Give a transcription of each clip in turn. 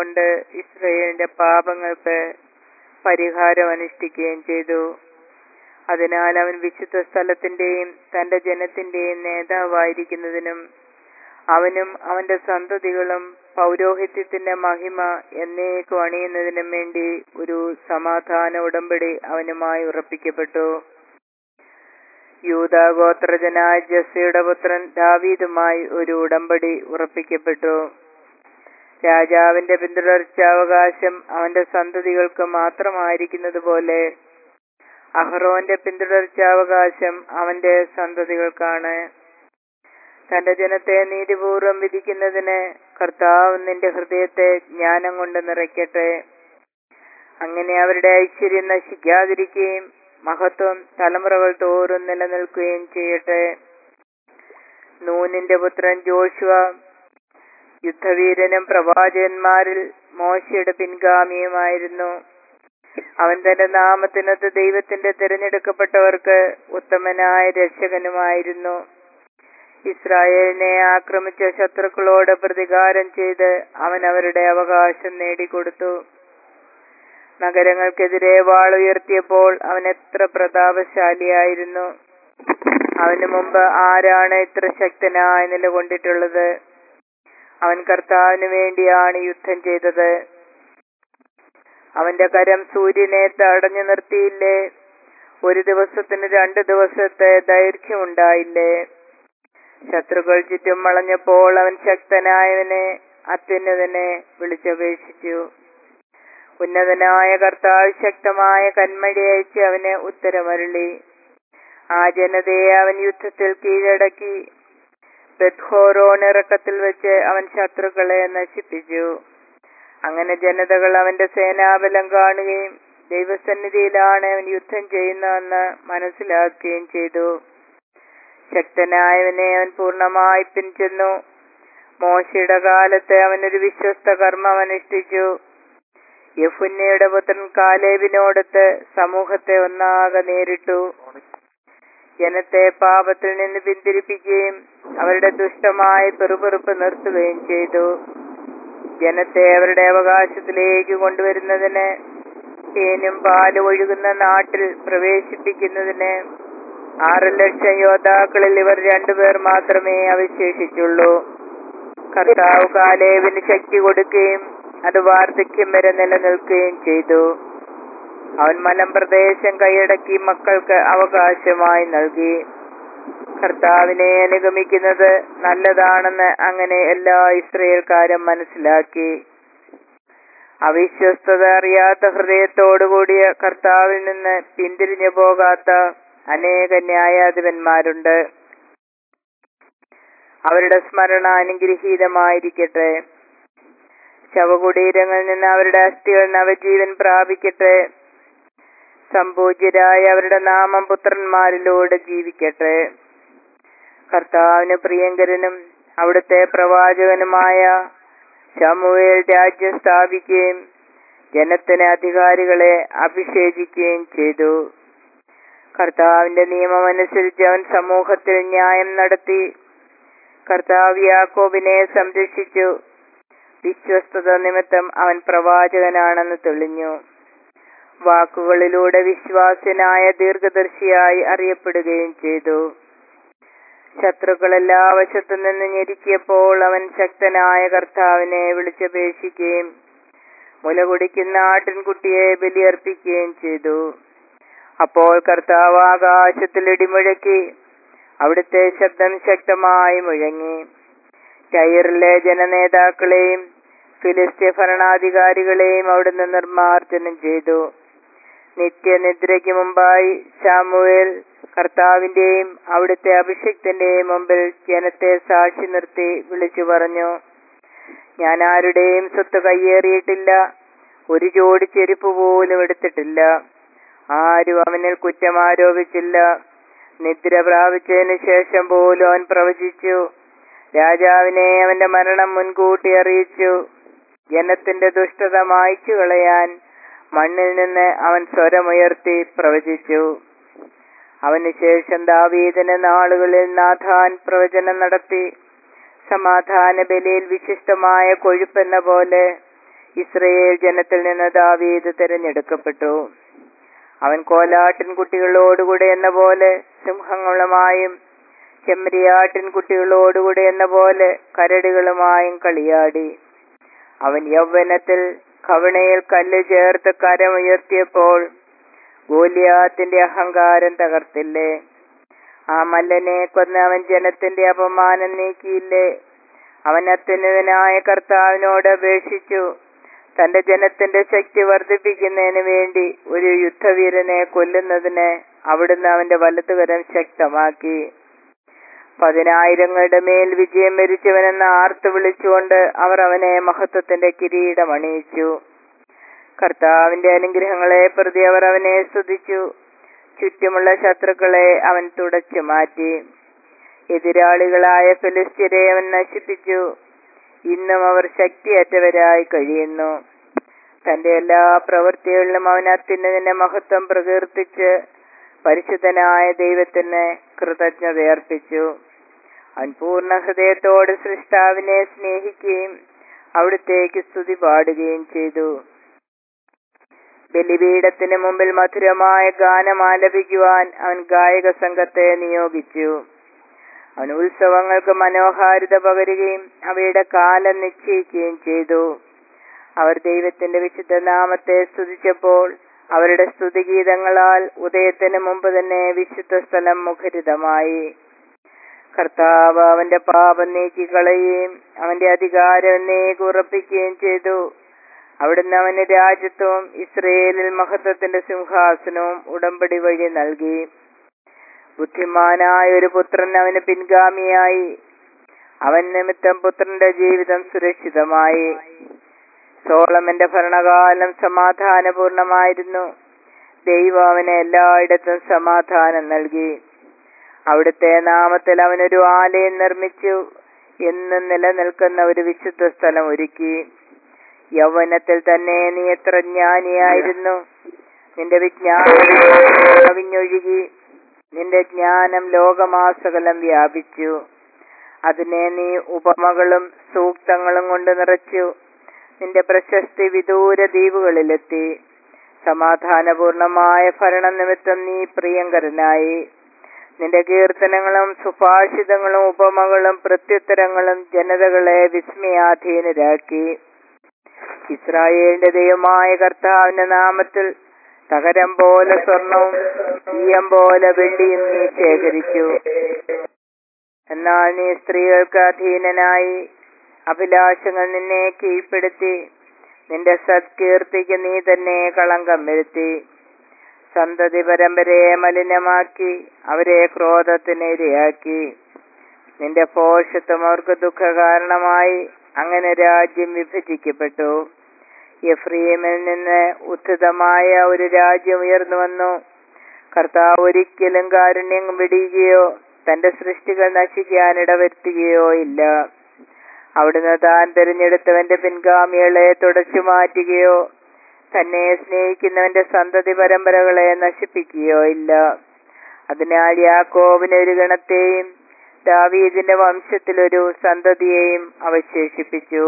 കൊണ്ട് ഇസ്രയേലിന്റെ പാപങ്ങൾക്ക് പരിഹാരം അനുഷ്ഠിക്കുകയും ചെയ്തു അതിനാൽ അവൻ വിശുദ്ധ സ്ഥലത്തിന്റെയും തന്റെ ജനത്തിന്റെയും നേതാവായിരിക്കുന്നതിനും അവനും അവന്റെ സന്തതികളും പൗരോഹിത്യത്തിന്റെ മഹിമ എന്നേക്കും അണിയുന്നതിനും വേണ്ടി ഒരു സമാധാന ഉടമ്പടി അവനുമായി ഉറപ്പിക്കപ്പെട്ടു യൂതാഗോത്രജനായ ജസ്സയുടെ പുത്രൻ ദാവീദുമായി ഒരു ഉടമ്പടി ഉറപ്പിക്കപ്പെട്ടു രാജാവിന്റെ പിന്തുടർച്ചാവകാശം അവന്റെ സന്തതികൾക്ക് മാത്രമായിരിക്കുന്നത് പോലെ അഹ്റോന്റെ പിന്തുടർച്ചാവകാശം അവന്റെ സന്തതികൾക്കാണ് തന്റെ ജനത്തെ നീതിപൂർവം വിധിക്കുന്നതിന് കർത്താവ് നിന്റെ ഹൃദയത്തെ ജ്ഞാനം കൊണ്ട് നിറയ്ക്കട്ടെ അങ്ങനെ അവരുടെ ഐശ്വര്യം നശിക്കാതിരിക്കുകയും മഹത്വം തലമുറകൾ തോറും നിലനിൽക്കുകയും ചെയ്യട്ടെ നൂനിന്റെ പുത്രൻ ജോഷുവ യുദ്ധവീരനും പ്രവാചകന്മാരിൽ മോശയുടെ പിൻഗാമിയുമായിരുന്നു അവൻ തന്റെ നാമത്തിനൊത്ത് ദൈവത്തിന്റെ തിരഞ്ഞെടുക്കപ്പെട്ടവർക്ക് ഉത്തമനായ രക്ഷകനുമായിരുന്നു ഇസ്രായേലിനെ ആക്രമിച്ച ശത്രുക്കളോട് പ്രതികാരം ചെയ്ത് അവൻ അവരുടെ അവകാശം നേടിക്കൊടുത്തു നഗരങ്ങൾക്കെതിരെ വാളുയർത്തിയപ്പോൾ അവൻ എത്ര പ്രതാപശാലിയായിരുന്നു അവന് മുമ്പ് ആരാണ് ഇത്ര ശക്തനായി നിലകൊണ്ടിട്ടുള്ളത് അവൻ കർത്താവിന് വേണ്ടിയാണ് യുദ്ധം ചെയ്തത് അവന്റെ കരം സൂര്യനെ തടഞ്ഞു നിർത്തിയില്ലേ ഒരു ദിവസത്തിന് രണ്ട് ദിവസത്തെ ദൈർഘ്യമുണ്ടായില്ലേ ശത്രുക്കൾ ചുറ്റും വളഞ്ഞപ്പോൾ അവൻ ശക്തനായവനെ അത്യുന്നതനെ വിളിച്ചപേക്ഷിച്ചു ഉന്നതനായ കർത്താവ് ശക്തമായ കന്മഴി അയച്ച് അവന് ഉത്തരമരുളി ആ ജനതയെ അവൻ യുദ്ധത്തിൽ കീഴടക്കി ബെത്ഹോറോൺ ഇറക്കത്തിൽ വെച്ച് അവൻ ശത്രുക്കളെ നശിപ്പിച്ചു അങ്ങനെ ജനതകൾ അവന്റെ സേനാബലം കാണുകയും ദൈവസന്നിധിയിലാണ് അവൻ യുദ്ധം ചെയ്യുന്നതെന്ന് മനസ്സിലാക്കുകയും ചെയ്തു ശക്തനായവനെ അവൻ പൂർണ്ണമായി പിൻചെന്നു മോശയുടെ കാലത്ത് അവനൊരു വിശ്വസ്ത കർമ്മം അനുഷ്ഠിച്ചു യഫുന്നയുടെ പുത്രൻ കാലേബിനോടത്ത് സമൂഹത്തെ ഒന്നാകെ നേരിട്ടു ജനത്തെ പാപത്തിൽ നിന്ന് പിന്തിരിപ്പിക്കുകയും അവരുടെ ദുഷ്ടമായ പെറുപെറുപ്പ് നിർത്തുകയും ചെയ്തു ജനത്തെ അവരുടെ അവകാശത്തിലേക്ക് കൊണ്ടുവരുന്നതിന് തേനും പാലും ഒഴുകുന്ന നാട്ടിൽ പ്രവേശിപ്പിക്കുന്നതിന് ആറ് ലക്ഷം യോദ്ധാക്കളിൽ ഇവർ രണ്ടുപേർ മാത്രമേ അവശേഷിച്ചുള്ളൂ കർത്താവ് കാലേവിന് ശക്തി കൊടുക്കുകയും അത് വാർദ്ധക്യം വരെ നിലനിൽക്കുകയും ചെയ്തു അവൻ മലമ്പ്രദേശം കൈയടക്കി മക്കൾക്ക് അവകാശമായി നൽകി കർത്താവിനെ അനുഗമിക്കുന്നത് നല്ലതാണെന്ന് അങ്ങനെ എല്ലാ ഇസ്രയേൽക്കാരും മനസ്സിലാക്കി അവിശ്വസ്തത അറിയാത്ത ഹൃദയത്തോടുകൂടിയ കർത്താവിൽ നിന്ന് പിന്തിരിഞ്ഞു പോകാത്ത അനേക ന്യായാധിപന്മാരുണ്ട് അവരുടെ സ്മരണ അനുഗ്രഹീതമായിരിക്കട്ടെ ശവകുടീരങ്ങളിൽ നിന്ന് അവരുടെ അസ്ഥികൾ നവജീവൻ പ്രാപിക്കട്ടെ സംപൂജ്യരായ അവരുടെ നാമം പുത്രന്മാരിലൂടെ ജീവിക്കട്ടെ കർത്താവിന് പ്രിയങ്കരനും അവിടുത്തെ പ്രവാചകനുമായ ശമുവേൽ രാജ്യം സ്ഥാപിക്കുകയും ജനത്തിന് അധികാരികളെ അഭിഷേചിക്കുകയും ചെയ്തു കർത്താവിന്റെ നിയമമനുസരിച്ച് അവൻ സമൂഹത്തിൽ ന്യായം നടത്തി കർത്താവ് യാക്കോബിനെ സംരക്ഷിച്ചു വിശ്വസ്തത നിമിത്തം അവൻ പ്രവാചകനാണെന്ന് തെളിഞ്ഞു വാക്കുകളിലൂടെ വിശ്വാസനായ ദീർഘദർശിയായി അറിയപ്പെടുകയും ചെയ്തു ശത്രുക്കൾ എല്ലാ വശത്തു നിന്ന് ഞെരുക്കിയപ്പോൾ അവൻ ശക്തനായ കർത്താവിനെ വിളിച്ചപേക്ഷിക്കുകയും മുലകുടിക്കുന്ന ആട്ടിൻകുട്ടിയെ ബലിയർപ്പിക്കുകയും ചെയ്തു അപ്പോൾ കർത്താവ് ആകാശത്തിൽ ഇടിമുഴക്കി അവിടുത്തെ ശബ്ദം ശക്തമായി മുഴങ്ങി ടൈറിലെ ജനനേതാക്കളെയും ഫിലിസ്തീയ ഭരണാധികാരികളെയും അവിടുന്ന് നിർമ്മാർജ്ജനം ചെയ്തു നിത്യനിദ്രയ്ക്ക് മുമ്പായി ശാമുവേൽ കർത്താവിന്റെയും അവിടുത്തെ അഭിഷിക്തന്റെയും മുമ്പിൽ ജനത്തെ സാക്ഷി നിർത്തി വിളിച്ചു പറഞ്ഞു ഞാൻ ആരുടെയും സ്വത്ത് കയ്യേറിയിട്ടില്ല ഒരു ജോഡി ചെരുപ്പ് പോലും എടുത്തിട്ടില്ല ആരും അവനിൽ കുറ്റം ആരോപിച്ചില്ല നിദ്ര പ്രാപിച്ചതിന് ശേഷം പോലും അവൻ പ്രവചിച്ചു രാജാവിനെ അവന്റെ മരണം മുൻകൂട്ടി അറിയിച്ചു ജനത്തിന്റെ ദുഷ്ടത മായ്ച്ചു കളയാൻ മണ്ണിൽ നിന്ന് അവൻ സ്വരമുയർത്തി പ്രവചിച്ചു അവന് ശേഷം ദാവീദിന് നാളുകളിൽ നാഥാൻ പ്രവചനം നടത്തി സമാധാന ബലിയിൽ വിശിഷ്ടമായ കൊഴുപ്പെന്ന പോലെ ഇസ്രയേൽ ജനത്തിൽ നിന്ന് ദാവീദ് തിരഞ്ഞെടുക്കപ്പെട്ടു അവൻ കോലാട്ടിൻ കുട്ടികളോടുകൂടെ എന്ന പോലെ സിംഹങ്ങളുമായും ചെമ്മരിയാട്ടിൻ കുട്ടികളോടുകൂടെ എന്ന പോലെ കരടികളുമായും കളിയാടി അവൻ യൗവനത്തിൽ കവണയിൽ കല്ല് ചേർത്ത് കരമുയർത്തിയപ്പോൾ ഗോലിയാത്തിന്റെ അഹങ്കാരം തകർത്തില്ലേ ആ മല്ലനെ കൊന്ന് അവൻ ജനത്തിന്റെ അപമാനം നീക്കിയില്ലേ അവൻ അത്യുന്നതനായ കർത്താവിനോട് അപേക്ഷിച്ചു തന്റെ ജനത്തിന്റെ ശക്തി വർദ്ധിപ്പിക്കുന്നതിന് വേണ്ടി ഒരു യുദ്ധവീരനെ കൊല്ലുന്നതിന് അവിടുന്ന് അവന്റെ വലതുകരം ശക്തമാക്കി പതിനായിരങ്ങളുടെ മേൽ വിജയം വരിച്ചവനെന്ന് ആർത്തു വിളിച്ചുകൊണ്ട് അവർ അവനെ മഹത്വത്തിന്റെ കിരീടം അണിയിച്ചു കർത്താവിന്റെ അനുഗ്രഹങ്ങളെ പ്രതി അവർ അവനെ സ്തുതിച്ചു ചുറ്റുമുള്ള ശത്രുക്കളെ അവൻ തുടച്ചു മാറ്റി എതിരാളികളായ ഫിലിസ്ത്യരെ അവൻ നശിപ്പിച്ചു ഇന്നും അവർ ശക്തിയറ്റവരായി കഴിയുന്നു തന്റെ എല്ലാ പ്രവൃത്തികളിലും അവൻ അത്യുന്നതിന്റെ മഹത്വം പ്രകീർത്തിച്ച് പരിശുദ്ധനായ ദൈവത്തിന് കൃതജ്ഞതയർപ്പിച്ചു അവൻ പൂർണ്ണ ഹൃദയത്തോട് സൃഷ്ടാവിനെ സ്നേഹിക്കുകയും അവിടുത്തേക്ക് സ്തുതി പാടുകയും ചെയ്തു ബലിപീഠത്തിന് മുമ്പിൽ മധുരമായ ഗാനം ആലപിക്കുവാൻ അവൻ ഗായക സംഘത്തെ നിയോഗിച്ചു അവൻ ഉത്സവങ്ങൾക്ക് മനോഹാരിത പകരുകയും അവയുടെ കാലം നിശ്ചയിക്കുകയും ചെയ്തു അവർ ദൈവത്തിന്റെ വിശുദ്ധ നാമത്തെ സ്തുതിച്ചപ്പോൾ അവരുടെ സ്തുതിഗീതങ്ങളാൽ ഉദയത്തിന് മുമ്പ് തന്നെ വിശുദ്ധ സ്ഥലം മുഖരിതമായി കർത്താവ് അവന്റെ പാപം നീക്കിക്കളയുകയും അവന്റെ അധികാരം എന്നേക്ക് ഉറപ്പിക്കുകയും ചെയ്തു അവിടുന്ന് അവന് രാജ്യത്വവും ഇസ്രയേലിൽ മഹത്വത്തിന്റെ സിംഹാസനവും ഉടമ്പടി വഴി നൽകി ബുദ്ധിമാനായ ഒരു പുത്രൻ അവന് പിൻഗാമിയായി അവൻ നിമിത്തം പുത്രന്റെ ജീവിതം സുരക്ഷിതമായി സോളമന്റെ ഭരണകാലം സമാധാനപൂർണമായിരുന്നു ദൈവം അവന് എല്ലായിടത്തും സമാധാനം നൽകി അവിടുത്തെ നാമത്തിൽ അവനൊരു ആലയം നിർമ്മിച്ചു എന്നും നിലനിൽക്കുന്ന ഒരു വിശുദ്ധ സ്ഥലം ഒരുക്കി യൗവനത്തിൽ തന്നെ നീ എത്ര ജ്ഞാനിയായിരുന്നു നിന്റെ വിജ്ഞാനം കവിഞ്ഞൊഴുകി നിന്റെ ജ്ഞാനം ലോകമാസകലം വ്യാപിച്ചു അതിനെ നീ ഉപമകളും സൂക്തങ്ങളും കൊണ്ട് നിറച്ചു നിന്റെ പ്രശസ്തി വിദൂര ദ്വീപുകളിലെത്തി സമാധാനപൂർണമായ ഭരണം നിമിത്തം നീ പ്രിയങ്കരനായി നിന്റെ കീർത്തനങ്ങളും സുഭാഷിതങ്ങളും ഉപമകളും പ്രത്യുത്തരങ്ങളും ജനതകളെ വിസ്മയാധീനരാക്കി ഇസ്രായേലിന്റെ ദൈവമായ കർത്താവിന്റെ നാമത്തിൽ തകരം പോലെ സ്വർണവും ഈയം പോലെ വെള്ളിയും നീ ശേഖരിച്ചു എന്നാൽ നീ സ്ത്രീകൾക്ക് അധീനനായി അഭിലാഷങ്ങൾ നിന്നെ കീഴ്പ്പെടുത്തി നിന്റെ സത്കീർത്തിക്ക് നീ തന്നെ കളങ്കം വരുത്തി സന്തതി പരമ്പരയെ മലിനമാക്കി അവരെ ക്രോധത്തിന് ഇരയാക്കി നിന്റെ പോഷത്വം അവർക്ക് ദുഃഖകാരണമായി അങ്ങനെ രാജ്യം വിഭജിക്കപ്പെട്ടു എഫ്രീമിൽ നിന്ന് ഉദ്ധിതമായ ഒരു രാജ്യം ഉയർന്നു വന്നു കർത്താവ് ഒരിക്കലും കാരുണ്യം വെടിയുകയോ തന്റെ സൃഷ്ടികൾ നശിക്കാൻ ഇടവരുത്തുകയോ ഇല്ല അവിടുന്ന് താൻ തിരഞ്ഞെടുത്തവന്റെ പിൻഗാമികളെ തുടച്ചു മാറ്റുകയോ തന്നെ സ്നേഹിക്കുന്നവന്റെ സന്തതി പരമ്പരകളെ നശിപ്പിക്കുകയോ ഇല്ല അതിനാൽ യാക്കോബിന് ഒരു ഗണത്തെയും ദാവീദിന്റെ വംശത്തിലൊരു സന്തതിയെയും അവശേഷിപ്പിച്ചു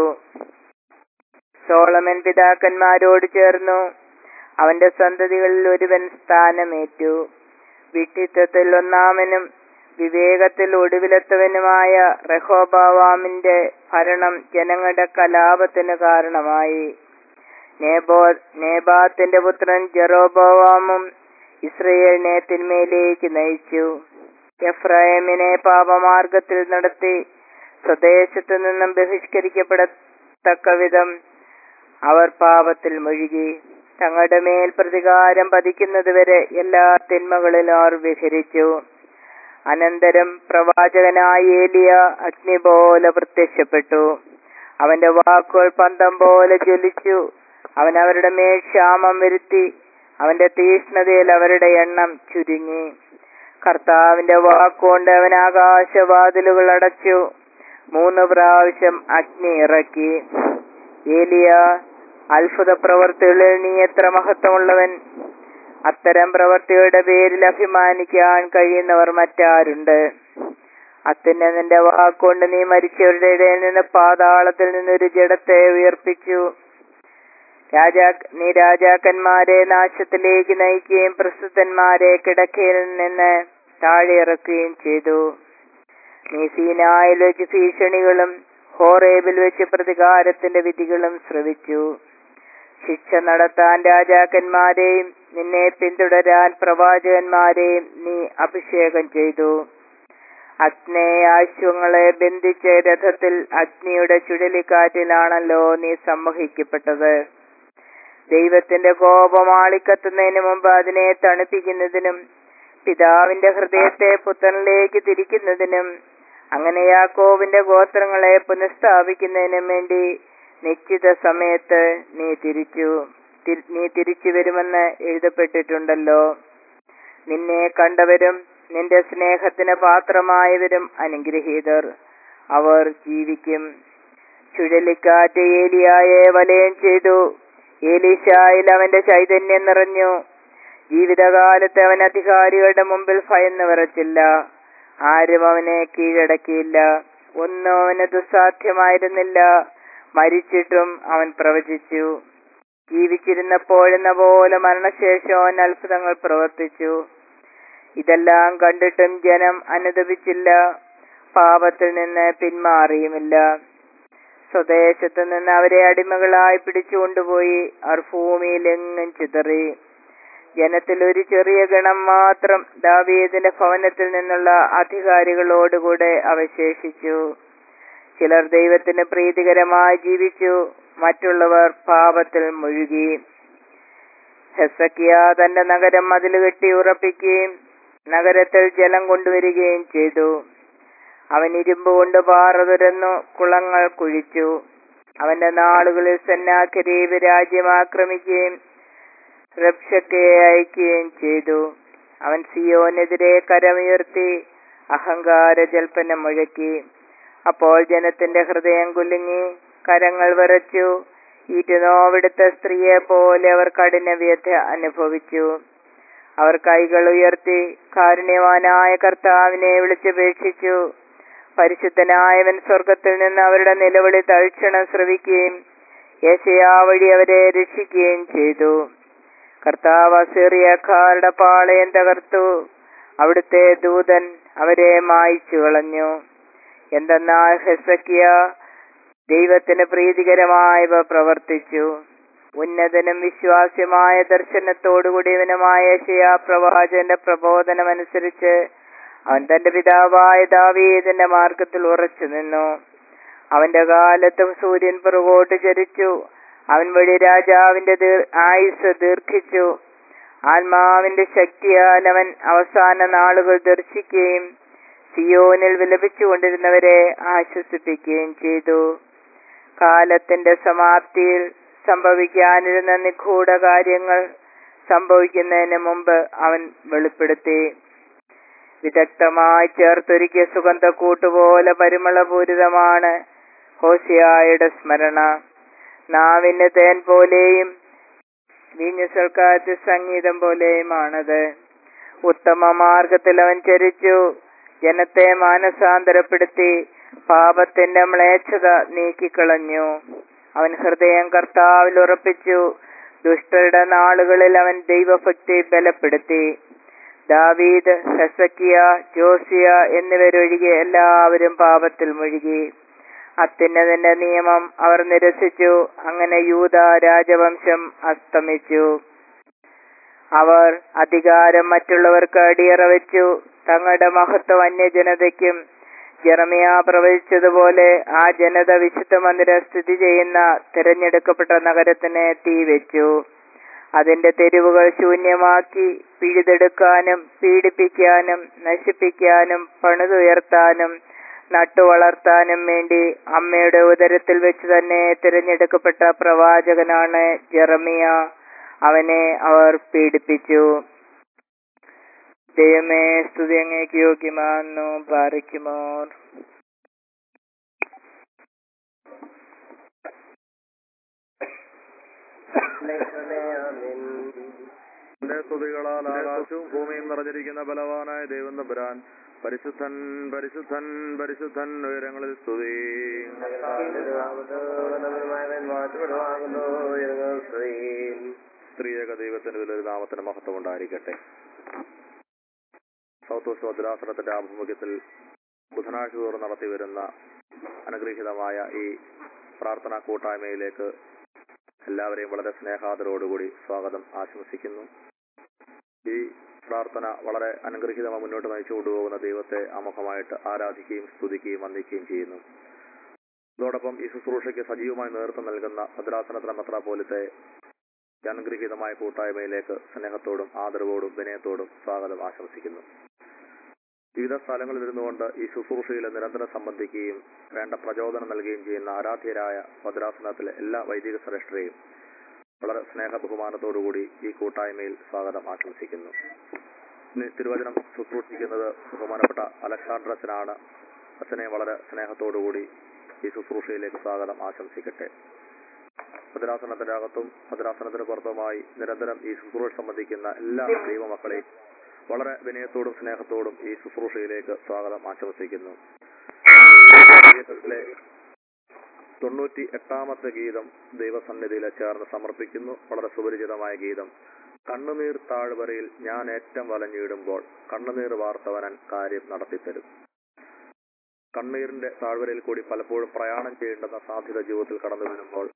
സോളമൻ പിതാക്കന്മാരോട് ചേർന്നു അവന്റെ സന്തതികളിൽ ഒരുവൻ സ്ഥാനമേറ്റു വിട്ടിത്വത്തിൽ ഒന്നാമനും വിവേകത്തിൽ ഒടുവിലെത്തവനുമായ റഹോബാവാമിന്റെ ഭരണം ജനങ്ങളുടെ കലാപത്തിന് കാരണമായി നേബോ നേബാത്തിന്റെ പുത്രൻ ജെറോബോവാമും ഇസ്രയേലിനെ തിന്മയിലേക്ക് നയിച്ചു എഫ്രൈമിനെ പാപമാർഗത്തിൽ നടത്തി സ്വദേശത്തു നിന്നും ബഹിഷ്കരിക്കപ്പെടത്തക്ക വിധം അവർ പാപത്തിൽ മുഴുകി തങ്ങളുടെ മേൽ പ്രതികാരം പതിക്കുന്നതുവരെ എല്ലാ തിന്മകളിലും അവർ വിഹരിച്ചു അനന്തരം പ്രവാചകനായ ഏലിയ അഗ്നി പോലെ പ്രത്യക്ഷപ്പെട്ടു അവന്റെ വാക്കുകൾ പന്തം പോലെ ജ്വലിച്ചു അവൻ അവരുടെ മേൽ ക്ഷാമം വരുത്തി അവന്റെ തീഷ്ണതയിൽ അവരുടെ എണ്ണം ചുരുങ്ങി കർത്താവിന്റെ വാക്കുകൊണ്ട് അവൻ ആകാശവാതിലുകൾ അടച്ചു മൂന്ന് പ്രാവശ്യം അഗ്നി ഇറക്കി ഏലിയ അത്ഭുത പ്രവർത്തികളിൽ നീ എത്ര മഹത്വമുള്ളവൻ അത്തരം പ്രവർത്തിയുടെ പേരിൽ അഭിമാനിക്കാൻ കഴിയുന്നവർ മറ്റാരുണ്ട് അത്യുന്നതിന്റെ വാക്കുകൊണ്ട് നീ മരിച്ചവരുടെ ഇടയിൽ നിന്ന് പാതാളത്തിൽ നിന്നൊരു ജഡത്തെ ഉയർപ്പിച്ചു രാജാ നീ രാജാക്കന്മാരെ നാശത്തിലേക്ക് നയിക്കുകയും പ്രസിദ്ധന്മാരെ കിടക്കയിൽ നിന്ന് താഴെ ഇറക്കുകയും ചെയ്തു നീ സീനായിൽ വെച്ച് ഭീഷണികളും ഹോറേബിൽ വെച്ച് പ്രതികാരത്തിന്റെ വിധികളും ശ്രവിച്ചു ശിക്ഷ നടത്താൻ രാജാക്കന്മാരെയും നിന്നെ പിന്തുടരാൻ പ്രവാചകന്മാരെയും നീ അഭിഷേകം ചെയ്തു അഗ്നേയാശ്വങ്ങളെ ബന്ധിച്ച രഥത്തിൽ അഗ്നിയുടെ ചുഴലിക്കാറ്റിലാണല്ലോ നീ സമ്മോഹിക്കപ്പെട്ടത് ദൈവത്തിന്റെ കോപം ആളിക്കത്തുന്നതിന് മുമ്പ് അതിനെ തണുപ്പിക്കുന്നതിനും പിതാവിന്റെ ഹൃദയത്തെ പുത്രനിലേക്ക് തിരിക്കുന്നതിനും അങ്ങനെ യാക്കോവിന്റെ ഗോത്രങ്ങളെ പുനഃസ്ഥാപിക്കുന്നതിനും വേണ്ടി നിശ്ചിത സമയത്ത് നീ തിരിച്ചു തി- നീ തിരിച്ചു വരുമെന്ന് എഴുതപ്പെട്ടിട്ടുണ്ടല്ലോ നിന്നെ കണ്ടവരും നിന്റെ സ്നേഹത്തിന് പാത്രമായവരും അനുഗ്രഹീതർ അവർ ജീവിക്കും ചുഴലിക്കാറ്റ് ഏലിയായെ വലയം ചെയ്തു ഏലീശായിൽ അവന്റെ ചൈതന്യം നിറഞ്ഞു ജീവിതകാലത്ത് അവൻ അധികാരികളുടെ മുമ്പിൽ ഭയന്ന് വിറച്ചില്ല ആരും അവനെ കീഴടക്കിയില്ല ഒന്നും അവന് ദുസ്സാധ്യമായിരുന്നില്ല മരിച്ചിട്ടും അവൻ പ്രവചിച്ചു ജീവിച്ചിരുന്നപ്പോഴെന്ന പോലെ മരണശേഷം അവൻ അത്ഭുതങ്ങൾ പ്രവർത്തിച്ചു ഇതെല്ലാം കണ്ടിട്ടും ജനം അനുദപിച്ചില്ല പാപത്തിൽ നിന്ന് പിന്മാറിയുമില്ല സ്വദേശത്ത് നിന്ന് അവരെ അടിമകളായി പിടിച്ചുകൊണ്ടുപോയി അവർ ഭൂമിയിൽ എങ്ങും ചിതറി ജനത്തിൽ ഒരു ചെറിയ ഗണം മാത്രം ദാവീദിന്റെ ഭവനത്തിൽ നിന്നുള്ള അധികാരികളോടുകൂടെ അവശേഷിച്ചു ചിലർ ദൈവത്തിന് പ്രീതികരമായി ജീവിച്ചു മറ്റുള്ളവർ പാപത്തിൽ മുഴുകി ഹെസക്കിയ തന്റെ നഗരം മതിൽ കെട്ടി ഉറപ്പിക്കുകയും നഗരത്തിൽ ജലം കൊണ്ടുവരികയും ചെയ്തു അവൻ ഇരുമ്പ് കൊണ്ട് പാറ തുരന്നു കുളങ്ങൾ കുഴിച്ചു അവന്റെ നാളുകളിൽ സന്നാഖരീബ് രാജ്യം ആക്രമിക്കുകയും റബ്ഷക്കയെ അയക്കുകയും ചെയ്തു അവൻ സിയോനെതിരെ കരമുയർത്തി അഹങ്കാര ജൽപ്പനം മുഴക്കി അപ്പോൾ ജനത്തിന്റെ ഹൃദയം കുലുങ്ങി കരങ്ങൾ വിറച്ചു ഈറ്റുനോവെടുത്ത സ്ത്രീയെ പോലെ അവർ കഠിന വ്യഥ അനുഭവിച്ചു അവർ കൈകൾ ഉയർത്തി കാരുണ്യവാനായ കർത്താവിനെ വിളിച്ചപേക്ഷിച്ചു പരിശുദ്ധനായവൻ സ്വർഗത്തിൽ നിന്ന് അവരുടെ നിലവിളി തൽക്ഷണം ശ്രവിക്കുകയും യേശയാ വഴി അവരെ രക്ഷിക്കുകയും ചെയ്തു കർത്താവ് അസീറിയക്കാരുടെ പാളയം തകർത്തു അവിടുത്തെ ദൂതൻ അവരെ മായിച്ചു കളഞ്ഞു എന്തെന്നാൽ ഹെസക്കിയ ദൈവത്തിന് പ്രീതികരമായവ പ്രവർത്തിച്ചു ഉന്നതനും വിശ്വാസ്യമായ ദർശനത്തോടുകൂടിയവനുമായ ഷയാ പ്രവാചകന്റെ പ്രബോധനമനുസരിച്ച് അവൻ തന്റെ പിതാവായ ദാവീദിന്റെ മാർഗത്തിൽ ഉറച്ചു നിന്നു അവന്റെ കാലത്തും സൂര്യൻ പുറകോട്ട് ചരിച്ചു അവൻ വഴി രാജാവിന്റെ ദീർ- ആയുസ് ദീർഘിച്ചു ആത്മാവിന്റെ ശക്തിയാൽ അവൻ അവസാന നാളുകൾ ദർശിക്കുകയും സിയോനിൽ വിലപിച്ചുകൊണ്ടിരുന്നവരെ ആശ്വസിപ്പിക്കുകയും ചെയ്തു കാലത്തിന്റെ സമാപ്തിയിൽ സംഭവിക്കാനിരുന്ന നിഗൂഢ കാര്യങ്ങൾ സംഭവിക്കുന്നതിന് മുമ്പ് അവൻ വെളിപ്പെടുത്തി വിദഗ്ധമായി ചേർത്തൊരുക്കിയ സുഗന്ധക്കൂട്ടുപോലെ പരിമളപൂരിതമാണ് ഹോസിയായുടെ സ്മരണ നാവിന് തേൻ പോലെയും വീഞ്ഞു സൽക്കാരത്തിൽ സംഗീതം പോലെയുമാണത് ഉത്തമ മാർഗത്തിൽ അവൻ ചരിച്ചു ജനത്തെ മാനസാന്തരപ്പെടുത്തി പാപത്തിന്റെ മ്ലേച്ഛത നീക്കിക്കളഞ്ഞു അവൻ ഹൃദയം കർത്താവിൽ ഉറപ്പിച്ചു ദുഷ്ടരുടെ നാളുകളിൽ അവൻ ദൈവഭക്തി ബലപ്പെടുത്തി ദാവീദ് ഹെസക്കിയ ജോസിയ എന്നിവരൊഴികെ എല്ലാവരും പാപത്തിൽ മുഴുകി അത്യുന്നതിന്റെ നിയമം അവർ നിരസിച്ചു അങ്ങനെ യൂത രാജവംശം അസ്തമിച്ചു അവർ അധികാരം മറ്റുള്ളവർക്ക് അടിയറ വെച്ചു തങ്ങളുടെ മഹത്വം അന്യജനതയ്ക്കും ജെറമിയ പ്രവചിച്ചതുപോലെ ആ ജനത വിശുദ്ധ മന്ദിരം സ്ഥിതി ചെയ്യുന്ന തിരഞ്ഞെടുക്കപ്പെട്ട നഗരത്തിന് തീ വെച്ചു അതിന്റെ തെരുവുകൾ ശൂന്യമാക്കി പിഴുതെടുക്കാനും പീഡിപ്പിക്കാനും നശിപ്പിക്കാനും പണിതുയർത്താനും നട്ടുവളർത്താനും വേണ്ടി അമ്മയുടെ ഉദരത്തിൽ വെച്ച് തന്നെ തിരഞ്ഞെടുക്കപ്പെട്ട പ്രവാചകനാണ് ജെറമിയ അവനെ അവർ പീഡിപ്പിച്ചു ദൈവമേ സ്തുതി അങ്ങേക്ക് യോഗ്യമാണെന്നു പാറിക്കുമോർ തന്റെ സ്തുതികളാൽ ആകാശവും ഭൂമിയും നിറഞ്ഞിരിക്കുന്ന ബലവാനായ ദൈവം തമ്പുരാൻ പരിശുദ്ധൻ പരിശുദ്ധൻ പരിശുദ്ധൻ ഉയരങ്ങളിൽ സ്തുതി ദൈവത്തിന്റെ വലിയൊരു നാമത്തിന് മഹത്വം ഉണ്ടായിരിക്കട്ടെ സൗത്ത് വെസ്റ്റ് ഭദ്രാസനത്തിന്റെ ആഭിമുഖ്യത്തിൽ ബുധനാഴ്ച തോറും നടത്തി വരുന്ന അനുഗ്രഹീതമായ ഈ പ്രാർത്ഥനാ കൂട്ടായ്മയിലേക്ക് എല്ലാവരെയും വളരെ സ്നേഹാദരോടുകൂടി സ്വാഗതം ആശംസിക്കുന്നു ഈ പ്രാർത്ഥന വളരെ അനുഗ്രഹീതമായി മുന്നോട്ട് നയിച്ചു കൊണ്ടുപോകുന്ന ദൈവത്തെ അമുഖമായിട്ട് ആരാധിക്കുകയും സ്തുതിക്കുകയും വന്ദിക്കുകയും ചെയ്യുന്നു അതോടൊപ്പം ഈ ശുശ്രൂഷയ്ക്ക് സജീവമായി നേതൃത്വം നൽകുന്ന ഭദ്രാസനത്തിലെ മെത്രാപോലത്തെ ഈ അനുഗ്രഹീതമായ കൂട്ടായ്മയിലേക്ക് സ്നേഹത്തോടും ആദരവോടും വിനയത്തോടും സ്വാഗതം ആശംസിക്കുന്നു വിവിധ സ്ഥലങ്ങളിൽ ഇരുന്നുകൊണ്ട് ഈ ശുശ്രൂഷയിൽ നിരന്തരം സംബന്ധിക്കുകയും വേണ്ട പ്രചോദനം നൽകുകയും ചെയ്യുന്ന ആരാധ്യരായ ഭദ്രാസനത്തിലെ എല്ലാ വൈദിക ശ്രേഷ്ഠരെയും വളരെ സ്നേഹ ബഹുമാനത്തോടുകൂടി ഈ കൂട്ടായ്മയിൽ സ്വാഗതം ആശംസിക്കുന്നു ഇന്ന് തിരുവചനം ശുശ്രൂഷിക്കുന്നത് ബഹുമാനപ്പെട്ട അലക്സാണ്ട്രസിനാണ് അച്ഛനെ വളരെ സ്നേഹത്തോടുകൂടി ഈ ശുശ്രൂഷയിലേക്ക് സ്വാഗതം ആശംസിക്കട്ടെ ഭദ്രാസനത്തിന്റെ അകത്തും ഭദ്രാസനത്തിന് പുറത്തുമായി നിരന്തരം ഈ ശുശ്രൂഷ സംബന്ധിക്കുന്ന എല്ലാ ദൈവമക്കളെയും വളരെ വിനയത്തോടും സ്നേഹത്തോടും ഈ ശുശ്രൂഷയിലേക്ക് സ്വാഗതം ആശംസിക്കുന്നു ഗീതത്തിലെ തൊണ്ണൂറ്റി എട്ടാമത്തെ ഗീതം ദൈവസന്നിധിയിൽ ചേർന്ന് സമർപ്പിക്കുന്നു വളരെ സുപരിചിതമായ ഗീതം കണ്ണുനീർ താഴ്വരയിൽ ഞാൻ ഏറ്റം വലഞ്ഞിടുമ്പോൾ കണ്ണുനീർ വാർത്തവനൻ കാര്യം നടത്തിത്തരും കണ്ണീരിന്റെ താഴ്വരയിൽ കൂടി പലപ്പോഴും പ്രയാണം ചെയ്യേണ്ടുന്ന സാധ്യത ജീവിതത്തിൽ കടന്നു വരുമ്പോൾ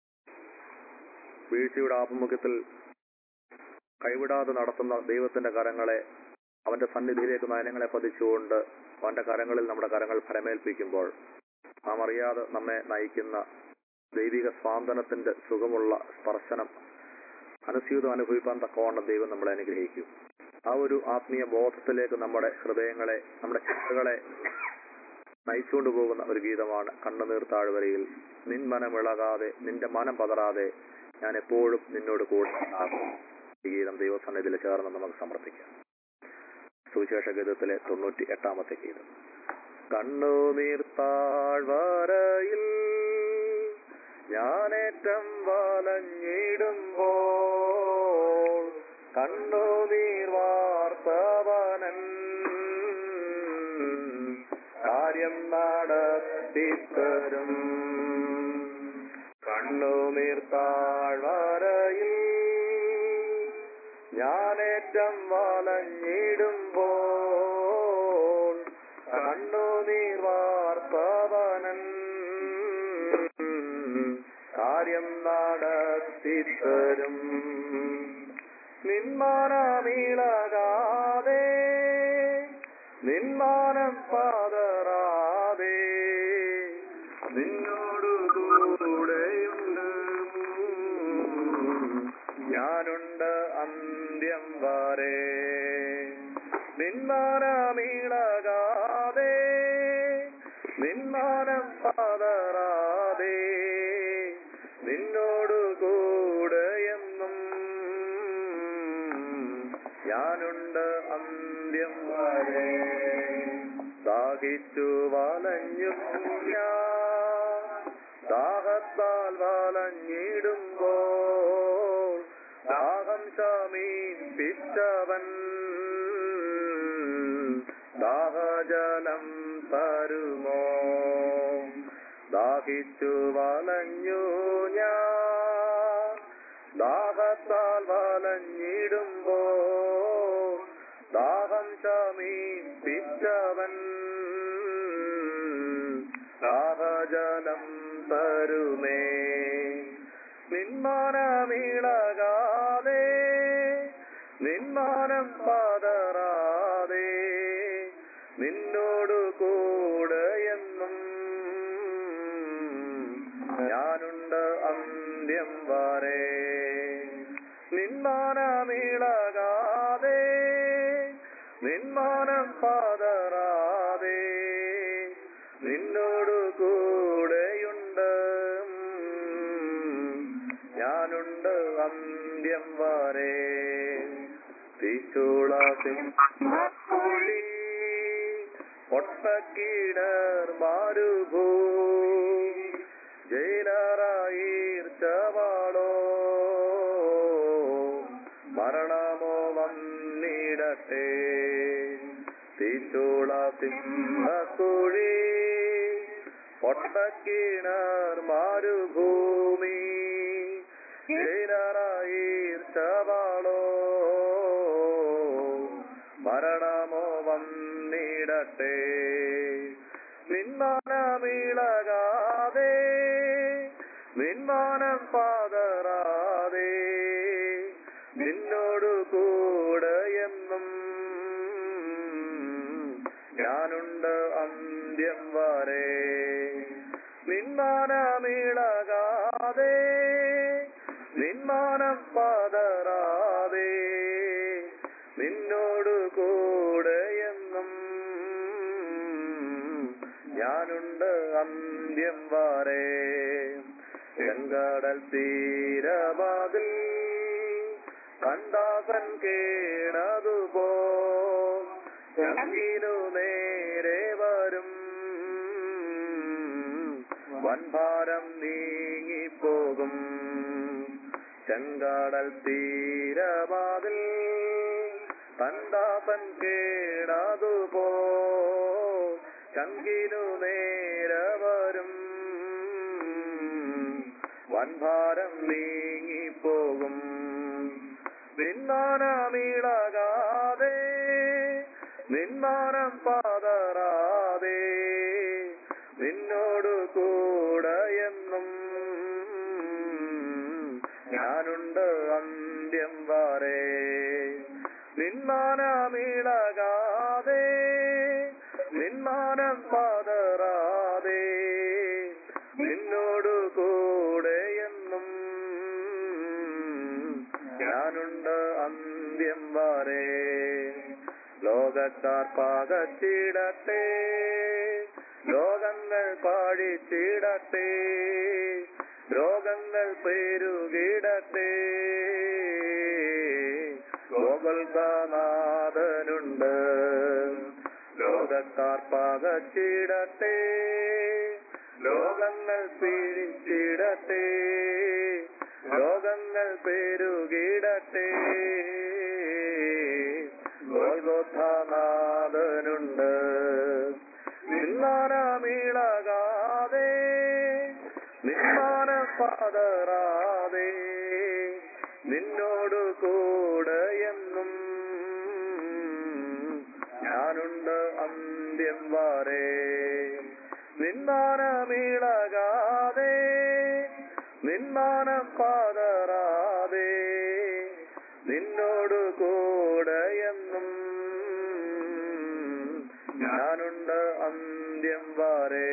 വീഴ്ചയുടെ ആഭിമുഖ്യത്തിൽ കൈവിടാതെ നടത്തുന്ന ദൈവത്തിന്റെ കരങ്ങളെ അവന്റെ സന്നിധിയിലേക്ക് നയനങ്ങളെ പതിച്ചുകൊണ്ട് അവന്റെ കരങ്ങളിൽ നമ്മുടെ കരങ്ങൾ ഫലമേൽപ്പിക്കുമ്പോൾ നാം അറിയാതെ നമ്മെ നയിക്കുന്ന ദൈവിക സ്വാന്തനത്തിന്റെ സുഖമുള്ള സ്പർശനം അനുസ്യൂതം അനുഭവിക്കാൻ തക്കവണ്ണം ദൈവം നമ്മളെ അനുഗ്രഹിക്കും ആ ഒരു ആത്മീയ ബോധത്തിലേക്ക് നമ്മുടെ ഹൃദയങ്ങളെ നമ്മുടെ ചിന്തകളെ നയിച്ചുകൊണ്ട് പോകുന്ന ഒരു ഗീതമാണ് കണ്ണുനീർ താഴ്വരയിൽ നിൻ മനം ഇളകാതെ നിന്റെ മനം പതറാതെ ഞാൻ എപ്പോഴും നിന്നോട് കൂടെ ഉണ്ടാകും ഈ ഗീതം ദൈവസന്നിധിയിൽ ചേർന്ന് നമുക്ക് സമർപ്പിക്കാം സുവിശേഷ ഗീതത്തിലെ തൊണ്ണൂറ്റി എട്ടാമത്തെ ഗീതം കണ്ണുനീർ താഴ്വരയിൽ ഞാനേറ്റം വലഞ്ഞിടുമ്പോൾ കണ്ണുനീർ വാർത്തവനൻ കാര്യം നടത്തിത്തരും കണ്ണുനീർ താഴ്വരയിൽ ഞാനേറ്റം വലഞ്ഞിടുമ്പോൾ കണ്ണുനീർ വാർത്തവനൻ കാര്യം നടത്തിത്തരും നിന്മാനമിളകാതെ നിന്മാനം പാതറാതെ നിന്നോടു കൂടെയുണ്ട് ഞാനുണ്ട് അന്ത്യം വരെ നിന്മാനമിളകാതെ നിന്മാനം പാതറാതെ നിന്നോടു കൂടെയെന്നും ഞാനുണ്ട് അന്ത്യം വരെ ദാഹിച്ചു വലഞ്ഞു ഞാൻ ദാഹത്താൽ വലഞ്ഞിടുമ്പോൾ ദാഹം ശമീപിച്ചവൻ ദാഹജലം തരുമോ ദാഹിച്ചു വലഞ്ഞു ഞാൻ ദാഹത്താൽ വലഞ്ഞിടുമ്പോൾ ദാഹം ശമീപിച്ചവൻ ദാഹജലം തരുമേ നിന്മാനമിളകാതെ നിന്മാനം പതറാതെ നിന്നോടു കൂടെയെന്നും ഞാനുണ്ട് അന്ത്യം വരെ നിന്മാനമിളകാതെ നിന്മാനം പതറാതെ നിന്നോടു കൂടെയുണ്ട് ഞാനുണ്ട് അന്ത്യം വരെ തീച്ചുള സിംഹക്കുഴി പൊട്ടക്കീടർ മാരുഭൂ ജയിലറായീർച്ചവാളോ മരണമോ വന്നിടട്ടെ തീച്ചുള സിംഹക്കുഴി പൊട്ടക്കീണർ മാരുഭൂമി ജയിലറായീർച്ചവാളോ പാശവാളോ മരണമോ വന്നിടട്ടെ നിന്മാനമിളകാതെ നിന്മാനം പാതറാതെ നിന്നോടു കൂടെ എന്നും ഞാനുണ്ട് അന്ത്യം വരെ നിന്മാനമിളകാതെ നിന്മാനം പാതറാതെ നിന്നോടു കൂടെ എന്നും ഞാനുണ്ട് അന്ത്യം വരെ ചെങ്കടൽ തീരവാതിൽ കണ്ടാസൻ കേണതുപോ ചങ്കിനു നേരെ വരും വൻഭാരം നീങ്ങിപ്പോകും ചെങ്കാടൽ തീരവാതിൽ കണ്ടാപൻ കേടാതുപോ ചങ്കിനു നേരെ വരും വൻഭാരം നീങ്ങിപ്പോകും നിന്മാനമിളകാതെ നിന്മാനം പാതറാതെ നിന്നോടു കൂടെ എന്നും ഞാനുണ്ട് അന്ത്യം വരെ നിന്മാനമിളകാതെ നിന്മാനം പാതറാതെ നിന്നോടു കൂടെ എന്നും ഞാനുണ്ട് അന്ത്യം വരെ ലോകക്കാർ പാകച്ചിടട്ടെ ലോകങ്ങൾ പാടിച്ചിടട്ടെ രോഗങ്ങൾ പെരുകിടട്ടെ ഗോകുൽനാഥനുണ്ട് ലോകക്കാർ പാകച്ചിടട്ടെ ലോകങ്ങൾ പിരിച്ചിടട്ടെ രോഗങ്ങൾ പെരുകിടട്ടെ ഗോൽഗോഥാനാഥനുണ്ട് നിന്മാനമിളകാതെ നിന്മാനം പാതറാതെ നിന്നോടു കൂടെ എന്നും ഞാനുണ്ട് അന്ത്യം വരെ നിന്മാനമിളകാതെ നിന്മാനം പാതറാതെ നിന്നോടു കൂടെ എന്നും ഞാനുണ്ട് അന്ത്യം വരെ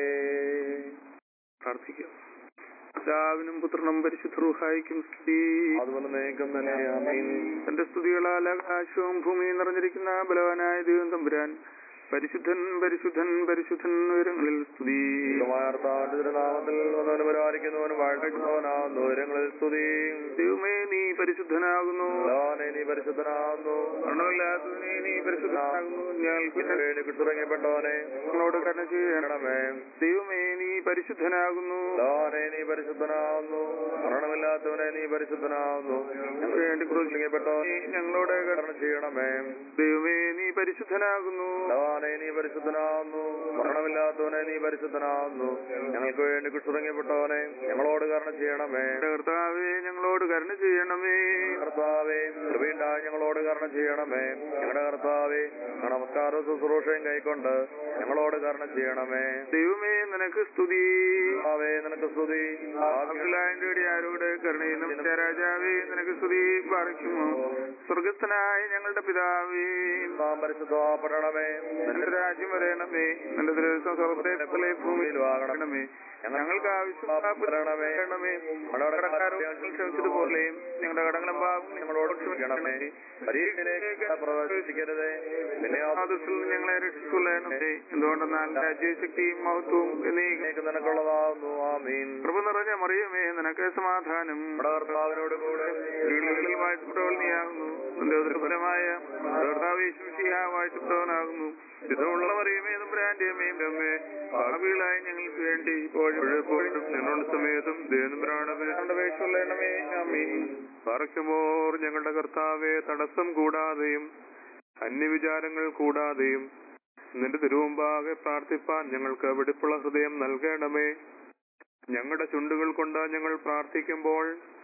പ്രാർത്ഥിക്കാം പിതാവിനും പുത്രനും പരിശുദ്ധ റൂഹായിക്കും സ്തുതി അതുപോലെ നീക്കം തന്നെ ആമീൻ തന്റെ സ്തുതികളാൽ ആകാശവും ഭൂമിയും നിറഞ്ഞിരിക്കുന്ന ബലവാനായ ദൈവം തമ്പുരാൻ പരിശുദ്ധൻ പരിശുദ്ധൻ പരിശുദ്ധൻ ഉയരങ്ങളിൽ സ്തുതി കർത്താവിന്റെ തിരുനാമത്തിൽ വന്നവനും പരിപാലിക്കുന്നവനും വാഴ്ത്തക്കുന്നവനാകുന്നു ഉയരങ്ങളിൽ സ്തുതി ദൈവമേ നീ പരിശുദ്ധനാകുന്നു ഭഗവാനെ നീ പരിശുദ്ധനാകുന്നു മരണമില്ലാത്തവനെ നീ പരിശുദ്ധനാകുന്നു ഞങ്ങൾക്ക് വേണ്ടി കിട്ടുറങ്ങപ്പെട്ടവനെ ഞങ്ങളോട് കരുണ ചെയ്യണമേ ചെയ്യണമേ ദൈവമേ നീ പരിശുദ്ധനാകുന്നു ഭഗവാനെ നീ പരിശുദ്ധനാകുന്നു മരണമില്ലാത്തവനെ നീ പരിശുദ്ധനാകുന്നു ഞങ്ങൾക്ക് വേണ്ടി ക്രൂശിക്കപ്പെട്ടവനെ ഞങ്ങളോട് കരുണ കരുണ ചെയ്യണമേ ദൈവമേ നീ പരിശുദ്ധനാകുന്നു ഭഗവാനെ നീ പരിശുദ്ധനാകുന്നു മരണമില്ലാത്തവനെ നീ പരിശുദ്ധനാകുന്നു ഞങ്ങൾക്ക് വേണ്ടി കുട്ടുറങ്ങപ്പെട്ടവനെ ഞങ്ങളോട് കരുണ ചെയ്യണമേ ഞങ്ങളുടെ കർത്താവേ ഞങ്ങളോട് കരുണ ചെയ്യണമേ കർത്താവേ കൃപയുണ്ടായി ഞങ്ങളോട് കരുണ ചെയ്യണമേ ഞങ്ങളുടെ കർത്താവേ നമസ്കാരവും ശുശ്രൂഷയും കൈക്കൊണ്ട് ഞങ്ങളോട് കരുണ ചെയ്യണമേ ദൈവമേ നിനക്ക് സ്തുതി കർത്താവേ നിനക്ക് സ്തുതി അബ്ദുല്ലാന്റെ ആരോട് കരുണയും രാജാവേ നിനക്ക് സ്തുതി പാർക്കുമോ സ്വർഗസ്ഥനായ ഞങ്ങളുടെ പിതാവേ നാം പരിശുദ്ധപ്പെടണമേ നിന്റെ രാജ്യം വരയണമേ നിന്റെ ദിവസം സ്വർഗത്തെ ഭൂമിയിലും ആകണമേ ഞങ്ങൾക്ക് ആവശ്യമാണമേ ഞങ്ങളുടെ കടക്കാരോട് ക്ഷമിച്ചതുപോലെ ഞങ്ങളുടെ കടങ്ങളും പാപം ഞങ്ങളോട് ക്ഷമിക്കണമേ പരീക്ഷയിലേക്ക് പ്രവേശിക്കരുതേ പിന്നെ ആദർശത്തിൽ ഞങ്ങളെ രക്ഷിച്ചുകൊള്ളണമേ എന്തുകൊണ്ടെന്നാൽ രാജ്യശക്തിയും മഹത്വവും എന്നീ നിനക്കുള്ളതാകുന്നു ആമീൻ കൃപ നിറഞ്ഞ മറിയമേ നിനക്ക് സമാധാനം നമ്മുടെ കർത്താവിനോട് കൂടെ വീടുകളിൽ വാഴ്ത്തപ്പെട്ടവൾ നീയാകുന്നു നിന്റെ ഉദരഫലമായ കർത്താവേശുഷിയ വാഴ്ത്തപ്പെട്ടവനാകുന്നു ഇതുള്ള മറിയമേ തമ്പുരാന്റെ അമ്മയും അമ്മേ ഭാവികളായി ഞങ്ങൾക്ക് വേണ്ടി ഇപ്പോഴും എപ്പോഴും ഞങ്ങളുടെ സമയത്തും ദേവനമ്പരാണമേ വേഷമുള്ളണമേ അമ്മീൻ പറക്കുമോർ ഞങ്ങളുടെ കർത്താവെ തടസ്സം കൂടാതെയും അന്യവിചാരങ്ങൾ കൂടാതെയും നിന്റെ തിരുമുമ്പാകെ പ്രാർത്ഥിപ്പാൻ ഞങ്ങൾക്ക് വെടിപ്പുള്ള ഹൃദയം നൽകണമേ ഞങ്ങളുടെ ചുണ്ടുകൾ കൊണ്ട് ഞങ്ങൾ പ്രാർത്ഥിക്കുമ്പോൾ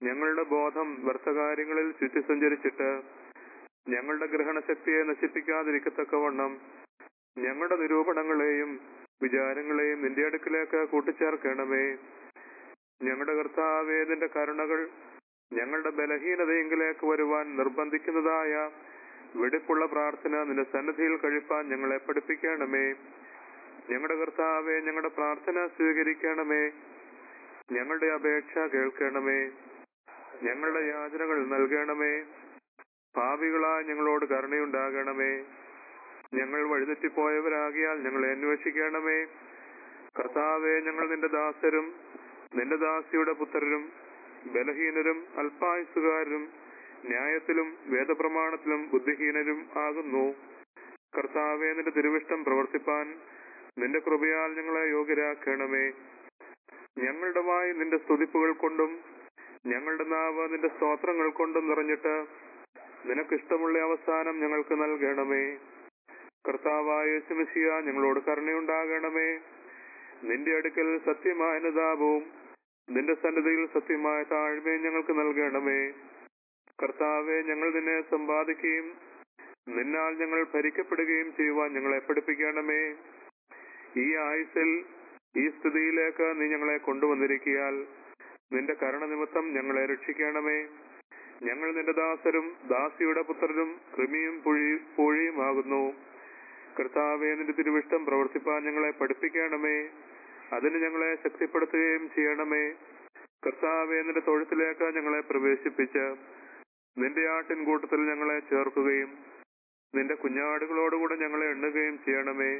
ഞങ്ങളുടെ ബോധം വ്യർത്ഥകാര്യങ്ങളിൽ ചുറ്റി സഞ്ചരിച്ചിട്ട് ഞങ്ങളുടെ ഗ്രഹണശക്തിയെ നശിപ്പിക്കാതിരിക്കത്തക്കവണ്ണം ഞങ്ങളുടെ നിരൂപണങ്ങളെയും വിചാരങ്ങളെയും നിന്റെ അടുക്കിലേക്ക് കൂട്ടിച്ചേർക്കണമേ ഞങ്ങളുടെ കർത്താവേ നിന്റെ കരുണകൾ ഞങ്ങളുടെ ബലഹീനതയെങ്കിലേക്ക് വരുവാൻ നിർബന്ധിക്കുന്നതായ വെടിപ്പുള്ള പ്രാർത്ഥന നിന്റെ സന്നിധിയിൽ കഴിപ്പാൻ ഞങ്ങളെ പഠിപ്പിക്കണമേ ഞങ്ങളുടെ കർത്താവെ ഞങ്ങളുടെ പ്രാർത്ഥന സ്വീകരിക്കണമേ ഞങ്ങളുടെ അപേക്ഷ കേൾക്കണമേ ഞങ്ങളുടെ യാചനകൾ നൽകണമേ പാപികളായ ഞങ്ങളോട് കരുണയുണ്ടാകണമേ ഞങ്ങൾ വഴിതെറ്റിപ്പോയവരാകിയാൽ ഞങ്ങളെ അന്വേഷിക്കണമേ കർത്താവെ ഞങ്ങൾ നിന്റെ ദാസരും നിന്റെ ദാസിയുടെ പുത്രരും ബലഹീനരും അല്പായുസുകാരും ന്യായത്തിലും വേദപ്രമാണത്തിലും ബുദ്ധിഹീനരും ആകുന്നു കർത്താവെ നിന്റെ തിരുവിഷ്ടം പ്രവർത്തിപ്പാൻ നിന്റെ കൃപയാൽ ഞങ്ങളെ യോഗ്യരാക്കണമേ ഞങ്ങളുടെ വായി നിന്റെ സ്തുതിപ്പുകൾ കൊണ്ടും ഞങ്ങളുടെ നാവ് നിന്റെ സ്തോത്രങ്ങൾ കൊണ്ടും നിറഞ്ഞിട്ട് നിനക്കിഷ്ടമുള്ള അവസാനം ഞങ്ങൾക്ക് നൽകണമേ കർത്താവായ ശിമശിയ ഞങ്ങളോട് കരുണയുണ്ടാകണമേ നിന്റെ അടുക്കൽ സത്യമായ അനുതാപവും നിന്റെ സന്നിധിയിൽ സത്യമായ താഴ്മയും ഞങ്ങൾക്ക് നൽകണമേ കർത്താവെ ഞങ്ങൾ നിന്നെ സമ്പാദിക്കുകയും നിന്നാൽ ഞങ്ങൾ ഭരിക്കപ്പെടുകയും ചെയ്യുവാൻ ഞങ്ങളെ പഠിപ്പിക്കണമേ ഈ ആയുസിൽ ഈ സ്ഥിതിയിലേക്ക് നീ ഞങ്ങളെ കൊണ്ടുവന്നിരിക്കിയാൽ നിന്റെ കരുണ നിമിത്തം ഞങ്ങളെ രക്ഷിക്കണമേ ഞങ്ങൾ നിന്റെ ദാസരും ദാസിയുടെ പുത്രരും കൃമിയും പുഴി പൂഴിയുമാകുന്നു കർത്താവെ നിന്റെ തിരുവിഷ്ടം പ്രവർത്തിപ്പാൻ ഞങ്ങളെ പഠിപ്പിക്കണമേ അതിന് ഞങ്ങളെ ശക്തിപ്പെടുത്തുകയും ചെയ്യണമേ കർത്താവെ നിന്റെ തൊഴുത്തിലേക്ക് ഞങ്ങളെ പ്രവേശിപ്പിച്ച് നിന്റെ ആട്ടിൻകൂട്ടത്തിൽ ഞങ്ങളെ ചേർക്കുകയും നിന്റെ കുഞ്ഞാടുകളോടുകൂടെ ഞങ്ങളെ എണ്ണുകയും ചെയ്യണമേ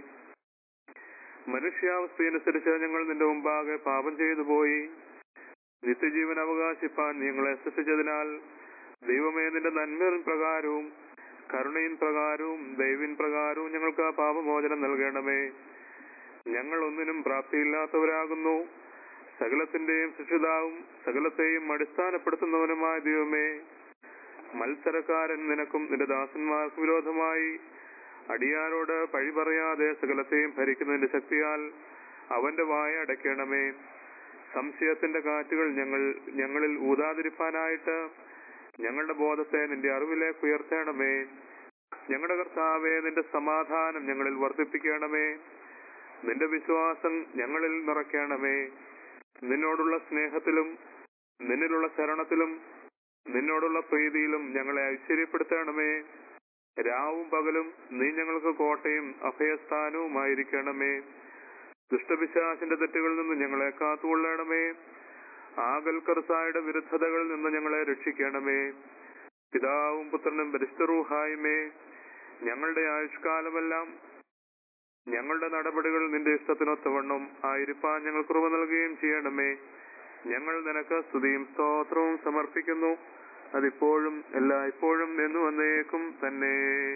മനുഷ്യാവസ്ഥയനുസരിച്ച് ഞങ്ങൾ നിന്റെ മുമ്പാകെ പാപം ചെയ്തു പോയി നിത്യജീവൻ അവകാശിപ്പാൻ നീ ഞങ്ങളെ സൃഷ്ടിച്ചതിനാൽ ദൈവമേ നിന്റെ നന്മയിൻ പ്രകാരവും കരുണയിൻ പ്രകാരവും ദൈവിൻ പ്രകാരവും ഞങ്ങൾക്ക് ആ പാപമോചനം നൽകണമേ ഞങ്ങൾ ഒന്നിനും പ്രാപ്തിയില്ലാത്തവരാകുന്നു സകലത്തിന്റെയും സൃഷ്ടിതാവും സകലത്തെയും അടിസ്ഥാനപ്പെടുത്തുന്നവനുമായ ദൈവമേ മത്സരക്കാരൻ നിനക്കും നിന്റെ ദാസന്മാർക്കും വിരോധമായി അടിയാരോട് പഴി പറയാതെ സകലത്തെയും ഭരിക്കുന്നതിന്റെ ശക്തിയാൽ അവന്റെ വായ അടയ്ക്കണമേ സംശയത്തിന്റെ കാറ്റുകൾ ഞങ്ങൾ ഞങ്ങളിൽ ഊതാതിരിപ്പാനായിട്ട് ഞങ്ങളുടെ ബോധത്തെ നിന്റെ അറിവിലേക്ക് ഉയർത്തണമേ ഞങ്ങളുടെ കർത്താവെ നിന്റെ സമാധാനം ഞങ്ങളിൽ വർദ്ധിപ്പിക്കണമേ നിന്റെ വിശ്വാസം ഞങ്ങളിൽ നിറയ്ക്കണമേ നിന്നോടുള്ള സ്നേഹത്തിലും നിന്നിലുള്ള ശരണത്തിലും നിന്നോടുള്ള പ്രീതിയിലും ഞങ്ങളെ ഐശ്വര്യപ്പെടുത്തണമേ രാവും പകലും നീ ഞങ്ങൾക്ക് കോട്ടയും അഭയസ്ഥാനവുമായിരിക്കണമേ ദുഷ്ടപിശാസിന്റെ തെറ്റുകളിൽ നിന്ന് ഞങ്ങളെ കാത്തുകൊള്ളണമേ ആകൽക്കർസായുടെ വിരുദ്ധതകളിൽ നിന്ന് ഞങ്ങളെ രക്ഷിക്കണമേ പിതാവും പുത്രനും പരിശുദ്ധറൂഹായ്മേ ഞങ്ങളുടെ ആയുഷ്കാലമെല്ലാം ഞങ്ങളുടെ നടപടികൾ നിന്റെ ഇഷ്ടത്തിനൊത്തവണ്ണം ആയിരിക്കാൻ ഞങ്ങൾ കൃപ നൽകുകയും ചെയ്യണമേ ഞങ്ങൾ നിനക്ക് സ്തുതിയും സ്തോത്രവും സമർപ്പിക്കുന്നു അതിപ്പോഴും എല്ലായ്പ്പോഴും എന്നു വന്നേക്കും തന്നെ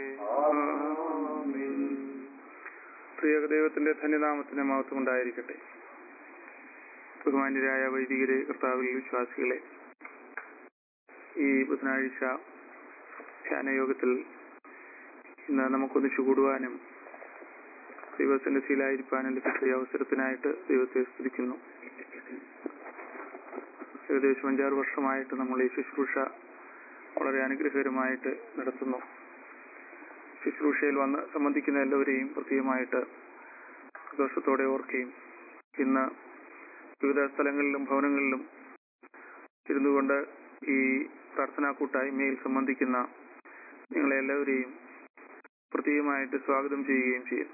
പ്രിയ ദൈവത്തിന്റെ ധന്യനാമത്തിന് മഹത്വം ഉണ്ടായിരിക്കട്ടെ ബഹുമാന്യരായ വൈദികരെ കർത്താവിൽ വിശ്വാസികളെ ഈ ബുധനാഴ്ച ധ്യാനയോഗത്തിൽ ഇന്ന് നമുക്കൊന്നിച്ചു കൂടുവാനും ദൈവസന്നിധിയിലായിരിക്കാനും ലഭിച്ച ഈ അവസരത്തിനായിട്ട് ദൈവത്തെ സ്തുതിക്കുന്നു ഏകദേശം അഞ്ചാറ് വർഷമായിട്ട് നമ്മൾ ഈ ശുശ്രൂഷ വളരെ അനുഗ്രഹകരമായിട്ട് നടത്തുന്നു ശുശ്രൂഷയിൽ വന്ന് സംബന്ധിക്കുന്ന എല്ലാവരെയും പ്രത്യേകമായിട്ട് സന്തോഷത്തോടെ ഓർക്കുകയും ഇന്ന് വിവിധ സ്ഥലങ്ങളിലും ഭവനങ്ങളിലും ഇരുന്നുകൊണ്ട് ഈ പ്രാർത്ഥനാ കൂട്ടായ്മയിൽ സംബന്ധിക്കുന്ന നിങ്ങളെ എല്ലാവരെയും പ്രത്യേകമായിട്ട് സ്വാഗതം ചെയ്യുകയും ചെയ്യുന്നു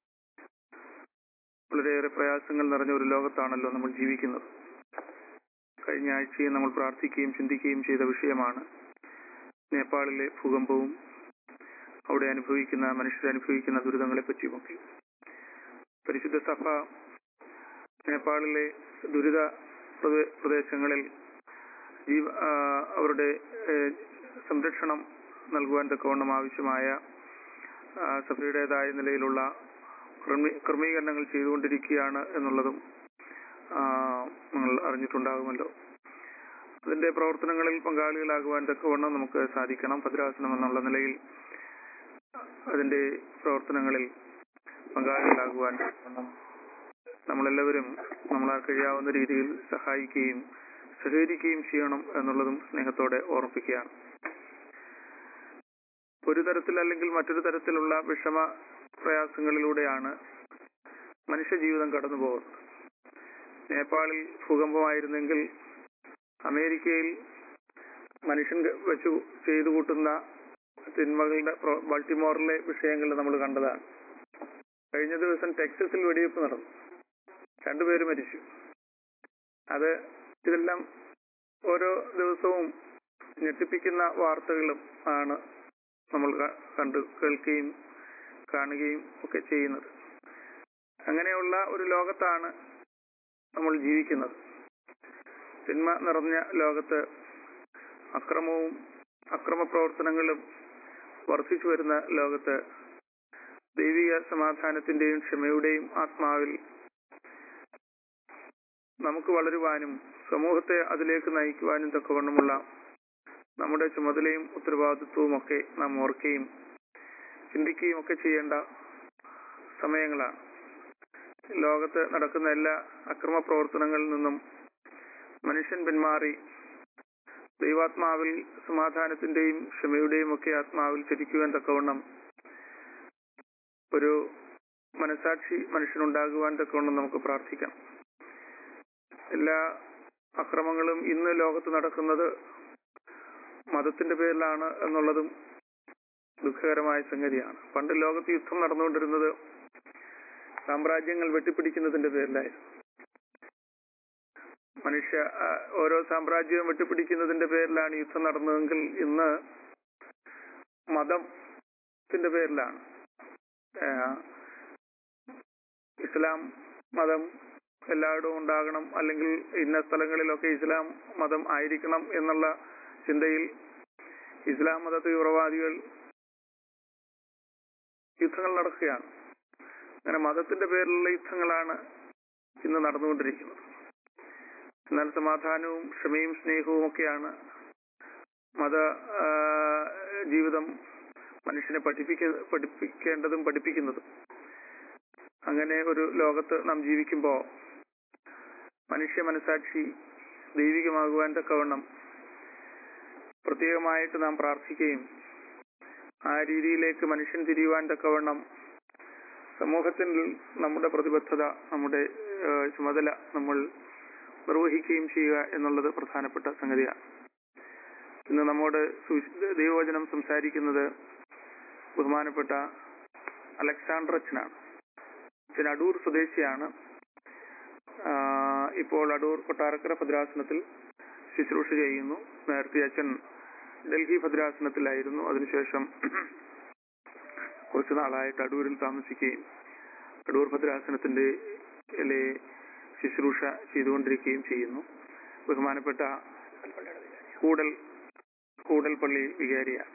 വളരെയേറെ പ്രയാസങ്ങൾ നിറഞ്ഞ ഒരു ലോകത്താണല്ലോ നമ്മൾ ജീവിക്കുന്നത് കഴിഞ്ഞ ആഴ്ചയും നമ്മൾ പ്രാർത്ഥിക്കുകയും ചിന്തിക്കുകയും ചെയ്ത വിഷയമാണ് നേപ്പാളിലെ ഭൂകമ്പവും അവിടെ അനുഭവിക്കുന്ന മനുഷ്യർ അനുഭവിക്കുന്ന ദുരിതങ്ങളെ പറ്റിയുമൊക്കെ പരിശുദ്ധ സഭ നേപ്പാളിലെ ദുരിത പ്രദേ- പ്രദേശങ്ങളിൽ ജീവ ആ, അവരുടെ ഏഹ്, സംരക്ഷണം നൽകുവാൻ തക്കവണ്ണം ആവശ്യമായ ആ, സഭയുടേതായ നിലയിലുള്ള ക്രമീ- ക്രമീകരണങ്ങൾ ചെയ്തുകൊണ്ടിരിക്കുകയാണ് എന്നുള്ളതും ആ, നിങ്ങൾ അറിഞ്ഞിട്ടുണ്ടാകുമല്ലോ അതിന്റെ പ്രവർത്തനങ്ങളിൽ പങ്കാളികളാകുവാൻ തക്കവണ്ണം നമുക്ക് സാധിക്കണം ഭദ്രാസനം എന്നുള്ള നിലയിൽ അതിന്റെ പ്രവർത്തനങ്ങളിൽ പങ്കാളികളാകുവാൻ തക്കവണ്ണം നമ്മളെല്ലാവരും നമ്മളാൽ കഴിയാവുന്ന രീതിയിൽ സഹായിക്കുകയും സഹകരിക്കുകയും ചെയ്യണം എന്നുള്ളതും സ്നേഹത്തോടെ ഓർമ്മിപ്പിക്കുകയാണ് ഒരു തരത്തിൽ അല്ലെങ്കിൽ മറ്റൊരു തരത്തിലുള്ള വിഷമ പ്രയാസങ്ങളിലൂടെയാണ് മനുഷ്യജീവിതം കടന്നു പോകുന്നത് നേപ്പാളിൽ ഭൂകമ്പമായിരുന്നെങ്കിൽ അമേരിക്കയിൽ മനുഷ്യൻ വെച്ച് ചെയ്തു കൂട്ടുന്ന തിന്മകളുടെ പ്രോ- ബൾട്ടിമോറിലെ വിഷയങ്ങൾ നമ്മൾ കണ്ടതാണ് കഴിഞ്ഞ ദിവസം ടെക്സസിൽ വെടിവെപ്പ് നടന്നു രണ്ടുപേര് മരിച്ചു അത് ഇതെല്ലാം ഓരോ ദിവസവും ഞെട്ടിപ്പിക്കുന്ന വാർത്തകളും ആണ് നമ്മൾ ക- കണ്ടു കേൾക്കുകയും കാണുകയും ഒക്കെ ചെയ്യുന്നത് അങ്ങനെയുള്ള ഒരു ലോകത്താണ് നമ്മൾ ജീവിക്കുന്നത് തിന്മ നിറഞ്ഞ ലോകത്ത് അക്രമവും അക്രമ പ്രവർത്തനങ്ങളും വർദ്ധിച്ചു വരുന്ന ലോകത്ത് ദൈവിക സമാധാനത്തിന്റെയും ക്ഷമയുടെയും ആത്മാവിൽ നമുക്ക് വളരുവാനും സമൂഹത്തെ അതിലേക്ക് നയിക്കുവാനും തക്കവണ്ണമുള്ള നമ്മുടെ ചുമതലയും ഉത്തരവാദിത്വവും ഒക്കെ നാം ഓർക്കുകയും ചിന്തിക്കുകയും ഒക്കെ ചെയ്യേണ്ട സമയങ്ങളാണ് ലോകത്ത് നടക്കുന്ന എല്ലാ അക്രമ പ്രവർത്തനങ്ങളിൽ നിന്നും മനുഷ്യൻ പിന്മാറി ദൈവാത്മാവിൽ സമാധാനത്തിന്റെയും ക്ഷമയുടെയും ഒക്കെ ആത്മാവിൽ ചരിക്കുവാൻ തക്കവണ്ണം ഒരു മനസാക്ഷി മനുഷ്യനുണ്ടാകുവാൻ തക്കവണ്ണം നമുക്ക് പ്രാർത്ഥിക്കാം എല്ലാ അക്രമങ്ങളും ഇന്ന് ലോകത്ത് നടക്കുന്നത് മതത്തിന്റെ പേരിലാണ് എന്നുള്ളതും ദുഃഖകരമായ സംഗതിയാണ് പണ്ട് ലോകത്ത് യുദ്ധം നടന്നുകൊണ്ടിരുന്നത് സാമ്രാജ്യങ്ങൾ വെട്ടിപ്പിടിക്കുന്നതിന്റെ പേരിലായിരുന്നു മനുഷ്യ ആ, ഓരോ സാമ്രാജ്യവും വെട്ടിപ്പിടിക്കുന്നതിന്റെ പേരിലാണ് യുദ്ധം നടന്നതെങ്കിൽ ഇന്ന് മതത്തിന്റെ പേരിലാണ് ആ, ഇസ്ലാം മതം എല്ലായിടവും ഉണ്ടാകണം അല്ലെങ്കിൽ ഇന്ന സ്ഥലങ്ങളിലൊക്കെ ഇസ്ലാം മതം ആയിരിക്കണം എന്നുള്ള ചിന്തയിൽ ഇസ്ലാം മത തീവ്രവാദികൾ യുദ്ധങ്ങൾ നടക്കുകയാണ് അങ്ങനെ മതത്തിന്റെ പേരിലുള്ള യുദ്ധങ്ങളാണ് ഇന്ന് നടന്നുകൊണ്ടിരിക്കുന്നത് എന്നാൽ സമാധാനവും ക്ഷമയും സ്നേഹവും ഒക്കെയാണ് മത ആ, ജീവിതം മനുഷ്യനെ പഠിപ്പിക്ക പഠിപ്പിക്കേണ്ടതും പഠിപ്പിക്കുന്നതും അങ്ങനെ ഒരു ലോകത്ത് നാം ജീവിക്കുമ്പോൾ മനുഷ്യ മനസാക്ഷി ദൈവികമാകുവാൻ തക്കവണ്ണം പ്രത്യേകമായിട്ട് നാം പ്രാർത്ഥിക്കുകയും ആ രീതിയിലേക്ക് മനുഷ്യൻ തിരിയുവാൻ തക്കവണ്ണം സമൂഹത്തിൽ നമ്മുടെ പ്രതിബദ്ധത നമ്മുടെ ആ, ചുമതല നമ്മൾ നിർവഹിക്കുകയും ചെയ്യുക എന്നുള്ളത് പ്രധാനപ്പെട്ട സംഗതിയാണ് ഇന്ന് നമ്മോട് സുവിശ- ദൈവവചനം സംസാരിക്കുന്നത് ബഹുമാനപ്പെട്ട അലക്സാണ്ടർ അച്ഛനാണ് അച്ഛൻ അടൂർ സ്വദേശിയാണ് ആ, ഇപ്പോൾ അടൂർ കൊട്ടാരക്കര ഭദ്രാസനത്തിൽ ശുശ്രൂഷ ചെയ്യുന്നു നേരത്തെ അച്ഛൻ ഡൽഹി ഭദ്രാസനത്തിലായിരുന്നു അതിനുശേഷം കുറച്ചു നാളായിട്ട് അടൂരിൽ താമസിക്കുകയും അടൂർ ഭദ്രാസനത്തിന്റെ ലെ ശുശ്രൂഷ ചെയ്തുകൊണ്ടിരിക്കുകയും ചെയ്യുന്നു ബഹുമാനപ്പെട്ട കൂടൽ കൂടൽ പള്ളി വികാരിയാണ്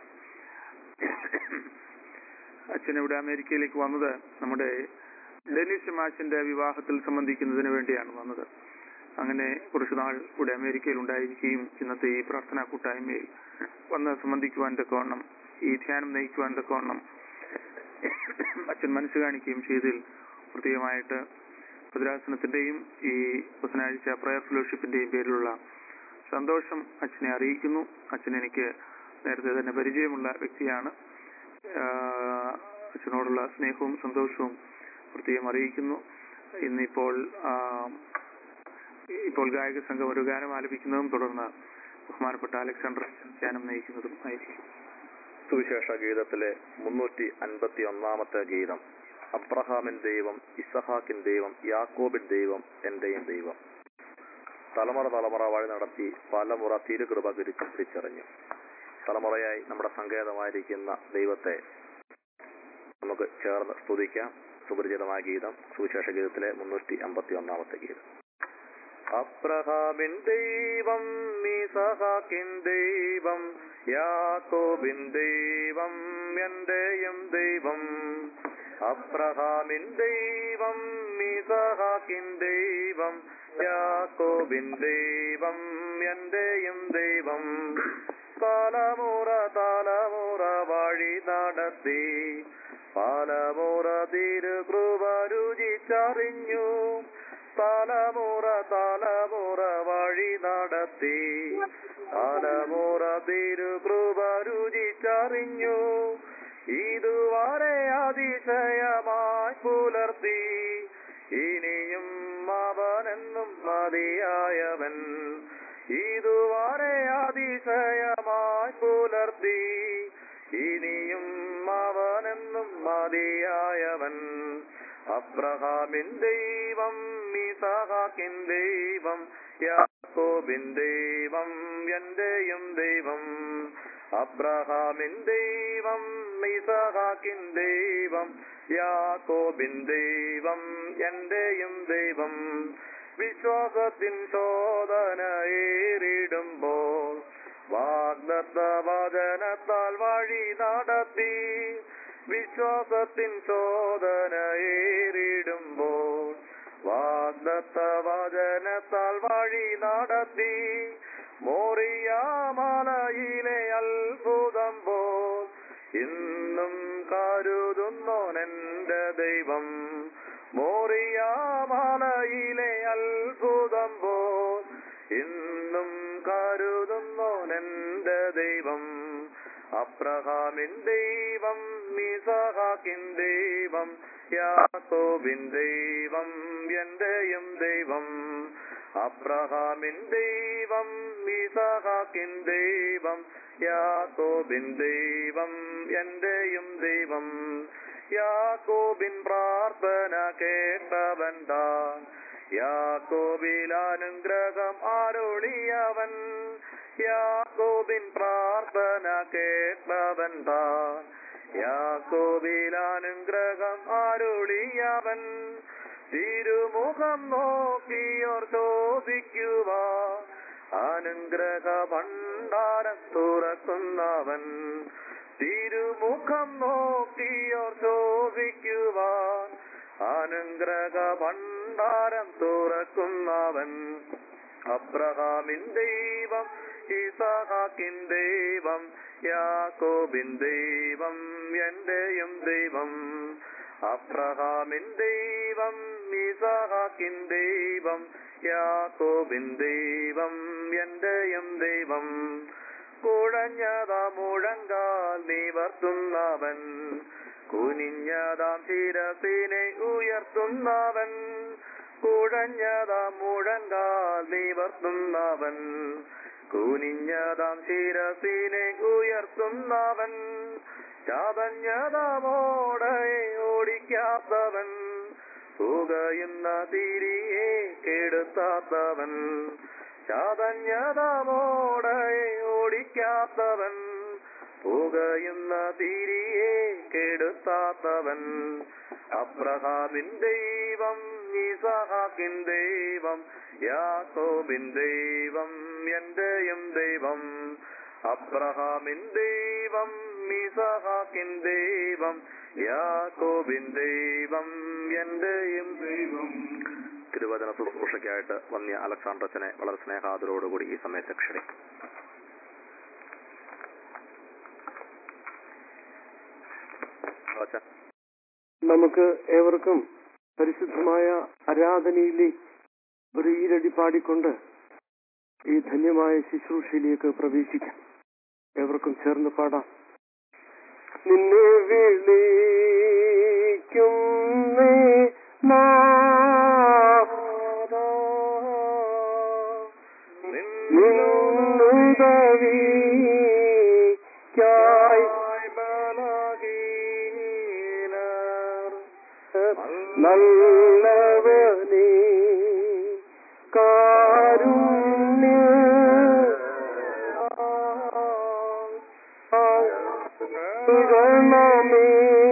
അച്ഛൻ ഇവിടെ അമേരിക്കയിലേക്ക് വന്നത് നമ്മുടെ ഡെനിസ് മാച്ചിന്റെ വിവാഹത്തിൽ സംബന്ധിക്കുന്നതിന് വേണ്ടിയാണ് വന്നത് അങ്ങനെ കുറച്ചു നാൾ ഇവിടെ അമേരിക്കയിൽ ഉണ്ടായിരിക്കുകയും ഇന്നത്തെ ഈ പ്രാർത്ഥനാ കൂട്ടായ്മയിൽ വന്ന് സംബന്ധിക്കുവാൻ തക്കവണ്ണം ഈ ധ്യാനം നയിക്കുവാൻ തക്കവണ്ണം അച്ഛൻ മനസ്സ് കാണിക്കുകയും ചെയ്തതിൽ പ്രത്യേകമായിട്ട് ഭദ്രാസനത്തിന്റെയും ഈ ബുധനാഴ്ച പ്രയർ ഫെലോഷിപ്പിന്റെയും പേരിലുള്ള സന്തോഷം അച്ഛനെ അറിയിക്കുന്നു അച്ഛൻ എനിക്ക് നേരത്തെ തന്നെ പരിചയമുള്ള വ്യക്തിയാണ് ആഹ് അച്ഛനോടുള്ള സ്നേഹവും സന്തോഷവും പ്രത്യേകം അറിയിക്കുന്നു ഇന്നിപ്പോൾ ആഹ് ഇപ്പോൾ ഗായക സംഘം ഒരു ഗാനം ആലപിക്കുന്നതും തുടർന്ന് ബഹുമാനപ്പെട്ട അലക്സാണ്ടർ ധ്യാനം നയിക്കുന്നതും ആയിരിക്കും സുവിശേഷ ഗീതത്തിലെ മുന്നൂറ്റി അൻപത്തി ഒന്നാമത്തെ ഗീതം അബ്രഹാമിൻ ദൈവം ഇസഹാക്കിൻ ദൈവം യാക്കോബിൻ ദൈവം എന്റെയും ദൈവം തലമുറ തലമുറ വഴി നടത്തി പലമുറ തിരുകൃപ തിരിച്ചു തിരിച്ചറിഞ്ഞു തലമുറയായി നമ്മുടെ സങ്കേതമായിരിക്കുന്ന ദൈവത്തെ നമുക്ക് ചേർന്ന് സ്തുതിക്കാം സുപരിചിതമായ ഗീതം സുവിശേഷ ഗീതത്തിലെ മുന്നൂറ്റി അമ്പത്തി ഒന്നാമത്തെ ഗീതം അബ്രഹാമിൻ ദൈവം മീസഹാക്കിൻ ദൈവം യാക്കോബിൻ ദൈവം എന്റെയും ദൈവം അബ്രഹാമിൻ ദൈവം മീസഹാക്കിൻ ദൈവം യാക്കോബിൻ ദൈവം എന്റെയും ദൈവം തലമുറ തലമുറ വഴി നടത്തി പലമുറ തിരുകൃപ രുചിച്ചറിഞ്ഞു തലമുറ തലമുറ വഴി നടത്തി തലമുറ തിരുകൃപ രുചിച്ചറിഞ്ഞു ഇതുവരെ അതിശയമായി പുലർത്തി ഇനിയും അവനെന്നും മതിയായവൻ ഇതുവരെ അതിശയമായി പുലർത്തി ഇനിയും അവനെന്നും മതിയായവൻ അബ്രഹാമിൻ ദൈവം ഇസഹാക്കിൻ ദൈവം യാക്കോബിൻ ദൈവം എന്റെയും ദൈവം അബ്രഹാമിൻ ദൈവം ഇസഹാക്കിൻ ദൈവം യാക്കോബിൻ ദൈവം എന്റെയും ദൈവം വിശ്വാസത്തിൻ ശോധന ഏറിടുമ്പോൾ വാഗ്ദത്ത വചനത്താൽ വഴി നടത്തി വിശ്വാസത്തിൻ ശോധന ഏറിടുമ്പോൾ വാഗ്ദത്ത വചനത്താൽ വഴി നടത്തി മോറിയാമലയിലെ അത്ഭുതം പോൽ ഇന്നും കരുതുന്നോനെന്റെ ദൈവം മോറിയാമലയിലെ അത്ഭുതം പോൽ ഇന്നും കരുതുന്നോനെന്റെ ദൈവം അബ്രഹാമിൻ ദൈവം മിസഹാക്കിൻ ദൈവം യാക്കോബിൻ ദൈവം എന്റെയും ദൈവം അബ്രഹാമിൻ ദൈവം മിസഹാക്കിൻ ദൈവം യാക്കോബിൻ ദൈവം എന്റെയും ദൈവം യാക്കോബിൻ പ്രാർത്ഥന കേട്ടവൻ താൻ യാക്കോബിൽ അനുഗ്രഹം ആരോളിയവൻ യാക്കോബിൻ പ്രാർത്ഥന കേട്ടവൻ താൻ യാക്കോബിൽ അനുഗ്രഹം ആരുളിയവൻ തിരുമുഖം നോക്കിയോർ ചോദിക്കുക അനുഗ്രഹ ഭണ്ഡാരം തുറക്കുന്നവൻ തിരുമുഖം നോക്കിയോർ ചോദിക്കുവാൻ അനുഗ്രഹ ഭണ്ഡാരം തുറക്കുന്നവൻ അബ്രഹാമിൻ ദൈവം ഇസഹാക്കിൻ ദൈവം യാക്കോബിൻ ദൈവം എന്റെയും ദൈവം അബ്രഹാമിൻ ദൈവം ഇസഹാക്കിൻ ദൈവം യാക്കോബിൻ ദൈവം എന്റെയും ദൈവം കുഴഞ്ഞതാ മുഴങ്കാൽ നിവർത്തുന്നവൻ കുനിഞ്ഞതാം ശിരസിനെ ഉയർത്തുന്നവൻ കുഴഞ്ഞതാം മുഴങ്കാൽ നിവർത്തുന്നവൻ കുനിഞ്ഞതാം ശിരസിനെ ഉയർത്തുന്നവൻ ചതഞ്ഞതാമോടെ ഓടിക്കാത്തവൻ പുകയുന്ന തിരിയെ കെടുത്താത്തവൻ ചതഞ്ഞതാമോടെ ഓടിക്കാത്തവൻ പുകയുന്ന തിരിയെ കെടുത്താത്തവൻ അബ്രഹാമിൻ ദൈവം ഇസഹാക്കിൻ ദൈവം യാക്കോബിൻ ദൈവം എന്റെയും ദൈവം അബ്രഹാമിൻ ദൈവം ഇസഹാക്കിൻ ദൈവം യാക്കോബിൻ ദൈവം എന്റെയും ദൈവം തിരുവചന ശുശ്രൂഷയ്ക്കായിട്ട് വന്യ അലക്സാണ്ടച്ചനെ വളരെ സ്നേഹാദരോടുകൂടി ഈ സമയത്ത് ക്ഷണിക്കും അച്ഛൻ നമുക്ക് ഏവർക്കും പരിശുദ്ധമായ ആരാധനയിലെ ഒരു ഈരടി പാടിക്കൊണ്ട് ഈ ധന്യമായ ശുശ്രൂഷയിലേക്ക് പ്രവേശിക്കാം ഏവർക്കും ചേർന്ന് പാടാം നിന്നെ വിളിക്കുന്നേ നാഥാ. നിന്നുദവിക്കായി ബലഹീനർ നല്ലവനേ കാരുണ്യ ഗണമേ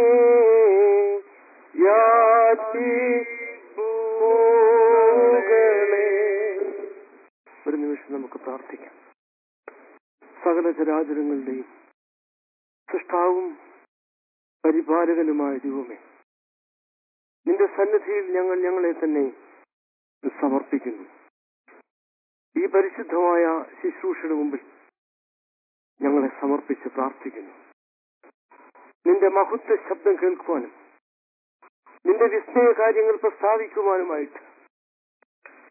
യാചിപ്പൂകളെ ഒരു നിമിഷം നമുക്ക് പ്രാർത്ഥിക്കാം സകല ചരാചരങ്ങളുടെയും സൃഷ്ടാവും പരിപാലകനുമായ ദൈവമേ നിന്റെ സന്നിധിയിൽ ഞങ്ങൾ ഞങ്ങളെ തന്നെ സമർപ്പിക്കുന്നു ഈ പരിശുദ്ധമായ ശുശ്രൂഷയുടെ മുമ്പിൽ ഞങ്ങളെ സമർപ്പിച്ച് പ്രാർത്ഥിക്കുന്നു നിന്റെ മഹത്വ ശബ്ദം കേൾക്കുവാനും നിന്റെ വിസ്മയ കാര്യങ്ങൾ പ്രസ്താവിക്കുവാനുമായിട്ട്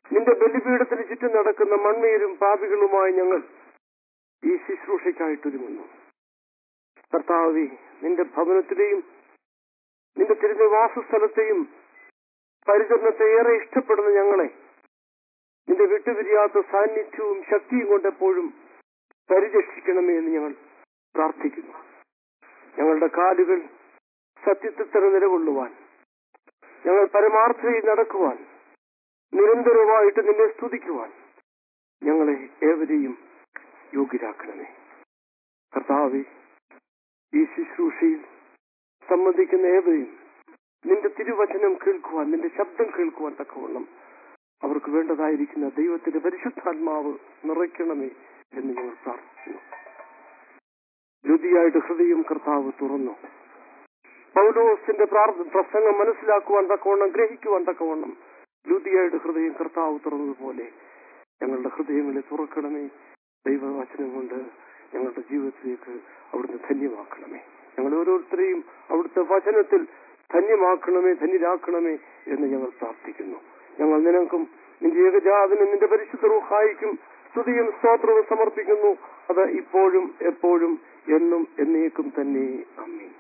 നിന്റെ ബലിപീഠത്തിന് ചുറ്റും നടക്കുന്ന മൺമീരും പാപികളുമായി ഞങ്ങൾ ഈ ശുശ്രൂഷയ്ക്കായിട്ടൊരുങ്ങുന്നു കർത്താവെ നിന്റെ ഭവനത്തിലെയും നിന്റെ തിരുനിവാസ സ്ഥലത്തെയും പരിചരണത്തെ ഏറെ ഇഷ്ടപ്പെടുന്ന ഞങ്ങളെ നിന്റെ വിട്ടുപിരിയാത്ത സാന്നിധ്യവും ശക്തിയും കൊണ്ട് എപ്പോഴും പരിരക്ഷിക്കണമേ എന്ന് ഞങ്ങൾ പ്രാർത്ഥിക്കുന്നു ഞങ്ങളുടെ കാലുകൾ സത്യത്തിൽ തന്നെ നിലകൊള്ളുവാൻ ഞങ്ങൾ പരമാർത്ഥതയിൽ നടക്കുവാൻ നിരന്തരമായിട്ട് നിന്നെ സ്തുതിക്കുവാൻ ഞങ്ങളെ ഏവരെയും യോഗ്യരാക്കണമേ കർത്താവെ ഈ ശുശ്രൂഷയിൽ സംബന്ധിക്കുന്ന ഏവരെയും നിന്റെ തിരുവചനം കേൾക്കുവാൻ നിന്റെ ശബ്ദം കേൾക്കുവാൻ തക്കവണ്ണം അവർക്ക് വേണ്ടതായിരിക്കുന്ന ദൈവത്തിന്റെ പരിശുദ്ധാത്മാവ് നിറയ്ക്കണമേ എന്ന് ഞങ്ങൾ പ്രാർത്ഥിക്കുന്നു രുതിയായിട്ട് ഹൃദയം കർത്താവ് തുറന്നു പൗലോസിന്റെ പ്രാർത്ഥ പ്രസംഗം മനസ്സിലാക്കുവാൻ തക്കവണ്ണം ഗ്രഹിക്കുവാൻ തക്കവണ്ണം രുതിയായിട്ട് ഹൃദയം കർത്താവ് തുറന്നതുപോലെ ഞങ്ങളുടെ ഹൃദയങ്ങളെ തുറക്കണമേ ദൈവവചനം കൊണ്ട് ഞങ്ങളുടെ ജീവിതത്തിലേക്ക് അവിടുന്ന് ധന്യമാക്കണമേ ഞങ്ങൾ ഓരോരുത്തരെയും അവിടുത്തെ വചനത്തിൽ ധന്യമാക്കണമേ ധന്യരാക്കണമേ എന്ന് ഞങ്ങൾ പ്രാർത്ഥിക്കുന്നു ഞങ്ങൾ നിനക്കും നിന്റെ ഏകജാതനും നിന്റെ പരിശുദ്ധ റൂഹായിക്കും സ്തുതിയും സ്തോത്രവും സമർപ്പിക്കുന്നു അത് ഇപ്പോഴും എപ്പോഴും എന്നും എന്നേക്കും തന്നെ അമ്മേ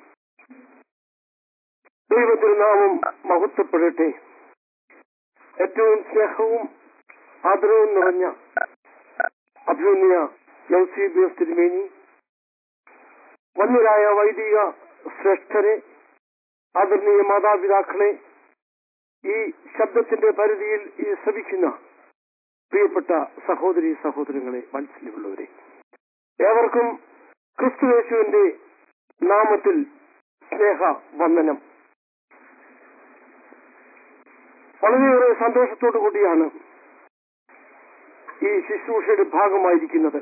ദൈവത്തിരുനാമം മഹത്വപ്പെടട്ടെ ഏറ്റവും സ്നേഹവും ആദരവും നിറഞ്ഞ അഭിമന്യ യൗസീബിയസ് തിരുമേനി വന്യരായ വൈദിക ശ്രേഷ്ഠരെ ആദരണീയ മാതാപിതാക്കളെ ഈ ശബ്ദത്തിന്റെ പരിധിയിൽ ഈ ശ്രമിക്കുന്ന പ്രിയപ്പെട്ട സഹോദരി സഹോദരങ്ങളെ വാത്സല്യമുള്ളവരെ ഏവർക്കും ക്രിസ്തുയേശുവിന്റെ നാമത്തിൽ സ്നേഹ വന്ദനം വളരെയേറെ സന്തോഷത്തോടു കൂടിയാണ് ഈ ശുശ്രൂഷയുടെ ഭാഗമായിരിക്കുന്നത്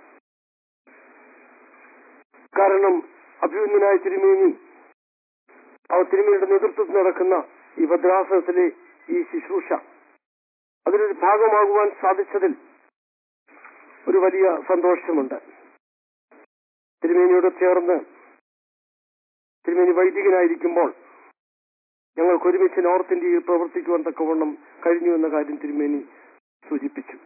കാരണം അഭിമന്യനായ തിരുമേനി ആ തിരുമേനിയുടെ നേതൃത്വത്തിൽ നടക്കുന്ന ഈ ഭദ്രാസനത്തിലെ ഈ ശുശ്രൂഷ അതിലൊരു ഭാഗമാകുവാൻ സാധിച്ചതിൽ ഒരു വലിയ സന്തോഷമുണ്ട് തിരുമേനിയോട് ചേർന്ന് തിരുമേനി വൈദികനായിരിക്കുമ്പോൾ ഞങ്ങൾക്ക് ഒരുമിച്ച് നോർത്ത് ഇന്ത്യയിൽ പ്രവർത്തിക്കുവാൻ തക്കവണ്ണം കഴിഞ്ഞു എന്ന കാര്യം തിരുമേനി സൂചിപ്പിച്ചു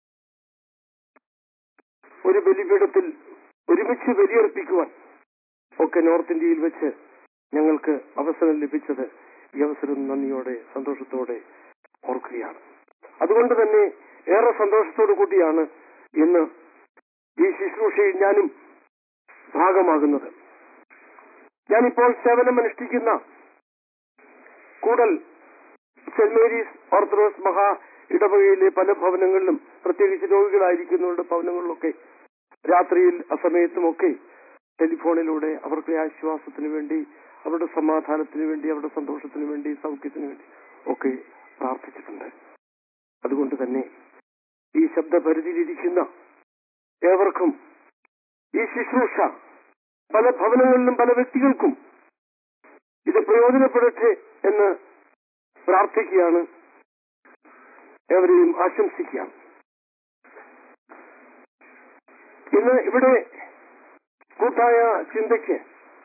ഒരു ബലിപീഠത്തിൽ ഒരുമിച്ച് ബലിയർപ്പിക്കുവാൻ ഒക്കെ നോർത്ത് ഇന്ത്യയിൽ വെച്ച് ഞങ്ങൾക്ക് അവസരം ലഭിച്ചത് ഈ അവസരം നന്ദിയോടെ സന്തോഷത്തോടെ ഓർക്കുകയാണ് അതുകൊണ്ട് തന്നെ ഏറെ സന്തോഷത്തോടു കൂടിയാണ് ഇന്ന് ഈ ശുശ്രൂഷയിൽ ഞാനും ഭാഗമാകുന്നത് ഞാനിപ്പോൾ സേവനമനുഷ്ഠിക്കുന്ന കൂടൽ സെന്റ് മേരീസ് ഓർത്തഡോക്സ് മഹാ ഇടവകയിലെ പല ഭവനങ്ങളിലും പ്രത്യേകിച്ച് രോഗികളായിരിക്കുന്നവരുടെ ഭവനങ്ങളിലൊക്കെ രാത്രിയിൽ അസമയത്തുമൊക്കെ ടെലിഫോണിലൂടെ അവർക്ക് ആശ്വാസത്തിന് വേണ്ടി അവരുടെ സമാധാനത്തിന് വേണ്ടി അവരുടെ സന്തോഷത്തിന് വേണ്ടി സൗഖ്യത്തിന് വേണ്ടി ഒക്കെ പ്രാർത്ഥിച്ചിട്ടുണ്ട് അതുകൊണ്ട് തന്നെ ഈ ശബ്ദപരിധിയിലിരിക്കുന്ന ഏവർക്കും ഈ ശുശ്രൂഷ പല ഭവനങ്ങളിലും പല വ്യക്തികൾക്കും ഇത് പ്രയോജനപ്പെടട്ടെ എന്ന് പ്രാർത്ഥിക്കുകയാണ് ഏവരെയും ആശംസിക്കുകയാണ് ഇന്ന് ഇവിടെ കൂട്ടായ ചിന്തയ്ക്ക്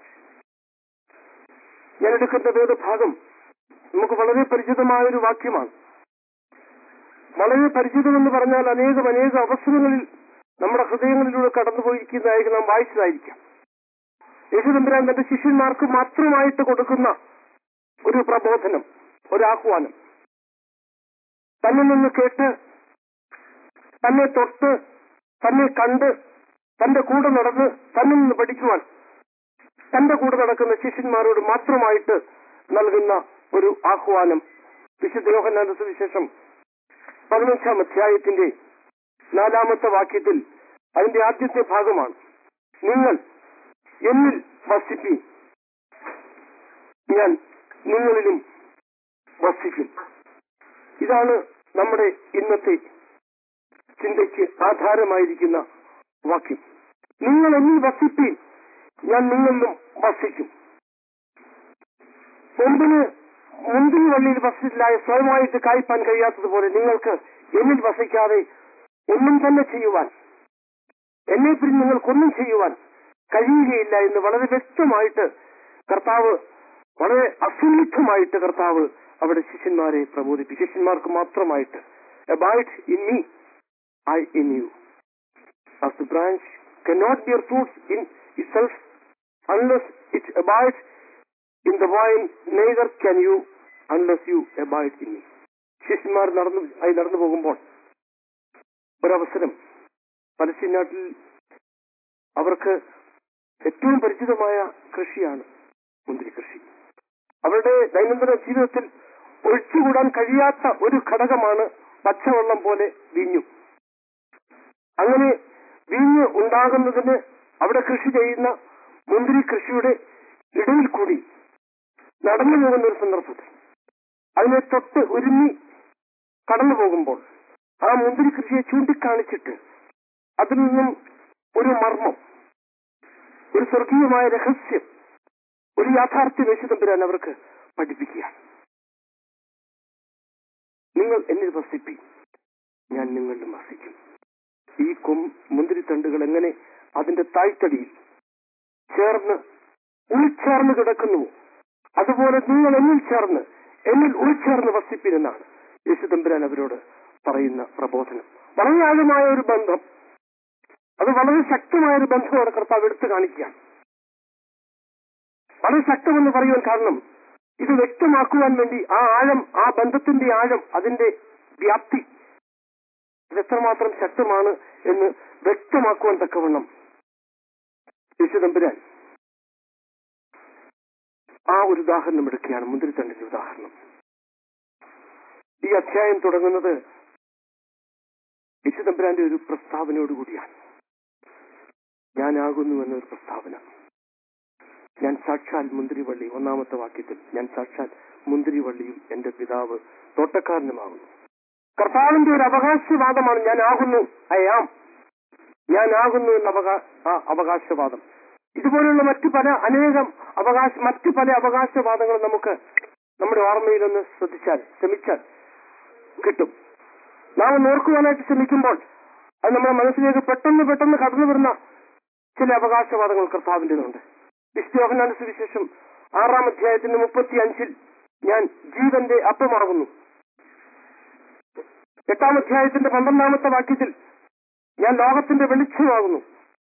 ഞാൻ എടുക്കുന്ന വേദഭാഗം നമുക്ക് വളരെ പരിചിതമായ ഒരു വാക്യമാണ് വളരെ പരിചിതമെന്ന് പറഞ്ഞാൽ അനേകം അനേക അവസരങ്ങളിൽ നമ്മുടെ ഹൃദയങ്ങളിലൂടെ കടന്നുപോയിരിക്കുന്നതായിരിക്കും നാം വായിച്ചതായിരിക്കാം യേശുദമ്പുരാൻ തന്റെ ശിഷ്യന്മാർക്ക് മാത്രമായിട്ട് കൊടുക്കുന്ന ഒരു പ്രബോധനം ഒരു ആഹ്വാനം തന്നിൽ നിന്ന് കേട്ട് തന്നെ തൊട്ട് തന്നെ കണ്ട് തന്റെ കൂടെ നടന്ന് തന്നിൽ നിന്ന് പഠിക്കുവാൻ തന്റെ കൂടെ നടക്കുന്ന ശിഷ്യന്മാരോട് മാത്രമായിട്ട് നൽകുന്ന ഒരു ആഹ്വാനം വിശുദ്ധ യോഹന്നാന്റെ സുവിശേഷം പതിനഞ്ചാം അധ്യായത്തിന്റെ നാലാമത്തെ വാക്യത്തിൽ അതിന്റെ ആദ്യത്തെ ഭാഗമാണ് നിങ്ങൾ എന്നിൽ വസിപ്പി ഞാൻ നിങ്ങളിലും വസിക്കും ഇതാണ് നമ്മുടെ ഇന്നത്തെ ചിന്തയ്ക്ക് ആധാരമായിരിക്കുന്ന വാക്യം നിങ്ങൾ എന്നിൽ വസിപ്പീൻ ഞാൻ നിങ്ങളിലും വസിക്കും മുമ്പിന് മുന്തിരി വള്ളിയിൽ വസിച്ചില്ലായ സ്വയമായിട്ട് കായ്പാൻ കഴിയാത്തതുപോലെ നിങ്ങൾക്ക് എന്നിൽ വസിക്കാതെ ഒന്നും തന്നെ ചെയ്യുവാൻ എന്നെ പിരിഞ്ഞ് നിങ്ങൾക്കൊന്നും ചെയ്യുവാൻ കഴിയുകയില്ല എന്ന് വളരെ വ്യക്തമായിട്ട് കർത്താവ് വളരെ അസന്നിഗ്ധമായിട്ട് കർത്താവ് അവിടെ ശിഷ്യന്മാരെ പ്രബോധിപ്പിക്കും ശിഷ്യന്മാർക്ക് മാത്രമായിട്ട് abide in me, I in you. As the branch cannot bear fruits in itself unless it abides in the vine, neither can you unless you abide in me. ശിഷ്യന്മാർ നടന്നു ആയി നടന്നു പോകുമ്പോൾ ഒരവസരം പലസ്തീൻ നാട്ടിൽ അവർക്ക് ഏറ്റവും പരിചിതമായ കൃഷിയാണ് മുന്തിരി കൃഷി അവരുടെ ദൈനംദിന ജീവിതത്തിൽ ഒഴിച്ചുകൂടാൻ കഴിയാത്ത ഒരു ഘടകമാണ് പച്ചവെള്ളം പോലെ വീഞ്ഞു അങ്ങനെ വീഞ്ഞ് ഉണ്ടാകുന്നതിന് അവിടെ കൃഷി ചെയ്യുന്ന മുന്തിരി കൃഷിയുടെ ഇടയിൽ കൂടി നടന്നു പോകുന്ന ഒരു സന്ദർഭത്തിൽ അതിനെ തൊട്ട് ഒരുങ്ങി കടന്നു പോകുമ്പോൾ ആ മുന്തിരി കൃഷിയെ ചൂണ്ടിക്കാണിച്ചിട്ട് അതിൽ നിന്നും ഒരു മർമ്മം ഒരു സ്വർഗീയമായ രഹസ്യം ഒരു യാഥാർത്ഥ്യ വേശതമ്പുരാൻ അവർക്ക് പഠിപ്പിക്കുക നിങ്ങൾ എന്നിൽ വസിപ്പി ഞാൻ നിങ്ങളിലും വസിക്കും ഈ കൊം മുന്തിരിത്തണ്ടുകൾ എങ്ങനെ അതിന്റെ തായ്തടിയിൽ ചേർന്ന് ഉൾച്ചേർന്ന് കിടക്കുന്നു അതുപോലെ നിങ്ങൾ എന്നിൽ ചേർന്ന് എന്നിൽ ഉൾച്ചേർന്ന് വസിപ്പിനെന്നാണ് യേശുദമ്പുരാൻ അവരോട് പറയുന്ന പ്രബോധനം വളരെ ആഴമായ ഒരു ബന്ധം അത് വളരെ ശക്തമായ ഒരു ബന്ധമാണ് കർത്താവ് എടുത്തു കാണിക്കുകയാണ് വളരെ ശക്തമെന്ന് പറയുവാൻ കാരണം ഇത് വ്യക്തമാക്കുവാൻ വേണ്ടി ആ ആഴം ആ ബന്ധത്തിന്റെ ആഴം അതിന്റെ വ്യാപ്തി ഇത് എത്രമാത്രം ശക്തമാണ് എന്ന് വ്യക്തമാക്കുവാൻ തക്കവണ്ണം യേശുദമ്പുരാൻ ആ ഒരു ഉദാഹരണം എടുക്കുകയാണ് മുന്തിരിത്തണ്ടിന്റെ ഉദാഹരണം ഈ അധ്യായം തുടങ്ങുന്നത് യേശുദമ്പുരാന്റെ ഒരു പ്രസ്താവനയോടുകൂടിയാണ് ഞാനാകുന്നു എന്നൊരു പ്രസ്താവന ഞാൻ സാക്ഷാൽ മുന്തിരിവള്ളി ഒന്നാമത്തെ വാക്യത്തിൽ ഞാൻ സാക്ഷാൽ മുന്തിരിവള്ളിയും എന്റെ പിതാവ് തോട്ടക്കാരനുമാകുന്നു കർത്താവിന്റെ ഒരു അവകാശവാദമാണ് ഞാൻ ആകുന്നു അയാം ഞാൻ ആകുന്നു എന്ന അവകാ ആ അവകാശവാദം ഇതുപോലുള്ള മറ്റു പല അനേകം അവകാശ മറ്റു പല അവകാശവാദങ്ങളും നമുക്ക് നമ്മുടെ ഓർമ്മയിലൊന്ന് ശ്രദ്ധിച്ചാൽ ശ്രമിച്ചാൽ കിട്ടും നാം ഒന്ന് ഓർക്കുവാനായിട്ട് ശ്രമിക്കുമ്പോൾ അത് നമ്മുടെ മനസ്സിലേക്ക് പെട്ടെന്ന് പെട്ടെന്ന് കടന്നു വരുന്ന ചില അവകാശവാദങ്ങൾ കർത്താവിൻ്റെതുണ്ട് വിശ്വോഹനാന്റെ സുവിശേഷം ആറാം അധ്യായത്തിന്റെ മുപ്പത്തി അഞ്ചിൽ ഞാൻ ജീവന്റെ അപ്പമാകുന്നു എട്ടാം അധ്യായത്തിന്റെ പന്ത്രണ്ടാമത്തെ വാക്യത്തിൽ ഞാൻ ലോകത്തിന്റെ വെളിച്ചമാകുന്നു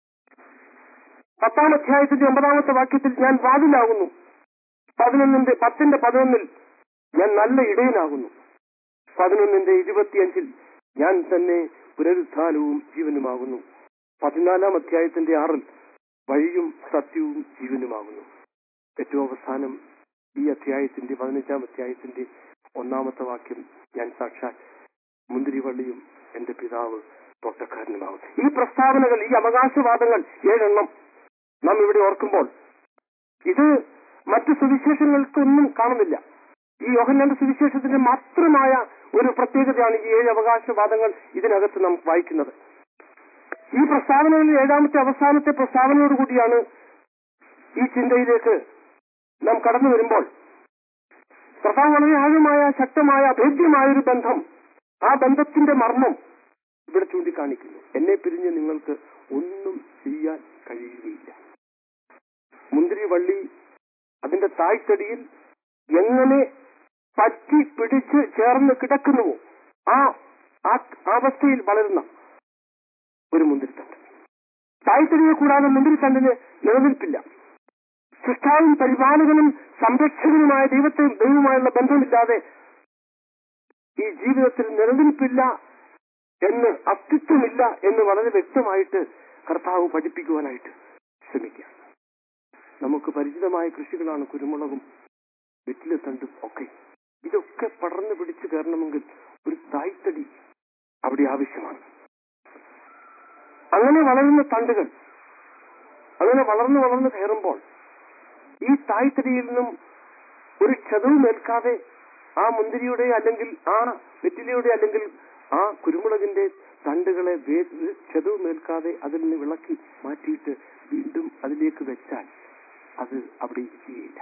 പത്താം അധ്യായത്തിന്റെ ഒമ്പതാമത്തെ വാക്യത്തിൽ ഞാൻ വാതിലാകുന്നു പതിനൊന്നിന്റെ പത്തിന്റെ പതിനൊന്നിൽ ഞാൻ നല്ല ഇടയനാകുന്നു പതിനൊന്നിന്റെ ഇരുപത്തിയഞ്ചിൽ ഞാൻ തന്നെ പുനരുത്ഥാനവും ജീവനുമാകുന്നു പതിനാലാം അധ്യായത്തിന്റെ ആറിൽ വഴിയും സത്യവും ജീവനുമാകുന്നു ഏറ്റവും അവസാനം ഈ അധ്യായത്തിന്റെ പതിനഞ്ചാം അധ്യായത്തിന്റെ ഒന്നാമത്തെ വാക്യം ഞാൻ സാക്ഷാൽ മുന്തിരിവള്ളിയും എന്റെ പിതാവ് തോട്ടക്കാരനുമാകും ഈ പ്രസ്താവനകൾ ഈ അവകാശവാദങ്ങൾ ഏഴെണ്ണം നാം ഇവിടെ ഓർക്കുമ്പോൾ ഇത് മറ്റു സുവിശേഷങ്ങൾക്കൊന്നും കാണുന്നില്ല ഈ യോഹന്നാന്റെ സുവിശേഷത്തിന്റെ മാത്രമായ ഒരു പ്രത്യേകതയാണ് ഈ ഏഴ് അവകാശവാദങ്ങൾ ഇതിനകത്ത് നാം വായിക്കുന്നത് ഈ പ്രസ്താവനകളിൽ ഏഴാമത്തെ അവസാനത്തെ പ്രസ്താവനയോടുകൂടിയാണ് ഈ ചിന്തയിലേക്ക് നാം കടന്നു വരുമ്പോൾ കർത്താവ് വളരെ ആഴമായ ശക്തമായ അഭേദ്യമായ ഒരു ബന്ധം ആ ബന്ധത്തിന്റെ മർമ്മം ഇവിടെ ചൂണ്ടിക്കാണിക്കുന്നു എന്നെ പിരിഞ്ഞ് നിങ്ങൾക്ക് ഒന്നും ചെയ്യാൻ കഴിയുകയില്ല മുന്തിരി വള്ളി അതിന്റെ തായ്തടിയിൽ എങ്ങനെ പറ്റി പിടിച്ച് ചേർന്ന് കിടക്കുന്നുവോ ആ ആ അവസ്ഥയിൽ വളരുന്ന ഒരു മുന്തിരിത്തണ്ട് തായ്തടിയെ കൂടാതെ മുന്തിരിത്തണ്ടിന് നിലനിൽപ്പില്ല സൃഷ്ടാവും പരിപാലകനും സംരക്ഷകനുമായ ദൈവത്തെ ദൈവവുമായുള്ള ബന്ധമില്ലാതെ ഈ ജീവിതത്തിൽ നിലനിൽപ്പില്ല എന്ന് അസ്തിത്വമില്ല എന്ന് വളരെ വ്യക്തമായിട്ട് കർത്താവ് പഠിപ്പിക്കുവാനായിട്ട് ശ്രമിക്കുക നമുക്ക് പരിചിതമായ കൃഷികളാണ് കുരുമുളകും വെറ്റിലത്തണ്ടും ഒക്കെ ഇതൊക്കെ പടർന്നു പിടിച്ചു കയറണമെങ്കിൽ ഒരു തായ്തടി അവിടെ ആവശ്യമാണ് അങ്ങനെ വളരുന്ന തണ്ടുകൾ അങ്ങനെ വളർന്നു വളർന്നു കയറുമ്പോൾ ഈ തായ്തടിയിൽ നിന്നും ഒരു ക്ഷതവും ഏൽക്കാതെ ആ മുന്തിരിയുടെ അല്ലെങ്കിൽ ആ വെറ്റിലയുടെ അല്ലെങ്കിൽ ആ കുരുമുളകിന്റെ തണ്ടുകളെ വേ- ക്ഷതവും ഏൽക്കാതെ അതിൽ നിന്ന് വിളക്കി മാറ്റിയിട്ട് വീണ്ടും അതിലേക്ക് വെച്ചാൽ അത് അവിടെ ഇരിക്കുകയില്ല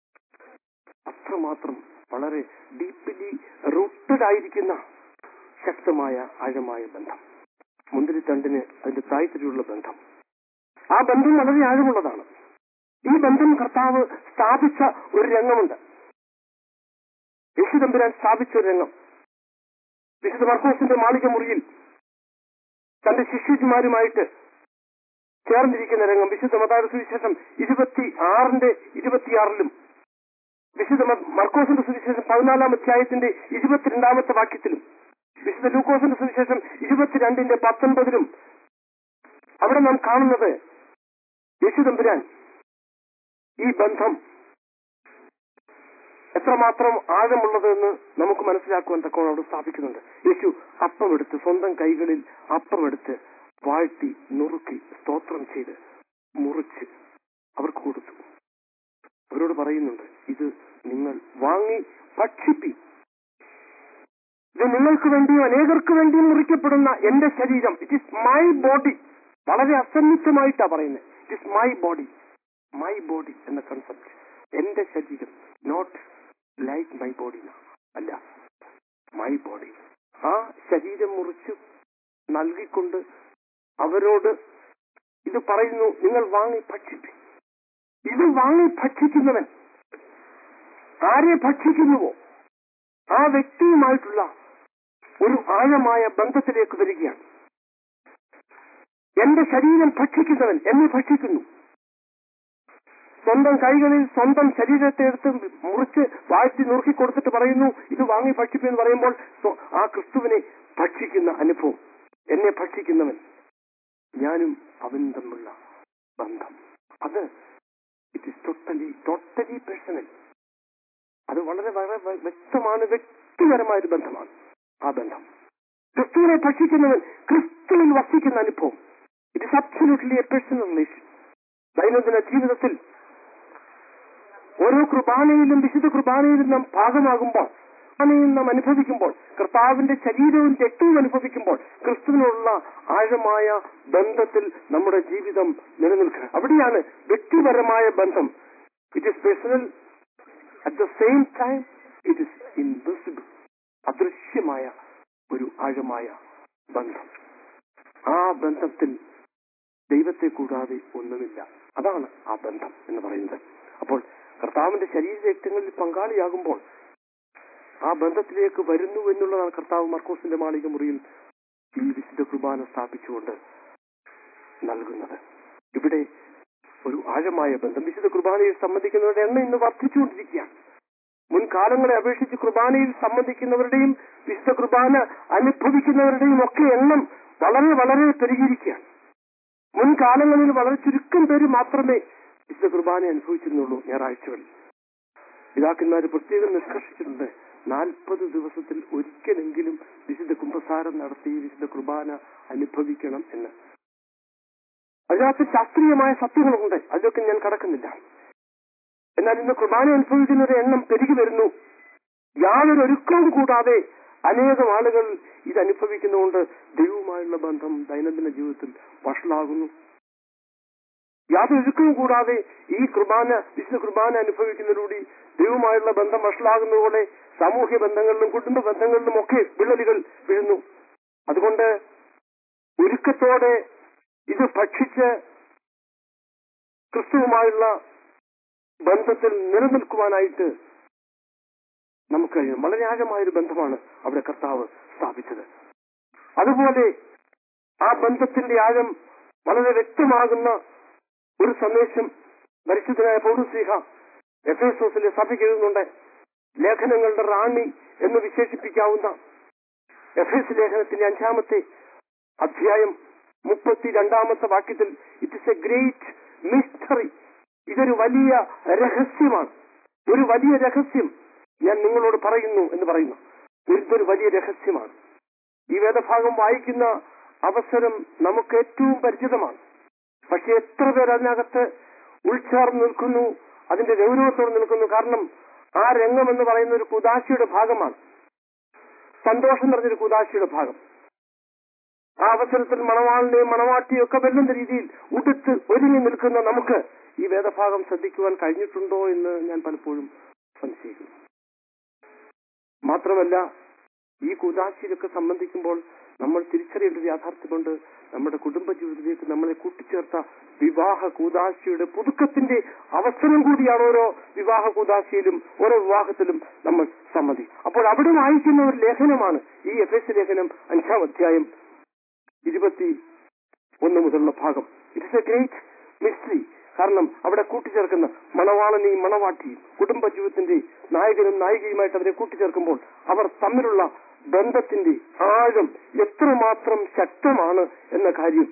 അത്രമാത്രം വളരെ ഡീപ്ലി റൂട്ടഡ് ആയിരിക്കുന്ന ശക്തമായ ആഴമായ ബന്ധം മുന്തിരിത്തണ്ടിന് അതിന്റെ തായ്തരിയുള്ള ബന്ധം ആ ബന്ധം വളരെ ആഴമുള്ളതാണ് ഈ ബന്ധം കർത്താവ് സ്ഥാപിച്ച ഒരു രംഗമുണ്ട് യേശുദമ്പുരാൻ സ്ഥാപിച്ച ഒരു രംഗം വിശുദ്ധ മർക്കോസിന്റെ മാളിക മുറിയിൽ തന്റെ ശിഷ്യന്മാരുമായിട്ട് ചേർന്നിരിക്കുന്ന രംഗം വിശുദ്ധ മതായ സുവിശേഷം ഇരുപത്തി ആറിന്റെ ഇരുപത്തിയാറിലും വിശുദ്ധ മ- മർക്കോസിന്റെ സുവിശേഷം പതിനാലാം അധ്യായത്തിന്റെ ഇരുപത്തിരണ്ടാമത്തെ വാക്യത്തിലും വിശുദ്ധ ലൂക്കോസിന്റെ സുവിശേഷം ഇരുപത്തിരണ്ടിന്റെ പത്തൊൻപതിലും അവിടെ നാം കാണുന്നത് യേശു തമ്പുരാൻ ഈ ബന്ധം എത്രമാത്രം ആഴമുള്ളതെന്ന് നമുക്ക് മനസ്സിലാക്കുവാൻ തക്കോണം അവിടെ സ്ഥാപിക്കുന്നുണ്ട് യേശു അപ്പമെടുത്ത് സ്വന്തം കൈകളിൽ അപ്പമെടുത്ത് വാഴ്ത്തി നുറുക്കി സ്തോത്രം ചെയ്ത് മുറിച്ച് അവർക്ക് കൊടുത്തു അവരോട് പറയുന്നുണ്ട് ഇത് നിങ്ങൾ വാങ്ങി ഭക്ഷിപ്പി ഇത് നിങ്ങൾക്ക് വേണ്ടിയും അനേകർക്ക് വേണ്ടിയും മുറിക്കപ്പെടുന്ന എന്റെ ശരീരം ഇറ്റ് ഇസ് മൈ ബോഡി വളരെ അസന്നിഗ്ധമായിട്ടാ പറയുന്നത് it is my body my body എന്ന കൺസെപ്റ്റ് എന്റെ ശരീരം നോട്ട് ലൈക്ക് മൈ ബോഡി അല്ല മൈ ബോഡി ആ ശരീരം മുറിച്ചു നൽകിക്കൊണ്ട് അവരോട് ഇത് പറയുന്നു നിങ്ങൾ വാങ്ങി ഭക്ഷിപ്പി ഇത് വാങ്ങി ഭക്ഷിക്കുന്നവൻ ആരെ ഭക്ഷിക്കുന്നുവോ ആ വ്യക്തിയുമായിട്ടുള്ള ഒരു ആഴമായ ബന്ധത്തിലേക്ക് വരികയാണ് എന്റെ ശരീരം ഭക്ഷിക്കുന്നവൻ എന്നെ ഭക്ഷിക്കുന്നു സ്വന്തം കൈകളിൽ സ്വന്തം ശരീരത്തെ എടുത്ത് മുറിച്ച് വാഴ്ത്തി നുറുക്കി കൊടുത്തിട്ട് പറയുന്നു ഇത് വാങ്ങി ഭക്ഷിപ്പെന്ന് പറയുമ്പോൾ സ്വ- ആ ക്രിസ്തുവിനെ ഭക്ഷിക്കുന്ന അനുഭവം എന്നെ ഭക്ഷിക്കുന്നവൻ ഞാനും അവനും തമ്മിലുള്ള ബന്ധം അത് it is totally totally personal അത് വളരെ വളരെ വ- വ്യക്തമാണ് വ്യക്തിപരമായ ഒരു ബന്ധമാണ് ആ ബന്ധം ക്രിസ്തുവിനെ ഭക്ഷിക്കുന്നവൻ ക്രിസ്തുവിൽ വസിക്കുന്ന അനുഭവം it is absolutely a personal relation ദൈനംദിന ജീവിതത്തിൽ ഓരോ കുർബാനയിലും വിശുദ്ധ കുർബാനയിലും നാം ഭാഗമാകുമ്പോൾ കുർബാനയിൽ നാം അനുഭവിക്കുമ്പോൾ കർത്താവിന്റെ ശരീരവും രക്തവും അനുഭവിക്കുമ്പോൾ ക്രിസ്തുവിനുള്ള ആഴമായ ബന്ധത്തിൽ നമ്മുടെ ജീവിതം നിലനിൽക്കുക അവിടെയാണ് വ്യക്തിപരമായ ബന്ധം it is personal at the same time it is invisible അദൃശ്യമായ ഒരു ആഴമായ ബന്ധം ആ ബന്ധത്തിൽ ദൈവത്തെ കൂടാതെ ഒന്നുമില്ല അതാണ് ആ ബന്ധം എന്ന് പറയുന്നത് അപ്പോൾ കർത്താവിന്റെ ശരീര രക്തങ്ങളിൽ പങ്കാളിയാകുമ്പോൾ ആ ബന്ധത്തിലേക്ക് വരുന്നു എന്നുള്ളതാണ് കർത്താവ് മർക്കോസിന്റെ മാളിക മുറിയിൽ ഈ വിശുദ്ധ കുർബാന സ്ഥാപിച്ചുകൊണ്ട് നൽകുന്നത് ഇവിടെ ഒരു ആഴമായ ബന്ധം വിശുദ്ധ കുർബാനയിൽ സംബന്ധിക്കുന്നവരുടെ എണ്ണം ഇന്ന് വർദ്ധിച്ചുകൊണ്ടിരിക്കുകയാണ് മുൻകാലങ്ങളെ അപേക്ഷിച്ച് കുർബാനയിൽ സംബന്ധിക്കുന്നവരുടെയും വിശുദ്ധ കുർബാന അനുഭവിക്കുന്നവരുടെയും ഒക്കെ എണ്ണം വളരെ വളരെ പെരുകിയിരിക്കുകയാണ് മുൻകാലങ്ങളിൽ വളരെ ചുരുക്കം പേര് മാത്രമേ വിശുദ്ധ കുർബാന അനുഭവിച്ചിരുന്നുള്ളൂ ഞായറാഴ്ചകളിൽ പിതാക്കന്മാർ പ്രത്യേകം നിഷ്കർഷിച്ചിട്ടുണ്ട് നാൽപ്പത് ദിവസത്തിൽ ഒരിക്കലെങ്കിലും വിശുദ്ധ കുംഭസാരം നടത്തി വിശുദ്ധ കുർബാന അനുഭവിക്കണം എന്ന് അതിനകത്ത് ശാസ്ത്രീയമായ സത്യങ്ങളുണ്ട് അതിലൊക്കെ ഞാൻ കടക്കുന്നില്ല എന്നാൽ ഇന്ന് കുർബാന അനുഭവിക്കുന്നവരുടെ എണ്ണം പെരുകി വരുന്നു യാതൊരു ഒരുക്കവും കൂടാതെ അനേകം ആളുകൾ ഇത് അനുഭവിക്കുന്നതുകൊണ്ട് ദൈവവുമായുള്ള ബന്ധം ദൈനംദിന ജീവിതത്തിൽ വഷളാകുന്നു യാതൊരു ഒരുക്കവും കൂടാതെ ഈ കുർബാന വിശുദ്ധ കുർബാന അനുഭവിക്കുന്നതിലൂടെ ദൈവവുമായുള്ള ബന്ധം വഷളാകുന്നതുപോലെ സാമൂഹ്യ ബന്ധങ്ങളിലും കുടുംബ ബന്ധങ്ങളിലും ഒക്കെ വിള്ളലുകൾ വീഴുന്നു അതുകൊണ്ട് ഒരുക്കത്തോടെ ഇത് ഭക്ഷിച്ച് ക്രിസ്തുവുമായുള്ള ബന്ധത്തിൽ നിലനിൽക്കുവാനായിട്ട് നമുക്ക് കഴിയും വളരെ ആഴമായൊരു ബന്ധമാണ് അവിടെ കർത്താവ് സ്ഥാപിച്ചത് അതുപോലെ ആ ബന്ധത്തിന്റെ ആഴം വളരെ വ്യക്തമാകുന്ന ഒരു സന്ദേശം പരിശുദ്ധനായ പൗരസ്ലിഹ എഫ് എസ് എസിലെ സഭയ്ക്ക് എഴുതുന്നുണ്ട് ലേഖനങ്ങളുടെ റാണി എന്ന് വിശേഷിപ്പിക്കാവുന്ന എഫ് എസ് ലേഖനത്തിന്റെ അഞ്ചാമത്തെ അധ്യായം മുപ്പത്തി രണ്ടാമത്തെ വാക്യത്തിൽ it is a great mystery ഇതൊരു വലിയ രഹസ്യമാണ് ഒരു വലിയ രഹസ്യം ഞാൻ നിങ്ങളോട് പറയുന്നു എന്ന് പറയുന്നു ഇതൊരു വലിയ രഹസ്യമാണ് ഈ വേദഭാഗം വായിക്കുന്ന അവസരം നമുക്ക് ഏറ്റവും പരിചിതമാണ് പക്ഷെ എത്ര പേർ അതിനകത്ത് ഉൾച്ചേർന്ന് നിൽക്കുന്നു അതിന്റെ ഗൗരവത്തോടെ നിൽക്കുന്നു കാരണം ആ രംഗം എന്ന് പറയുന്ന ഒരു കുദാശിയുടെ ഭാഗമാണ് സന്തോഷം നിറഞ്ഞൊരു കുദാശിയുടെ ഭാഗം ആ അവസരത്തിൽ മണവാളിനെയും മണവാട്ടിയും ഒക്കെ വെല്ലുന്ന രീതിയിൽ ഉടുത്ത് ഒരുങ്ങി നിൽക്കുന്ന നമുക്ക് ഈ വേദഭാഗം ശ്രദ്ധിക്കുവാൻ കഴിഞ്ഞിട്ടുണ്ടോ എന്ന് ഞാൻ പലപ്പോഴും സംശയിക്കുന്നു മാത്രമല്ല ഈ കുദാശിയിലൊക്കെ സംബന്ധിക്കുമ്പോൾ നമ്മൾ തിരിച്ചറിയേണ്ട ഒരു യാഥാർത്ഥ്യമുണ്ട് നമ്മുടെ കുടുംബ ജീവിതത്തിലേക്ക് നമ്മളെ കൂട്ടിച്ചേർത്ത വിവാഹ കൂതാശയുടെ പുതുക്കത്തിന്റെ അവസരം കൂടിയാണ് ഓരോ വിവാഹ കൂതാശയിലും ഓരോ വിവാഹത്തിലും നമ്മൾ സമ്മതി അപ്പോൾ അവിടെ വായിക്കുന്ന ഒരു ലേഖനമാണ് ഈ എഫ് എസ് ലേഖനം അഞ്ചാം അധ്യായം ഇരുപത്തി ഒന്ന് മുതലുള്ള ഭാഗം ഇറ്റ്സ് എ ഗ്രേറ്റ് മിസ്റ്ററി കാരണം അവിടെ കൂട്ടിച്ചേർക്കുന്ന മണവാളനെയും മണവാട്ടിയും കുടുംബ ജീവിതത്തിന്റെ നായകനും നായികയുമായിട്ട് അവരെ കൂട്ടിച്ചേർക്കുമ്പോൾ അവർ തമ്മിലുള്ള ബന്ധത്തിന്റെ ആഴം എത്രമാത്രം ശക്തമാണ് എന്ന കാര്യം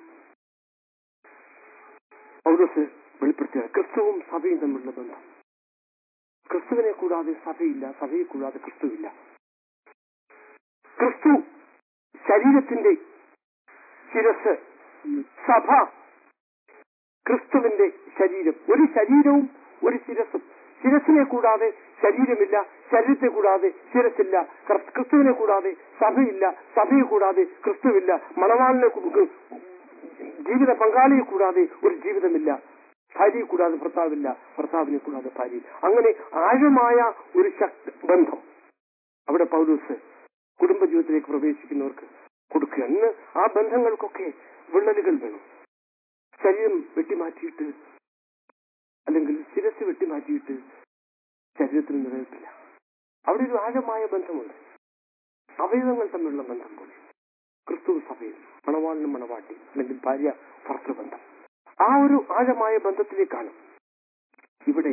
പൗലോസ് വെളിപ്പെടുത്തിയ ക്രിസ്തുവും സഭയും തമ്മിലുള്ള ബന്ധം ക്രിസ്തുവിനെ കൂടാതെ സഭയില്ല സഭയെ കൂടാതെ ക്രിസ്തുവില്ല ക്രിസ്തു ശരീരത്തിന്റെ ശിരസ് സഭ ക്രിസ്തുവിന്റെ ശരീരം ഒരു ശരീരവും ഒരു ശിരസും ശിരസിനെ കൂടാതെ ശരീരമില്ല ശരീരത്തെ കൂടാതെ ശിരസില്ല ക്രിസ്- ക്രിസ്തുവിനെ കൂടാതെ സഭയില്ല സഭയെ കൂടാതെ ക്രിസ്തുവില്ല മണവാളിനെ കു- ജീവിത പങ്കാളിയെ കൂടാതെ ഒരു ജീവിതമില്ല ഭാര്യയെ കൂടാതെ ഭർത്താവില്ല ഭർത്താവിനെ കൂടാതെ ഭാര്യ അങ്ങനെ ആഴമായ ഒരു ശക്തി ബന്ധം അവിടെ പൗലൂസ് കുടുംബജീവിതത്തിലേക്ക് പ്രവേശിക്കുന്നവർക്ക് കൊടുക്കുക അന്ന് ആ ബന്ധങ്ങൾക്കൊക്കെ വിള്ളലുകൾ വേണം ശരീരം വെട്ടിമാറ്റിയിട്ട് അല്ലെങ്കിൽ ശിരസ് വെട്ടിമാറ്റിയിട്ട് ശരീരത്തിന് നിലനിൽപ്പില്ല അവിടെ ഒരു ആഴമായ ബന്ധമുണ്ട് അവയവങ്ങൾ തമ്മിലുള്ള ബന്ധം പോലെ ക്രിസ്തു സഭയിൽ മണവാളിനും മണവാട്ടി അല്ലെങ്കിൽ ഭാര്യ ഭർത്തൃബന്ധം ആ ഒരു ആഴമായ ബന്ധത്തിലേക്കാണ് ഇവിടെ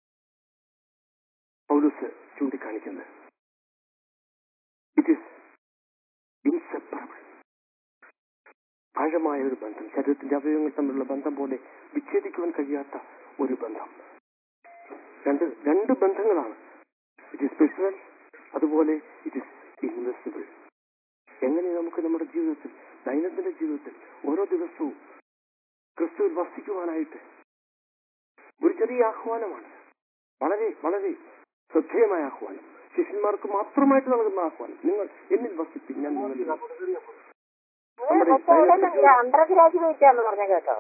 പൗലൂസ് ചൂണ്ടിക്കാണിക്കുന്നത് ഇറ്റ് ഈസ് ഇൻസെപ്പറബിൾ ആഴമായ ഒരു ബന്ധം ശരീരത്തിന്റെ അവയവങ്ങൾ തമ്മിലുള്ള ബന്ധം പോലെ വിച്ഛേദിക്കുവാൻ കഴിയാത്ത ഒരു ബന്ധം രണ്ട് രണ്ട് ബന്ധങ്ങളാണ് ഇറ്റ് ഈസ് സ്പെഷ്യൽ അതുപോലെ ഇറ്റ് ഈസ് ഇൻവെസിബിൾ എങ്ങനെ നമുക്ക് നമ്മുടെ ജീവിതത്തിൽ ദൈനംദിന ജീവിതത്തിൽ ഓരോ ദിവസവും ക്രിസ്തുവിൽ വസിക്കുവാനായിട്ട് ഒരു ചെറിയ ആഹ്വാനമാണ് വളരെ വളരെ ശ്രദ്ധേയമായ ആഹ്വാനം ശിഷ്യന്മാർക്ക് മാത്രമായിട്ട് നൽകുന്ന ആഹ്വാനം നിങ്ങൾ എന്നിൽ വസിപ്പിൻ ഞാൻ നിങ്ങളിൽ വസിക്കും. നമ്മുടെ ദൈനംദിന അണ്ടർ ഗ്രാജുവേറ്റ് ആണെന്ന് പറഞ്ഞ കേട്ടോ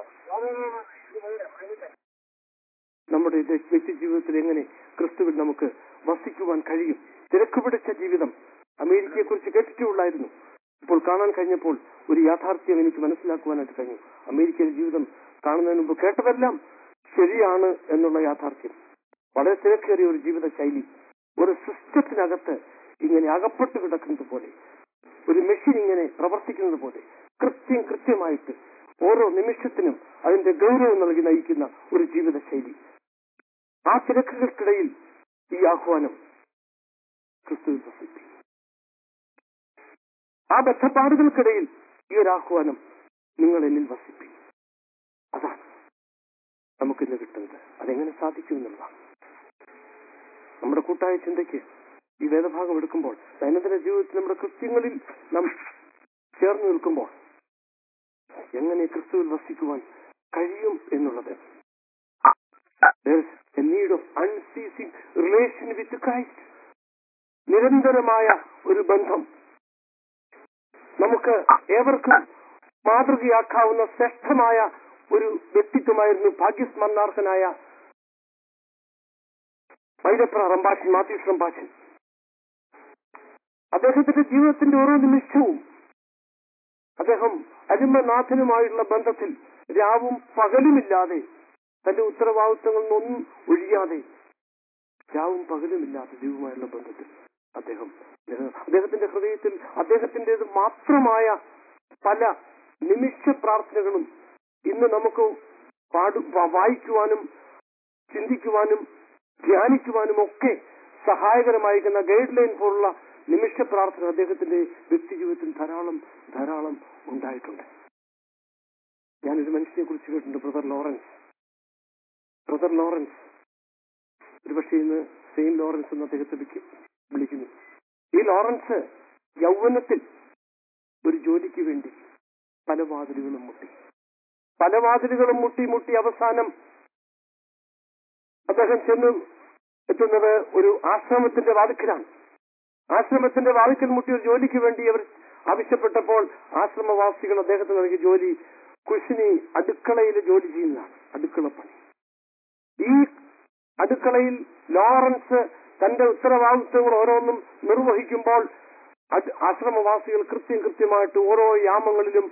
നമ്മുടെ ഇത് വ്യക്തി ജീവിതത്തിൽ എങ്ങനെ ക്രിസ്തുവിൽ നമുക്ക് വസിക്കുവാൻ കഴിയും തിരക്ക് പിടിച്ച ജീവിതം അമേരിക്കയെ കുറിച്ച് കേട്ടിട്ടുള്ളായിരുന്നു ഇപ്പോൾ കാണാൻ കഴിഞ്ഞപ്പോൾ ഒരു യാഥാർത്ഥ്യം എനിക്ക് മനസ്സിലാക്കുവാനായിട്ട് കഴിഞ്ഞു അമേരിക്കയിലെ ജീവിതം കാണുന്നതിന് മുമ്പ് കേട്ടതെല്ലാം ശരിയാണ് എന്നുള്ള യാഥാർത്ഥ്യം വളരെ തിരക്കേറിയ ഒരു ജീവിത ശൈലി ഒരു സിസ്റ്റത്തിനകത്ത് ഇങ്ങനെ അകപ്പെട്ട് കിടക്കുന്നത് പോലെ ഒരു മെഷീൻ ഇങ്ങനെ പ്രവർത്തിക്കുന്നത് പോലെ കൃത്യം കൃത്യമായിട്ട് ഓരോ നിമിഷത്തിനും അതിന്റെ ഗൗരവം നൽകി നയിക്കുന്ന ഒരു ജീവിത ശൈലി ആ തിരക്കുകൾക്കിടയിൽ ഈ ആഹ്വാനം ക്രിസ്തുവിൽ വസിപ്പി ആ ബദ്ധപ്പാടുകൾക്കിടയിൽ ഈ ഒരു ആഹ്വാനം നിങ്ങൾ എന്നിൽ വസിപ്പി അതാണ് നമുക്കിന്ന് കിട്ടുന്നത് അതെങ്ങനെ സാധിക്കും എന്നുള്ളതാണ് നമ്മുടെ കൂട്ടായ ചിന്തയ്ക്ക് ഈ വേദഭാഗം എടുക്കുമ്പോൾ ദൈനംദിന ജീവിതത്തിൽ നമ്മുടെ കൃത്യങ്ങളിൽ നാം ചേർന്ന് നിൽക്കുമ്പോൾ എങ്ങനെ ക്രിസ്തുവിൽ വസിക്കുവാൻ കഴിയും എന്നുള്ളത് There is a need of unceasing relation with Christ. നിരന്തരമായ ഒരു ബന്ധം നമുക്ക് ഏവർക്കും മാതൃകയാക്കാവുന്ന ശ്രേഷ്ഠമായ ഒരു വ്യക്തിത്വമായിരുന്നു ഭാഗ്യസ്മരണാർഹനായ വൈരപ്ര റമ്പാച്ചൻ മാത്യൂസ് റമ്പാച്ചൻ അദ്ദേഹത്തിന്റെ ജീവിതത്തിന്റെ ഓരോ നിമിഷവും അദ്ദേഹം അരുമനാഥനുമായുള്ള ബന്ധത്തിൽ രാവും പകലുമില്ലാതെ തന്റെ ഉത്തരവാദിത്വങ്ങളിൽ നിന്നൊന്നും ഒഴിയാതെ രാവും പകലുമില്ലാതെ ദൈവവുമായുള്ള ബന്ധത്തിൽ അദ്ദേഹം നില- അദ്ദേഹത്തിന്റെ ഹൃദയത്തിൽ അദ്ദേഹത്തിൻ്റെത് മാത്രമായ പല നിമിഷ പ്രാർത്ഥനകളും ഇന്ന് നമുക്ക് പാടു വ- വായിക്കുവാനും ചിന്തിക്കുവാനും ധ്യാനിക്കുവാനും ഒക്കെ സഹായകരമായിരിക്കുന്ന ഗൈഡ് ലൈൻ പോലുള്ള നിമിഷ പ്രാർത്ഥന അദ്ദേഹത്തിന്റെ വ്യക്തി ജീവിതത്തിൽ ധാരാളം ധാരാളം ഉണ്ടായിട്ടുണ്ട് ഞാനൊരു മനുഷ്യനെ കുറിച്ച് കേട്ടിട്ടുണ്ട് ബ്രദർ ലോറൻസ് ബ്രദർ ലോറൻസ് ഒരുപക്ഷെ ഇന്ന് സെയിന്റ് ലോറൻസ് എന്ന് അദ്ദേഹത്തെ വിളിക്കും- വിളിക്കുന്നു ഈ ലോറൻസ് യൗവനത്തിൽ ഒരു ജോലിക്ക് വേണ്ടി പല വാതിലുകളും മുട്ടി പല വാതിലുകളും മുട്ടി മുട്ടി അവസാനം അദ്ദേഹം ചെന്ന് എത്തുന്നത് ഒരു ആശ്രമത്തിന്റെ വാതിക്കലാണ് ആശ്രമത്തിന്റെ വാതിക്കൽ മുട്ടി ഒരു ജോലിക്ക് വേണ്ടി അവർ ആവശ്യപ്പെട്ടപ്പോൾ ആശ്രമവാസികൾ അദ്ദേഹത്തിന് നൽകിയ ജോലി കുശിനി അടുക്കളയിൽ ജോലി ചെയ്യുന്നതാണ് അടുക്കളപ്പണി ഈ അടുക്കളയിൽ ലോറൻസ് തന്റെ ഉത്തരവാദിത്വങ്ങൾ ഓരോന്നും നിർവഹിക്കുമ്പോൾ അത് ആശ്രമവാസികൾ കൃത്യം കൃത്യമായിട്ട് ഓരോ യാമങ്ങളിലും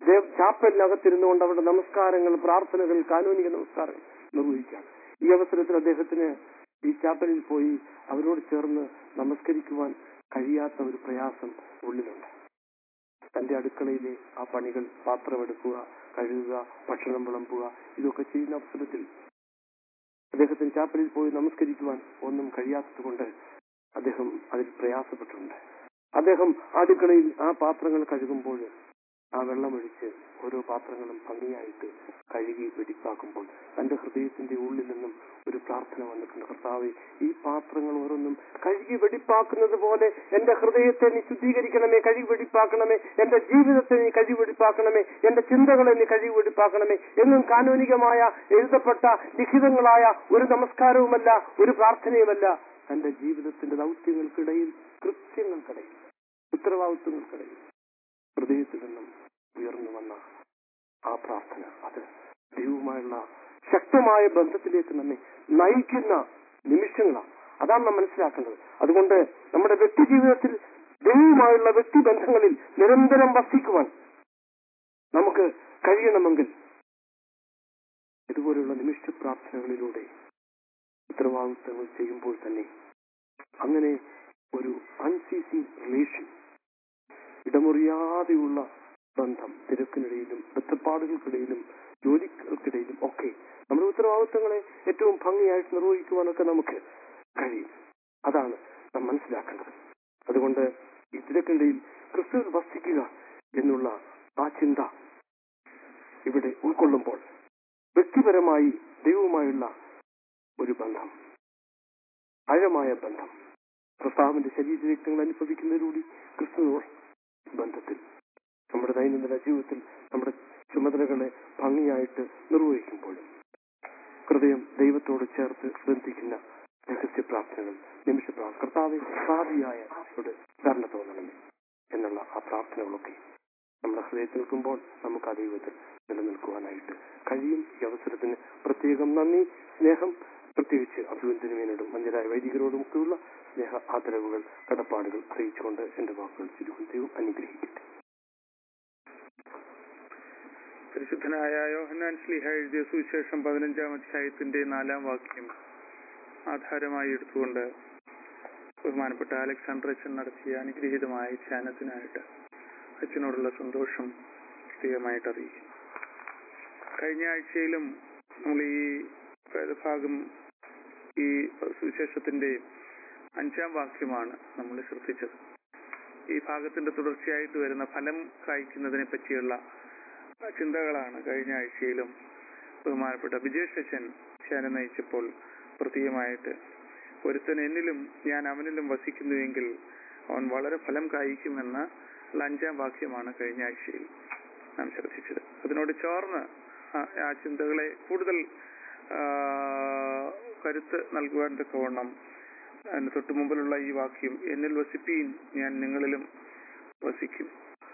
ദേവ് ചാപ്പലിനകത്തിരുന്നു കൊണ്ട് അവരുടെ നമസ്കാരങ്ങൾ പ്രാർത്ഥനകൾ കാനൂനിക നമസ്കാരങ്ങൾ നിർവഹിക്കാം ഈ അവസരത്തിൽ അദ്ദേഹത്തിന് ഈ ചാപ്പലിൽ പോയി അവരോട് ചേർന്ന് നമസ്കരിക്കുവാൻ കഴിയാത്ത ഒരു പ്രയാസം ഉള്ളിലുണ്ട് തന്റെ അടുക്കളയിലെ ആ പണികൾ പാത്രമെടുക്കുക കഴുകുക ഭക്ഷണം വിളമ്പുക ഇതൊക്കെ ചെയ്യുന്ന അവസരത്തിൽ അദ്ദേഹത്തിന് ചാപ്പലിൽ പോയി നമസ്കരിക്കുവാൻ ഒന്നും കഴിയാത്തത് കൊണ്ട് അദ്ദേഹം അതിൽ പ്രയാസപ്പെട്ടിട്ടുണ്ട് അദ്ദേഹം അടുക്കളയിൽ ആ പാത്രങ്ങൾ കഴുകുമ്പോൾ ആ വെള്ളമൊഴിച്ച് ഓരോ പാത്രങ്ങളും ഭംഗിയായിട്ട് കഴുകി വെടിപ്പാക്കുമ്പോൾ തന്റെ ഹൃദയത്തിന്റെ ഉള്ളിൽ നിന്നും ഒരു പ്രാർത്ഥന വന്നിട്ടുണ്ട് കർത്താവെ ഈ പാത്രങ്ങൾ ഓരോന്നും കഴുകി വെടിപ്പാക്കുന്നത് പോലെ എന്റെ ഹൃദയത്തെ നീ ശുദ്ധീകരിക്കണമേ കഴുകി വെടിപ്പാക്കണമേ എന്റെ ജീവിതത്തെ നീ കഴുകി വെടിപ്പാക്കണമേ എന്റെ ചിന്തകളെ നീ കഴുകി വെടിപ്പാക്കണമേ എന്നും കാനൂനികമായ എഴുതപ്പെട്ട ലിഖിതങ്ങളായ ഒരു നമസ്കാരവുമല്ല ഒരു പ്രാർത്ഥനയുമല്ല തന്റെ ജീവിതത്തിന്റെ ദൗത്യങ്ങൾക്കിടയിൽ കൃത്യങ്ങൾക്കിടയിൽ ഉത്തരവാദിത്വങ്ങൾക്കിടയിൽ ഹൃദയത്തിൽ നിന്നും ഉയർന്നു വന്ന ആ പ്രാർത്ഥന അത് ദൈവവുമായുള്ള ശക്തമായ ബന്ധത്തിലേക്ക് നമ്മെ നയിക്കുന്ന നിമിഷങ്ങളാണ് അതാണ് നാം മനസ്സിലാക്കേണ്ടത് അതുകൊണ്ട് നമ്മുടെ വ്യക്തി ജീവിതത്തിൽ ദൈവവുമായുള്ള വ്യക്തിബന്ധങ്ങളിൽ നിരന്തരം വസിക്കുവാൻ നമുക്ക് കഴിയണമെങ്കിൽ ഇതുപോലുള്ള നിമിഷ പ്രാർത്ഥനകളിലൂടെ ഉത്തരവാദിത്തങ്ങൾ ചെയ്യുമ്പോൾ തന്നെ അങ്ങനെ ഒരു അൺസീസിങ് റിലേഷൻ ഇടമുറിയാതെയുള്ള ബന്ധം തിരക്കിനിടയിലും ബന്ധപ്പാടുകൾക്കിടയിലും ജോലികൾക്കിടയിലും ഒക്കെ നമ്മുടെ ഉത്തരവാദിത്തങ്ങളെ ഏറ്റവും ഭംഗിയായിട്ട് നിർവഹിക്കുവാനൊക്കെ നമുക്ക് കഴിയും അതാണ് നാം മനസ്സിലാക്കേണ്ടത് അതുകൊണ്ട് ഈ തിരക്കിനിടയിൽ ക്രിസ്തുവിൽ വസിക്കുക എന്നുള്ള ആ ചിന്ത ഇവിടെ ഉൾക്കൊള്ളുമ്പോൾ വ്യക്തിപരമായി ദൈവവുമായുള്ള ഒരു ബന്ധം ആഴമായ ബന്ധം കർത്താവിന്റെ ശരീരരക്തങ്ങൾ അനുഭവിക്കുന്നതിലൂടെ ക്രിസ്തുവിനോട് ബന്ധത്തിൽ നമ്മുടെ ദൈനംദിന ജീവിതത്തിൽ നമ്മുടെ ചുമതലകളെ ഭംഗിയായിട്ട് നിർവഹിക്കുമ്പോഴും ഹൃദയം ദൈവത്തോട് ചേർത്ത് ബന്ധിക്കുന്ന രഹസ്യ പ്രാർത്ഥനകൾ നിമിഷ പ്രാർത്ഥന കർത്താവ് ഭാവിയായ ധാരണ തോന്നണമേ എന്നുള്ള ആ പ്രാർത്ഥനകളൊക്കെ നമ്മുടെ ഹൃദയത്തിൽ നിൽക്കുമ്പോൾ നമുക്ക് ആ ദൈവത്തിൽ നിലനിൽക്കുവാനായിട്ട് കഴിയും ഈ അവസരത്തിന് പ്രത്യേകം നന്ദി സ്നേഹം പ്രത്യേകിച്ച് അഭിവന്ദനമേനോടും മഞ്ഞരായ വൈദികരോടും ഒക്കെയുള്ള സ്നേഹ ആദരവുകൾ കടപ്പാടുകൾ അറിയിച്ചുകൊണ്ട് എന്റെ വാക്കുകൾ ചുരുക്കും ദൈവം അനുഗ്രഹിക്കട്ടെ പരിശുദ്ധനായ യോഹന്നാൻ ശ്ലീഹ എഴുതിയ സുവിശേഷം പതിനഞ്ചാം അധ്യായത്തിന്റെ നാലാം വാക്യം ആധാരമായി എടുത്തുകൊണ്ട് ബഹുമാനപ്പെട്ട അലക്സാണ്ടർ അച്ഛൻ നടത്തിയ അനുഗ്രഹീതമായ ധ്യാനത്തിനായിട്ട് അച്ഛനോടുള്ള സന്തോഷം പ്രത്യേകമായിട്ട് അറിയിക്കും കഴിഞ്ഞ ആഴ്ചയിലും നമ്മൾ ഈ ഭാഗം ഈ സുവിശേഷത്തിന്റെ അഞ്ചാം വാക്യമാണ് നമ്മൾ ശ്രദ്ധിച്ചത് ഈ ഭാഗത്തിന്റെ തുടർച്ചയായിട്ട് വരുന്ന ഫലം കായ്ക്കുന്നതിനെ പറ്റിയുള്ള ചിന്തകളാണ് കഴിഞ്ഞ ആഴ്ചയിലും ബഹുമാനപ്പെട്ട വിജയ് ശശൻ ധ്യാനം നയിച്ചപ്പോൾ പ്രത്യേകമായിട്ട് ഒരുത്തൻ എന്നിലും ഞാൻ അവനിലും വസിക്കുന്നുവെങ്കിൽ അവൻ വളരെ ഫലം കായ്ക്കുമെന്ന ഉള്ള അഞ്ചാം വാക്യമാണ് കഴിഞ്ഞ ആഴ്ചയിൽ നാം ശ്രദ്ധിച്ചത് അതിനോട് ചേർന്ന് ആ- ആ ചിന്തകളെ കൂടുതൽ ആ, കരുത്ത് നൽകുവാൻ തക്കവണ്ണം അതിന് തൊട്ടു മുമ്പിലുള്ള ഈ വാക്യം എന്നിൽ വസിപ്പീൻ ഞാൻ നിങ്ങളിലും വസിക്കും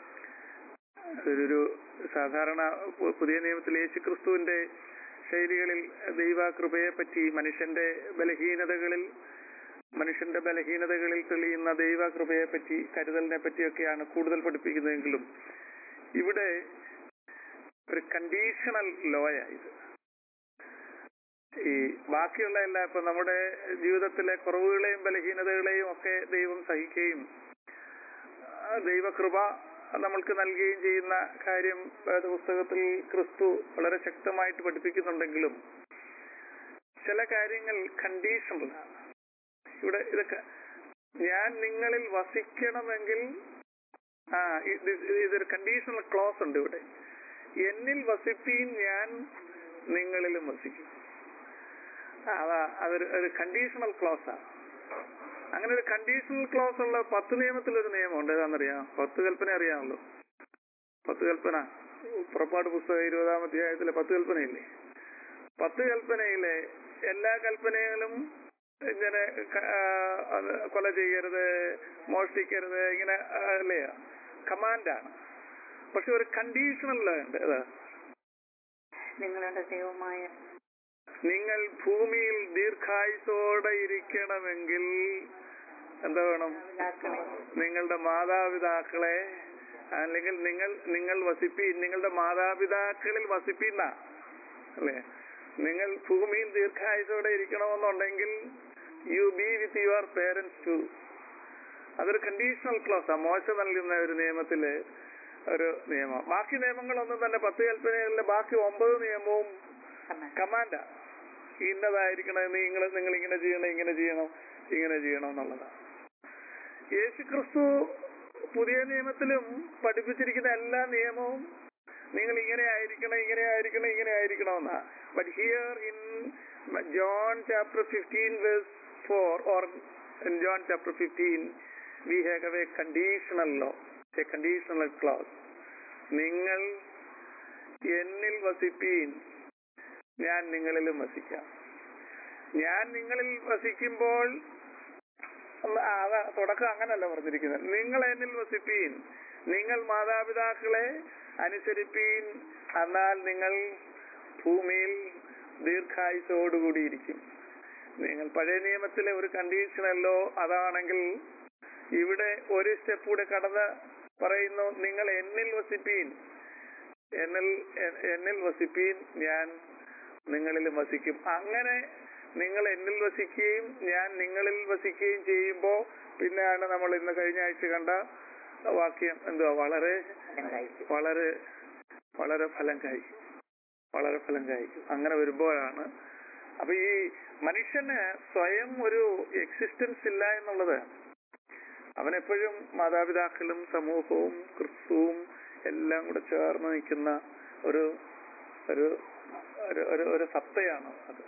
ഒരു സാധാരണ പു- പുതിയ നിയമത്തിൽ യേശു ക്രിസ്തുവിന്റെ ശൈലികളിൽ ദൈവകൃപയെ പറ്റി മനുഷ്യന്റെ ബലഹീനതകളിൽ മനുഷ്യന്റെ ബലഹീനതകളിൽ തെളിയുന്ന ദൈവകൃപയെ പറ്റി കരുതലിനെ പറ്റിയൊക്കെയാണ് കൂടുതൽ പഠിപ്പിക്കുന്നതെങ്കിലും ഇവിടെ ഒരു കണ്ടീഷണൽ ലോയ ഇത് ഈ ബാക്കിയുള്ള എല്ലാ ഇപ്പൊ നമ്മുടെ ജീവിതത്തിലെ കുറവുകളെയും ബലഹീനതകളെയും ഒക്കെ ദൈവം സഹിക്കുകയും ആ ദൈവകൃപ നമ്മൾക്ക് നൽകുകയും ചെയ്യുന്ന കാര്യം പുസ്തകത്തിൽ ക്രിസ്തു വളരെ ശക്തമായിട്ട് പഠിപ്പിക്കുന്നുണ്ടെങ്കിലും ചില കാര്യങ്ങൾ കണ്ടീഷണൽ ഇവിടെ ഇതൊക്കെ ഞാൻ നിങ്ങളിൽ വസിക്കണമെങ്കിൽ ആ ഇത് ഇതൊരു കണ്ടീഷണൽ ക്ലോസ് ഉണ്ട് ഇവിടെ എന്നിൽ വസിപ്പീൻ ഞാൻ നിങ്ങളിലും വസിക്കും ആ, അതാ അതൊരു ഒരു കണ്ടീഷണൽ ക്ലോസ് ആണ് അങ്ങനെ ഒരു കണ്ടീഷണൽ ക്ലോസ് ഉള്ള പത്ത് നിയമത്തിൽ ഒരു നിയമമുണ്ട് ഏതാണെന്നറിയാം പത്ത് കൽപ്പന അറിയാമല്ലോ പത്ത് കൽപ്പന പുറപ്പാട് പുസ്തകം ഇരുപതാം അധ്യായത്തിലെ പത്ത് കൽപ്പനയില്ലേ പത്ത് കൽപ്പനയിലെ എല്ലാ കൽപ്പനകളും ഇങ്ങനെ ക- ആ, അത് കൊല ചെയ്യരുത് മോഷ്ടിക്കരുത് ഇങ്ങനെ ആ, അല്ലേ കമാൻഡാണ് പക്ഷെ ഒരു കണ്ടീഷണൽ ഉണ്ട് ഏതാ നിങ്ങളുടെ ദൈവമായ നിങ്ങൾ ഭൂമിയിൽ ദീർഘായുസോടെ ഇരിക്കണമെങ്കിൽ എന്താ വേണം പിതാക്കളെ നിങ്ങളുടെ മാതാപിതാക്കളെ അല്ലെങ്കിൽ നിങ്ങൾ നിങ്ങൾ വസിപ്പീൻ നിങ്ങളുടെ മാതാപിതാക്കളിൽ വസിപ്പീന്ന അല്ലേ നിങ്ങൾ ഭൂമിയിൽ ദീർഘായുസോടെ ഇരിക്കണമെന്നുണ്ടെങ്കിൽ you be with your parents to അതൊരു കണ്ടീഷണൽ ക്ലോസ് ആ മോശ നൽകുന്ന ഒരു നിയമത്തില് ഒരു നിയമം ബാക്കി നിയമങ്ങളൊന്നും തന്നെ പത്ത് കൽപ്പനകളിലെ ബാക്കി ഒമ്പത് നിയമവും കമാൻഡാ ഇന്നതായിരിക്കണം നിങ്ങൾ നിങ്ങൾ ഇങ്ങനെ ചെയ്യണം ഇങ്ങനെ ചെയ്യണം ഇങ്ങനെ ചെയ്യണം എന്നുള്ളതാണ് യേശുക്രിസ്തു പുതിയ നിയമത്തിലും പഠിപ്പിച്ചിരിക്കുന്ന എല്ലാ നിയമവും നിങ്ങൾ ഇങ്ങനെ ആയിരിക്കണം ഇങ്ങനെ ആയിരിക്കണം ഇങ്ങനെ ആയിരിക്കണം എന്നാ but here in John chapter fifteen verse four or in John chapter fifteen we have a conditional law a conditional clause നിങ്ങൾ എന്നിൽ വസിപ്പീൻ ഞാൻ നിങ്ങളിലും വസിക്കാം ഞാൻ നിങ്ങളിൽ വസിക്കുമ്പോൾ ഒന്ന് ആ, അതാ തുടക്കം അങ്ങനല്ല പറഞ്ഞിരിക്കുന്നത് നിങ്ങൾ എന്നിൽ വസിപ്പീൻ നിങ്ങൾ മാതാപിതാക്കളെ അനുസരിപ്പീൻ എന്നാൽ നിങ്ങൾ ഭൂമിയിൽ ദീർഘായുസോടുകൂടിയിരിക്കും നിങ്ങൾ പഴയ നിയമത്തിലെ ഒരു കണ്ടീഷനല്ലോ അതാണെങ്കിൽ ഇവിടെ ഒരു സ്റ്റെപ്പ് കൂടെ കടന്ന് പറയുന്നു നിങ്ങൾ എന്നിൽ വസിപ്പീൻ എന്നിൽ എ- എന്നിൽ വസിപ്പീൻ ഞാൻ നിങ്ങളിലും വസിക്കും അങ്ങനെ നിങ്ങൾ എന്നിൽ വസിക്കുകയും ഞാൻ നിങ്ങളിൽ വസിക്കുകയും ചെയ്യുമ്പോ പിന്നെയാണ് നമ്മൾ ഇന്ന് കഴിഞ്ഞ ആഴ്ച കണ്ട വാക്യം എന്തുവാ വളരെ വളരെ വളരെ ഫലം കായ്ക്കും വളരെ ഫലം കായ്ക്കും അങ്ങനെ വരുമ്പോഴാണ് അപ്പൊ ഈ മനുഷ്യന് സ്വയം ഒരു എക്സിസ്റ്റൻസ് ഇല്ല എന്നുള്ളത് അവനെപ്പോഴും മാതാപിതാക്കളും സമൂഹവും ക്രിസ്തുവും എല്ലാം കൂടെ ചേർന്ന് നിൽക്കുന്ന ഒരു ഒരു ഒരു ഒരു ഒരു സത്തയാണ് അത്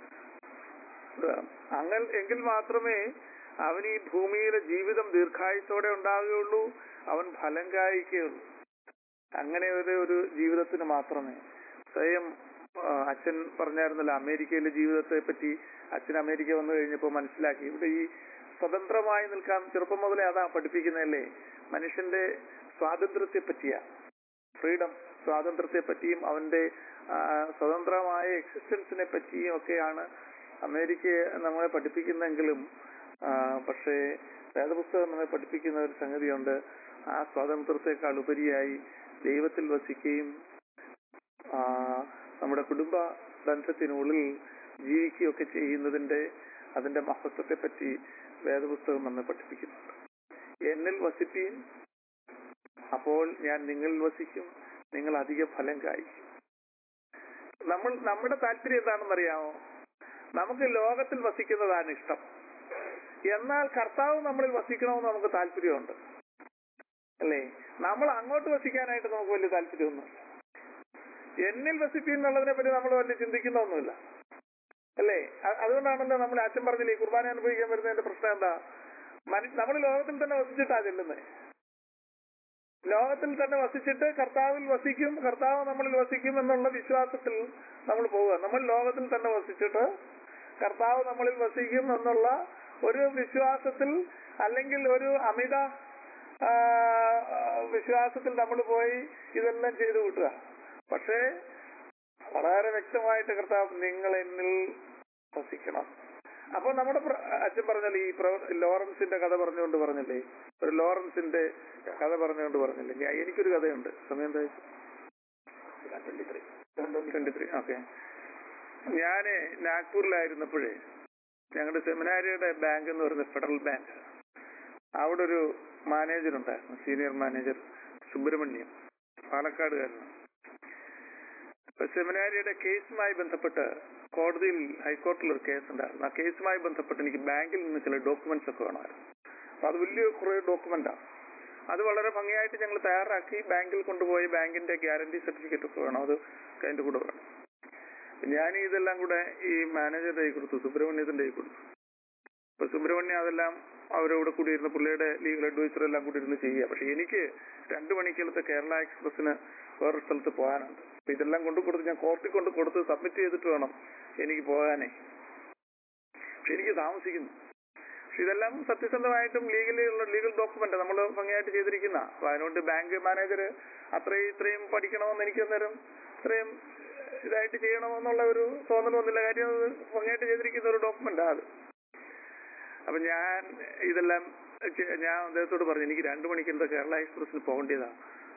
അങ്ങനെ എങ്കിൽ മാത്രമേ അവൻ ഈ ഭൂമിയിലെ ജീവിതം ദീർഘായുസോടെ ഉണ്ടാകുകയുള്ളൂ അവൻ ഫലം കായ്ക്കുകയുള്ളൂ അങ്ങനെ ഒരു ഒരു ജീവിതത്തിന് മാത്രമേ സ്വയം ആ, അച്ഛൻ പറഞ്ഞായിരുന്നല്ലോ അമേരിക്കയിലെ ജീവിതത്തെ പറ്റി അച്ഛൻ അമേരിക്ക വന്നു കഴിഞ്ഞപ്പോൾ മനസ്സിലാക്കി ഇവിടെ ഈ സ്വതന്ത്രമായി നിൽക്കാൻ ചെറുപ്പം മുതലേ അതാ പഠിപ്പിക്കുന്നതല്ലേ മനുഷ്യന്റെ സ്വാതന്ത്ര്യത്തെ പറ്റിയാ ഫ്രീഡം സ്വാതന്ത്ര്യത്തെ പറ്റിയും അവന്റെ ആ, സ്വതന്ത്രമായ എക്സിസ്റ്റൻസിനെ പറ്റിയും ഒക്കെയാണ് അമേരിക്ക നമ്മളെ പഠിപ്പിക്കുന്നെങ്കിലും ആ, പക്ഷേ വേദപുസ്തകം നമ്മെ പഠിപ്പിക്കുന്ന ഒരു സംഗതിയുണ്ട് ആ സ്വാതന്ത്ര്യത്തെക്കാൾ ഉപരിയായി ദൈവത്തിൽ വസിക്കുകയും ആ, നമ്മുടെ കുടുംബ ബന്ധത്തിനുള്ളിൽ ജീവിക്കുകയൊക്കെ ചെയ്യുന്നതിന്റെ അതിന്റെ മഹത്വത്തെ പറ്റി വേദപുസ്തകം നമ്മെ പഠിപ്പിക്കുന്നുണ്ട് എന്നിൽ വസിപ്പീൻ അപ്പോൾ ഞാൻ നിങ്ങളിൽ വസിക്കും നിങ്ങൾ അധിക ഫലം കായ്ക്കും നമ്മൾ നമ്മുടെ താല്പര്യം എന്താണെന്ന് അറിയാമോ നമുക്ക് ലോകത്തിൽ വസിക്കുന്നതാണ് ഇഷ്ടം എന്നാൽ കർത്താവ് നമ്മളിൽ വസിക്കണമെന്ന് നമുക്ക് താല്പര്യമുണ്ട് അല്ലേ നമ്മൾ അങ്ങോട്ട് വസിക്കാനായിട്ട് നമുക്ക് വലിയ താല്പര്യമൊന്നുമില്ല എന്നിൽ വസിപ്പി എന്നുള്ളതിനെ പറ്റി നമ്മൾ വലിയ ചിന്തിക്കുന്നൊന്നുമില്ല അല്ലേ അ- അതുകൊണ്ടാണല്ലോ നമ്മൾ അച്ഛൻ പറഞ്ഞില്ലേ ഈ കുർബാന അനുഭവിക്കാൻ വരുന്നതിന്റെ പ്രശ്നം എന്താ നമ്മൾ ലോകത്തിൽ തന്നെ വസിച്ചിട്ടാ ചെല്ലുന്നത് ലോകത്തിൽ തന്നെ വസിച്ചിട്ട് കർത്താവിൽ വസിക്കും കർത്താവ് നമ്മളിൽ വസിക്കും എന്നുള്ള വിശ്വാസത്തിൽ നമ്മൾ പോവുക നമ്മൾ ലോകത്തിൽ തന്നെ വസിച്ചിട്ട് കർത്താവ് നമ്മളിൽ വസിക്കും എന്നുള്ള ഒരു വിശ്വാസത്തിൽ അല്ലെങ്കിൽ ഒരു അമിത ആ, വിശ്വാസത്തിൽ നമ്മൾ പോയി ഇതെല്ലാം ചെയ്തു കൂട്ടുക പക്ഷേ വളരെ വ്യക്തമായിട്ട് കർത്താവ് നിങ്ങൾ എന്നിൽ വസിക്കണം അപ്പൊ നമ്മുടെ പ്ര- അച്ഛൻ പറഞ്ഞല്ലേ ഈ പ്രവ- ലോറൻസിന്റെ കഥ പറഞ്ഞുകൊണ്ട് പറഞ്ഞില്ലേ ഒരു ലോറൻസിന്റെ കഥ പറഞ്ഞുകൊണ്ട് പറഞ്ഞില്ലേ ഞാൻ- എനിക്കൊരു കഥയുണ്ട് സമയം എന്താ ട്വന്റി ത്രീ ഓക്കെ ഞാന് നാഗ്പൂരിലായിരുന്നപ്പോഴേ ഞങ്ങളുടെ സെമിനാരിയുടെ ബാങ്ക് എന്ന് പറയുന്നത് ഫെഡറൽ ബാങ്ക് അവിടെ ഒരു മാനേജർ ഉണ്ടായിരുന്നു സീനിയർ മാനേജർ സുബ്രഹ്മണ്യം പാലക്കാടുകാരനാണ് അപ്പൊ സെമിനാരിയുടെ കേസുമായി ബന്ധപ്പെട്ട് കോടതിയിൽ ഹൈക്കോടതിയിൽ ഒരു കേസ് ഉണ്ടായിരുന്നു ആ കേസുമായി ബന്ധപ്പെട്ട് എനിക്ക് ബാങ്കിൽ നിന്ന് ചില ഡോക്യുമെന്റ്സ് ഒക്കെ വേണമായിരുന്നു അപ്പൊ അത് വലിയ കുറെ ഡോക്യുമെന്റാണ് അത് വളരെ ഭംഗിയായിട്ട് ഞങ്ങൾ തയ്യാറാക്കി ബാങ്കിൽ കൊണ്ടുപോയി ബാങ്കിന്റെ ഗ്യാരണ്ടി സർട്ടിഫിക്കറ്റ് ഒക്കെ വേണം അത് അതിന്റെ കൂടെ വേണം ഞാൻ ഇതെല്ലാം കൂടെ ഈ മാനേജറുടെ കൈ കൊടുത്തു സുബ്രഹ്മണ്യത്തിന്റെ കൈ കൊടുത്തു അപ്പൊ സുബ്രഹ്മണ്യം അതെല്ലാം അവരോട് കൂടി ഇരുന്ന് പുള്ളിയുടെ ലീഗൽ അഡ്വൈസർ എല്ലാം കൂടി ഇരുന്ന് ചെയ്യുക പക്ഷെ എനിക്ക് രണ്ടു മണിക്കലത്തെ കേരള എക്സ്പ്രസിന് വേറൊരു സ്ഥലത്ത് പോകാനുണ്ട് അപ്പൊ ഇതെല്ലാം കൊണ്ട് കൊടുത്ത് ഞാൻ കോർട്ടിൽ കൊണ്ട് കൊടുത്ത് സബ്മിറ്റ് ചെയ്തിട്ട് വേണം എനിക്ക് പോകാനേ പക്ഷെ എനിക്ക് താമസിക്കുന്നു പക്ഷെ ഇതെല്ലാം സത്യസന്ധമായിട്ടും ലീഗലി ഉള്ള ലീഗൽ ഡോക്യുമെന്റ് നമ്മൾ ഭംഗിയായിട്ട് ചെയ്തിരിക്കുന്ന അപ്പൊ അതിനുകൊണ്ട് ബാങ്ക് മാനേജർ അത്രയും ഇത്രയും പഠിക്കണമെന്ന് എനിക്ക് അന്നേരം ഇത്രയും ഇതായിട്ട് ചെയ്യണമെന്നുള്ള ഒരു തോന്നൽ വന്നില്ല കാര്യം അത് ഭംഗിയായിട്ട് ചെയ്തിരിക്കുന്ന ഒരു ഡോക്യുമെന്റാ അത് അപ്പൊ ഞാൻ ഇതെല്ലാം ചെ- ഞാൻ അദ്ദേഹത്തോട് പറഞ്ഞു എനിക്ക് രണ്ടു മണിക്ക് എന്താ കേരള എക്സ്പ്രസിൽ പോകേണ്ടതാണ്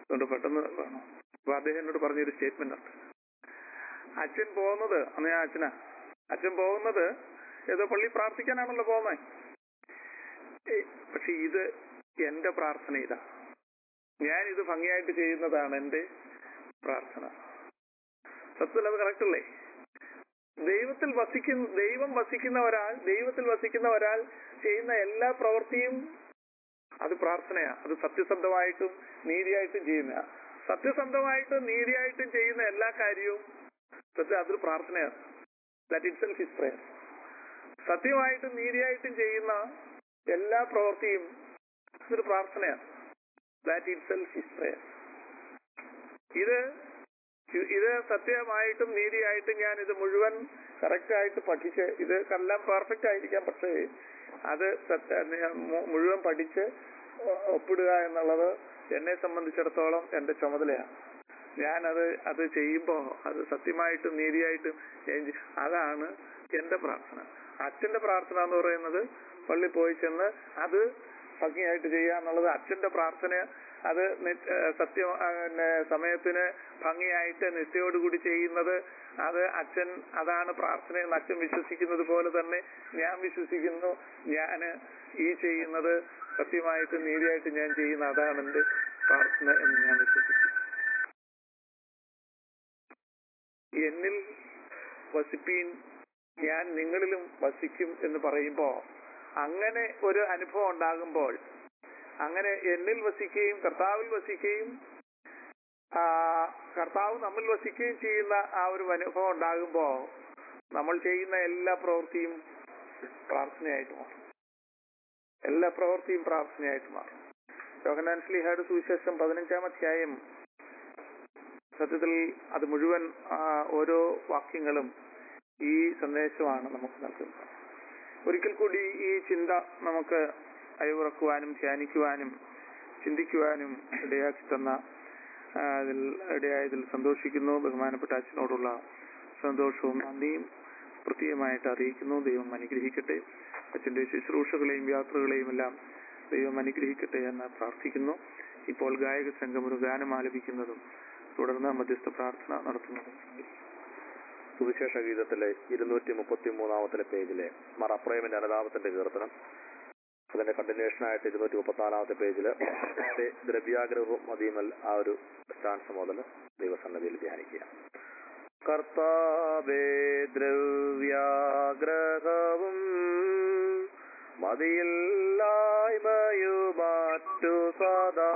അതുകൊണ്ട് പെട്ടെന്ന് വേണം അപ്പൊ അദ്ദേഹം എന്നോട് പറഞ്ഞൊരു സ്റ്റേറ്റ്മെന്റ് ഉണ്ട് അച്ഛൻ പോകുന്നത് അന്ന് ഞാൻ അച്ഛനാ അച്ഛൻ പോകുന്നത് ഏതോ പള്ളി പ്രാർത്ഥിക്കാനാണല്ലോ പോകുന്നത് പക്ഷെ ഇത് എന്റെ പ്രാർത്ഥന ഇതാ ഞാൻ ഇത് ഭംഗിയായിട്ട് ചെയ്യുന്നതാണ് എന്റെ പ്രാർത്ഥന സത്യത്തിൽ അത് കറക്റ്റ് അല്ലേ ദൈവത്തിൽ വസിക്കുന്ന ദൈവം വസിക്കുന്ന ഒരാൾ ദൈവത്തിൽ വസിക്കുന്ന ഒരാൾ ചെയ്യുന്ന എല്ലാ പ്രവൃത്തിയും അത് പ്രാർത്ഥനയാ അത് സത്യസന്ധമായിട്ടും നീതിയായിട്ടും ചെയ്യുന്ന സത്യസന്ധമായിട്ടും നീതിയായിട്ടും ചെയ്യുന്ന എല്ലാ കാര്യവും സത്യം അതൊരു പ്രാർത്ഥനയാണ് that itself is prayer സത്യമായിട്ടും നീതിയായിട്ടും ചെയ്യുന്ന എല്ലാ പ്രവൃത്തിയും അതൊരു പ്രാർത്ഥനയാണ് that itself is prayer ഇത് ഇത് സത്യമായിട്ടും നീതിയായിട്ടും ഞാൻ ഇത് മുഴുവൻ കറക്റ്റ് ആയിട്ട് പഠിച്ച് ഇത് എല്ലാം പെർഫെക്റ്റ് ആയിരിക്കാം പക്ഷേ അത് സത്യ മു- മുഴുവൻ പഠിച്ച് ഒ- ഒപ്പിടുക എന്നുള്ളത് എന്നെ സംബന്ധിച്ചിടത്തോളം എന്റെ ചുമതലയാണ് ഞാനത് അത് ചെയ്യുമ്പോൾ അത് സത്യമായിട്ടും നീതിയായിട്ടും ഞാൻ ചെയ്- അതാണ് എന്റെ പ്രാർത്ഥന അച്ഛന്റെ പ്രാർത്ഥന എന്ന് പറയുന്നത് പള്ളി പോയി ചെന്ന് അത് ഭംഗിയായിട്ട് ചെയ്യുക എന്നുള്ളത് അച്ഛന്റെ പ്രാർത്ഥന അത് നി- ഏഹ് സത്യം ആ, പിന്നെ സമയത്തിന് ഭംഗിയായിട്ട് നിഷ്ഠയോടുകൂടി ചെയ്യുന്നത് അത് അച്ഛൻ അതാണ് പ്രാർത്ഥന എന്ന് അച്ഛൻ വിശ്വസിക്കുന്നത് പോലെ തന്നെ ഞാൻ വിശ്വസിക്കുന്നു ഞാൻ ഈ ചെയ്യുന്നത് സത്യമായിട്ട് നീതിയായിട്ട് ഞാൻ ചെയ്യുന്ന അതാണ് എന്റെ പ്രാർത്ഥന എന്ന് ഞാൻ വിശ്വസിക്കുന്നു എന്നിൽ വസിപ്പീൻ ഞാൻ നിങ്ങളിലും വസിക്കും എന്ന് പറയുമ്പോ അങ്ങനെ ഒരു അനുഭവം ഉണ്ടാകുമ്പോൾ അങ്ങനെ എന്നിൽ വസിക്കുകയും കർത്താവിൽ വസിക്കുകയും ആ, കർത്താവ് നമ്മിൽ വസിക്കുകയും ചെയ്യുന്ന ആ ഒരു അനുഭവം ഉണ്ടാകുമ്പോ നമ്മൾ ചെയ്യുന്ന എല്ലാ പ്രവൃത്തിയും പ്രാർത്ഥനയായിട്ട് മാറും എല്ലാ പ്രവൃത്തിയും പ്രാർത്ഥനയായിട്ട് മാറും യോഗനാൻ സ്ലിഹയുടെ സുവിശേഷം പതിനഞ്ചാം അധ്യായം സത്യത്തിൽ അത് മുഴുവൻ ആ, ഓരോ വാക്യങ്ങളും ഈ സന്ദേശമാണ് നമുക്ക് നൽകുന്നത് ഒരിക്കൽ കൂടി ഈ ചിന്ത നമുക്ക് അയവിറക്കുവാനും ധ്യാനിക്കുവാനും ചിന്തിക്കുവാനും ഇടയാക്കി തന്ന ആ, അതിൽ ഇടയായതിൽ സന്തോഷിക്കുന്നു ബഹുമാനപ്പെട്ട അച്ഛനോടുള്ള സന്തോഷവും നന്ദിയും പ്രത്യേകമായിട്ട് അറിയിക്കുന്നു ദൈവം അനുഗ്രഹിക്കട്ടെ അച്ഛന്റെ ശുശ്രൂഷകളെയും യാത്രകളെയും എല്ലാം ദൈവം അനുഗ്രഹിക്കട്ടെ എന്ന് പ്രാർത്ഥിക്കുന്നു ഇപ്പോൾ ഗായക സംഘം ഒരു ഗാനം ആലപിക്കുന്നതും തുടർന്ന് മധ്യസ്ഥ പ്രാർത്ഥന നടത്തുന്നതും സുവിശേഷ ഗീതത്തിലെ ഇരുന്നൂറ്റി മുപ്പത്തി മൂന്നാമത്തെ പേജിലെ മറപ്രേമിന്റെ അനുതാപത്തിന്റെ കീർത്തനം അതിന്റെ കണ്ടിന്യൂഷൻ ആയിട്ട് ഇരുന്നൂറ്റി മുപ്പത്തിനാലാമത്തെ പേജില് ദ്രവ്യാഗ്രഹവും മതിയുമൽ ആ ഒരു സ്റ്റാൻസ് മുതൽ ദൈവസന്നതിയിൽ ധ്യാനിക്കുക കർത്താവേ ദ്രവ്യാഗ്രഹവും മതിയില്ലായ്മയുമാറ്റു സദാ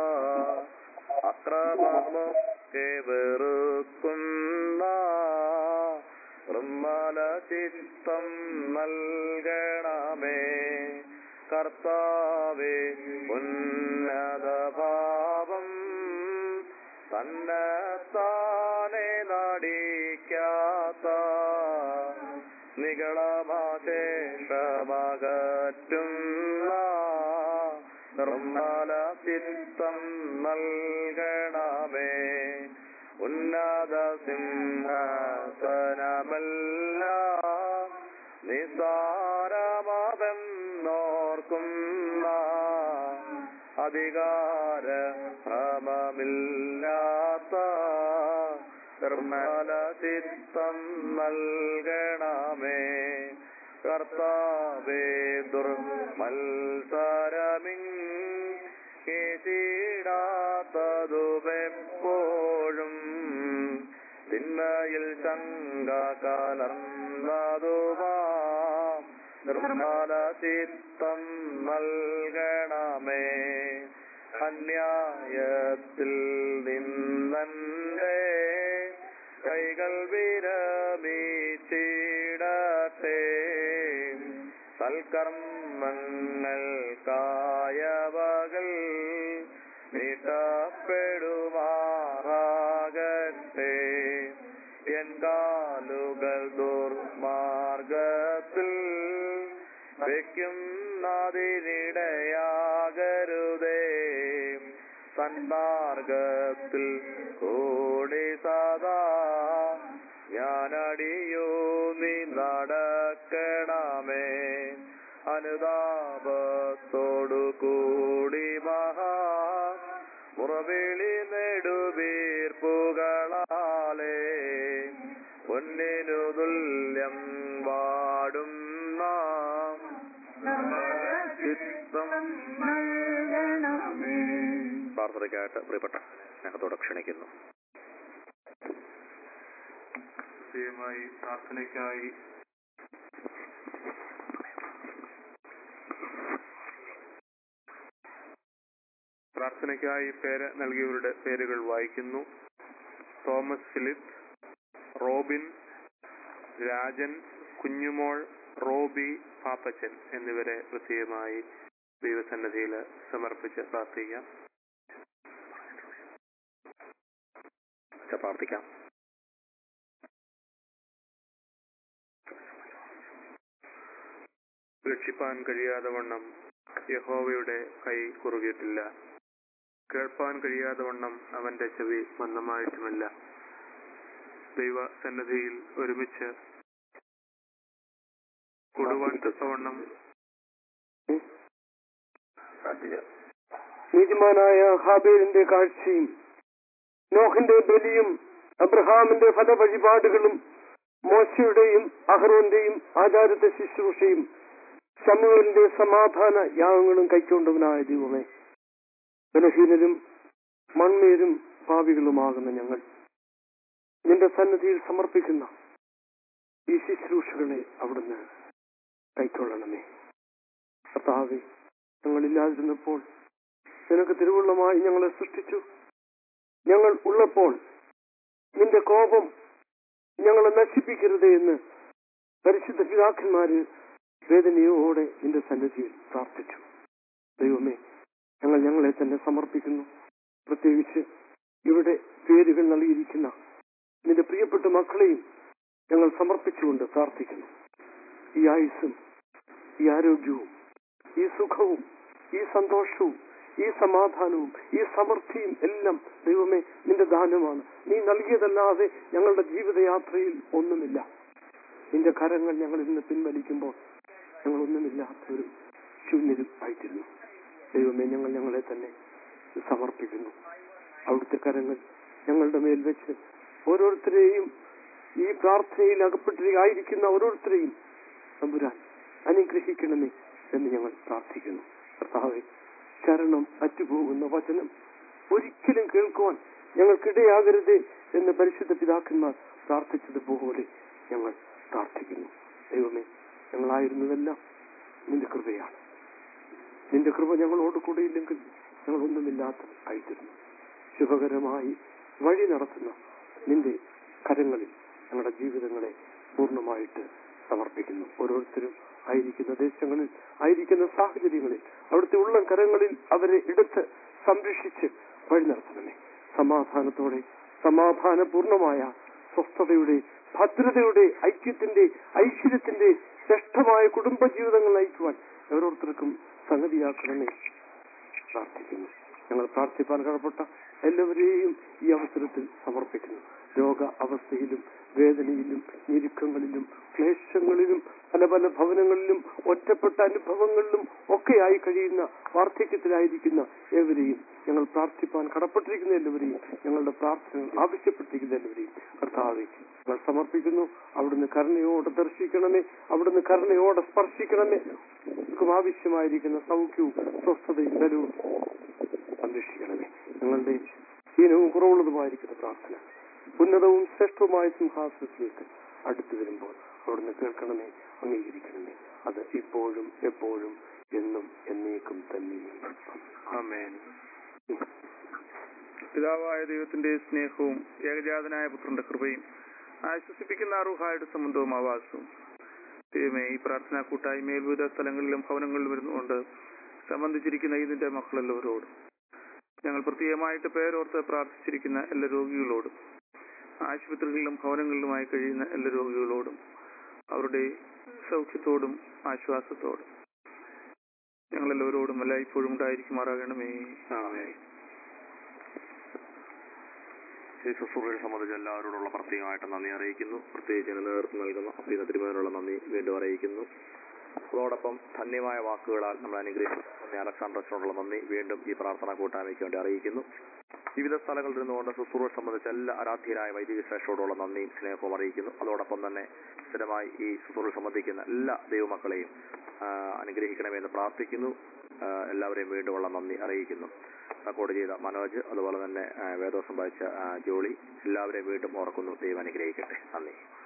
അക്രമമൊക്കെ വെറുക്കുന്ന നിർമ്മല ചിത്തം നൽകണമേ കർത്താവേ ഉന്നത ഭാവം തന്നെത്താനെ നടിക്കാത്ത നികളമാശേഷമകറ്റുന്ന നിർമ്മല ചിത്തം നൽകണമേ ഉന്നത സിംഹാസനമല്ല നിസാരമതെന്നോർക്കുന്ന അധികാര ഭ്രമമില്ലാത്ത നിർമ്മല ചിത്തം നൽകണമേ കർത്താവേ ദുർമത്സരമിങ് കേട്ടിടാത്തതുമെപ്പോഴും തിന്മയിൽ ശങ്ക കലർന്നതുമാ നിർമ്മല ചിത്തം നൽകണമേ അന്യായത്തിൽ നിന്നെ കൈകൾ വിരമിച്ചിടട്ടെ സൽക്കർമ്മങ്ങൾക്കായവകൾ നീട്ടപ്പെടുമാറാകട്ടെ എൻ കാലുകൾ ദുർമാർഗത്തിൽ വെക്കുന്നതിനിടയാകരുതേ സന്മാർഗത്തിൽ കൂടി സദാ ഞാനടിയോ നീ നടക്കണമേ അനുതാപത്തോടു കൂടി മഹാ മുറ വിളി നെടുവീർപ്പുകളാലേ പൊന്നിനു തുല്യം വാടും നാം ചിത്തം പ്രാർത്ഥനയ്ക്കായിട്ട് പ്രിയപ്പെട്ട സ്നേഹത്തോടെ ക്ഷണിക്കുന്നു പ്രത്യേകമായി പ്രാർത്ഥനയ്ക്കായി പ്രാർത്ഥനയ്ക്കായി പേര് നൽകിയവരുടെ പേരുകൾ വായിക്കുന്നു Thomas Philip Robin Rajan Kunjumol Roby Pappachan എന്നിവരെ പ്രത്യേകമായി ദൈവസന്നദ്ധിയിൽ സമർപ്പിച്ച് പ്രാർത്ഥിക്കാം അച്ഛാ, പ്രാർത്ഥിക്കാം രക്ഷിപ്പാൻ കഴിയാതെ വണ്ണം യഹോവയുടെ കൈ കുറുകിയിട്ടില്ല കേൾപ്പാൻ കഴിയാതെ വണ്ണം അവന്റെ ചെവി മന്ദമായിട്ടുമില്ല ദൈവ സന്നദ്ധിയിൽ ഒരുമിച്ച് കൊടുവാൻ തക്കവണ്ണം പ്രാർത്ഥിക്കാം നീതിമാനായ ഹാബേലിന്റെ കാഴ്ചയും നോഹിന്റെ ബലിയും അബ്രഹാമിന്റെ ഫലവഴിപാടുകളും മോശയുടെയും അഹ്റോന്റെയും ആചാരത്തെ ശുശ്രൂഷയും സമൂഹലിന്റെ സമാധാന യാഗങ്ങളും കൈക്കൊണ്ടവനായ ദൈവമേ ബലഹീനരും മൺമേരും ഭാവികളുമാകുന്ന ഞങ്ങൾ നിന്റെ സന്നിധിയിൽ സമർപ്പിക്കുന്ന ഈ ശുശ്രൂഷകളെ അവിടുന്ന് കൈക്കൊള്ളണമേ കർത്താവെ ഞങ്ങളില്ലാതിരുന്നപ്പോൾ നിനക്ക് തിരുവുള്ളമായി ഞങ്ങളെ സൃഷ്ടിച്ചു ഞങ്ങൾ ഉള്ളപ്പോൾ നിന്റെ കോപം ഞങ്ങളെ നശിപ്പിക്കരുതേ എന്ന് പരിശുദ്ധ പിതാക്കന്മാര് വേദനയോടെ നിന്റെ സന്നിധിയിൽ പ്രാർത്ഥിച്ചു ദൈവമേ ഞങ്ങൾ ഞങ്ങളെ തന്നെ സമർപ്പിക്കുന്നു പ്രത്യേകിച്ച് ഇവിടെ പേരുകൾ നൽകിയിരിക്കുന്ന നിന്റെ പ്രിയപ്പെട്ട മക്കളെയും ഞങ്ങൾ സമർപ്പിച്ചുകൊണ്ട് പ്രാർത്ഥിക്കുന്നു ഈ ആയുസ്സും ഈ ആരോഗ്യവും ഈ സുഖവും ഈ സന്തോഷവും ഈ സമാധാനവും ഈ സമൃദ്ധിയും എല്ലാം ദൈവമേ നിന്റെ ദാനമാണ് നീ നൽകിയതല്ലാതെ ഞങ്ങളുടെ ജീവിതയാത്രയിൽ ഒന്നുമില്ല നിന്റെ കരങ്ങൾ ഞങ്ങളിൽ നിന്ന് പിൻവലിക്കുമ്പോൾ ഞങ്ങൾ ഒന്നുമില്ലാത്തവരും ശൂന്യരും ആയിത്തീരുന്നു ദൈവമേ ഞങ്ങൾ ഞങ്ങളെ തന്നെ സമർപ്പിക്കുന്നു അവിടുത്തെ കരങ്ങൾ ഞങ്ങളുടെ മേൽ വെച്ച് ഓരോരുത്തരെയും ഈ പ്രാർത്ഥനയിൽ അകപ്പെട്ടിരിക്കുന്ന ഓരോരുത്തരെയും തമ്പുരാൻ അനുഗ്രഹിക്കണമേ എന്ന് ഞങ്ങൾ പ്രാർത്ഥിക്കുന്നു കർത്താവെ ശരണം അറ്റുപോകുന്ന വചനം ഒരിക്കലും കേൾക്കുവാൻ ഞങ്ങൾക്കിടയാകരുതേ എന്ന് പരിശുദ്ധ പിതാക്കന്മാർ പ്രാർത്ഥിച്ചതുപോലെ ഞങ്ങൾ പ്രാർത്ഥിക്കുന്നു ദൈവമേ ഞങ്ങളായിരുന്നതെല്ലാം നിന്റെ കൃപയാണ് നിന്റെ കൃപ ഞങ്ങളോട് കൂടെ ഇല്ലെങ്കിൽ ഞങ്ങൾ ഒന്നുമില്ലാത്ത ആയിത്തീരുന്നു ശുഭകരമായി വഴി നടത്തുന്ന നിന്റെ കരങ്ങളിൽ ഞങ്ങളുടെ ജീവിതങ്ങളെ പൂർണ്ണമായിട്ട് സമർപ്പിക്കുന്നു ഓരോരുത്തരും ആയിരിക്കുന്ന ദേശങ്ങളിൽ ആയിരിക്കുന്ന സാഹചര്യങ്ങളിൽ അവിടുത്തെ ഉള്ള കരങ്ങളിൽ അവരെ എടുത്ത് സംരക്ഷിച്ച് വഴി നടത്തണമേ സമാധാനത്തോടെ സമാധാനപൂർണമായ സ്വസ്ഥതയുടെ ഭദ്രതയുടെ ഐക്യത്തിന്റെ ഐശ്വര്യത്തിന്റെ ശ്രേഷ്ഠമായ കുടുംബജീവിതങ്ങൾ നയിക്കുവാൻ ഓരോരുത്തർക്കും സംഗതിയാക്കണമേ പ്രാർത്ഥിക്കുന്നു ഞങ്ങൾ പ്രാർത്ഥിപ്പാൻ കടപ്പെട്ട എല്ലാവരെയും ഈ അവസരത്തിൽ സമർപ്പിക്കുന്നു രോഗ അവസ്ഥയിലും വേദനയിലും ഞെരുക്കങ്ങളിലും ക്ലേശങ്ങളിലും പല പല ഭവനങ്ങളിലും ഒറ്റപ്പെട്ട അനുഭവങ്ങളിലും ഒക്കെയായി കഴിയുന്ന വാർദ്ധക്യത്തിലായിരിക്കുന്ന ഏവരെയും ഞങ്ങൾ പ്രാർത്ഥിപ്പാൻ കടപ്പെട്ടിരിക്കുന്ന എല്ലാവരെയും ഞങ്ങളുടെ പ്രാർത്ഥനകൾ ആവശ്യപ്പെട്ടിരിക്കുന്ന എല്ലാവരെയും കർത്താവെ ഞങ്ങൾ സമർപ്പിക്കുന്നു അവിടുന്ന് കരുണയോടെ ദർശിക്കണമേ അവിടുന്ന് കരുണയോടെ സ്പർശിക്കണമേ നമുക്കും ആവശ്യമായിരിക്കുന്ന സൗഖ്യവും സ്വസ്ഥതയും ബലവും സംരക്ഷിക്കണമേ ഞങ്ങളുടെ ഹീനവും കുറവുള്ളതുമായിരിക്കുന്ന പ്രാർത്ഥന ഉന്നതവും ശ്രേഷ്ഠവുമായ സിംഹാസനത്തിലേക്ക് അടുത്തു വരുമ്പോൾ അവിടുന്ന് കേൾക്കണമേ അംഗീകരിക്കണമേ അത് ഇപ്പോഴും എപ്പോഴും എന്നും എന്നേക്കും തന്നെ ആമേൻ പിതാവായ ദൈവത്തിന്റെ സ്നേഹവും ഏകജാതനായ പുത്രന്റെ കൃപയും ആശ്വസിപ്പിക്കുന്ന അറുഹായുടെ സംബന്ധവും ആവാസവും ദൈവമേ ഈ പ്രാർത്ഥനാ കൂട്ടായ്മയിൽ വിവിധ സ്ഥലങ്ങളിലും ഭവനങ്ങളിലും വരുന്നുകൊണ്ട് സംബന്ധിച്ചിരിക്കുന്ന ഇതിന്റെ മക്കളെല്ലാവരോടും ഞങ്ങൾ പ്രത്യേകമായിട്ട് പേരോർത്ത് പ്രാർത്ഥിച്ചിരിക്കുന്ന എല്ലാ രോഗികളോടും ആശുപത്രികളിലും ഭവനങ്ങളിലുമായി കഴിയുന്ന എല്ലാ രോഗികളോടും അവരുടെ സൗഖ്യത്തോടും ആശ്വാസത്തോടും ഞങ്ങളെല്ലാവരോടും എല്ലായ്പ്പോഴും ഉണ്ടായിരിക്കുമാറാകണമേ ആമേൻ. ഈ ശുശ്രൂഷയെ സംബന്ധിച്ച് എല്ലാവരോടുള്ള പ്രത്യേകമായിട്ട് നന്ദി അറിയിക്കുന്നു പ്രത്യേകിച്ച് ഇതിന് നേതൃത്വം നൽകുന്ന അഭ്യുന്ന തിരുമേനുള്ള നന്ദി വീണ്ടും അറിയിക്കുന്നു അതോടൊപ്പം ധന്യമായ വാക്കുകളാൽ നമ്മൾ അനുഗ്രഹിക്കുന്നു നന്ദി അലക്സാണ്ടർസിനോടുള്ള നന്ദി വീണ്ടും ഈ പ്രാർത്ഥനാ കൂട്ടായ്മയ്ക്ക് വേണ്ടി അറിയിക്കുന്നു വിവിധ സ്ഥലങ്ങളിൽ നിന്നുകൊണ്ട് ശുശ്രൂഷ സംബന്ധിച്ച എല്ലാ ആരാധ്യരായ വൈദിക ശ്രേഷ്ഠയോടുള്ള നന്ദിയും സ്നേഹവും അറിയിക്കുന്നു അതോടൊപ്പം തന്നെ സ്ഥിരമായി ഈ ശുശ്രൂഷ സംബന്ധിക്കുന്ന എല്ലാ ദൈവമക്കളെയും ആ, അനുഗ്രഹിക്കണമെന്ന് പ്രാർത്ഥിക്കുന്നു ആ, എല്ലാവരെയും വീണ്ടുമുള്ള നന്ദി അറിയിക്കുന്നു റെക്കോർഡ് ചെയ്ത മനോജ് അതുപോലെ തന്നെ ആ, വേദോസം വായിച്ച ആ, ജോളി എല്ലാവരെയും വീണ്ടും ഓർക്കുന്നു ദൈവം അനുഗ്രഹിക്കട്ടെ നന്ദി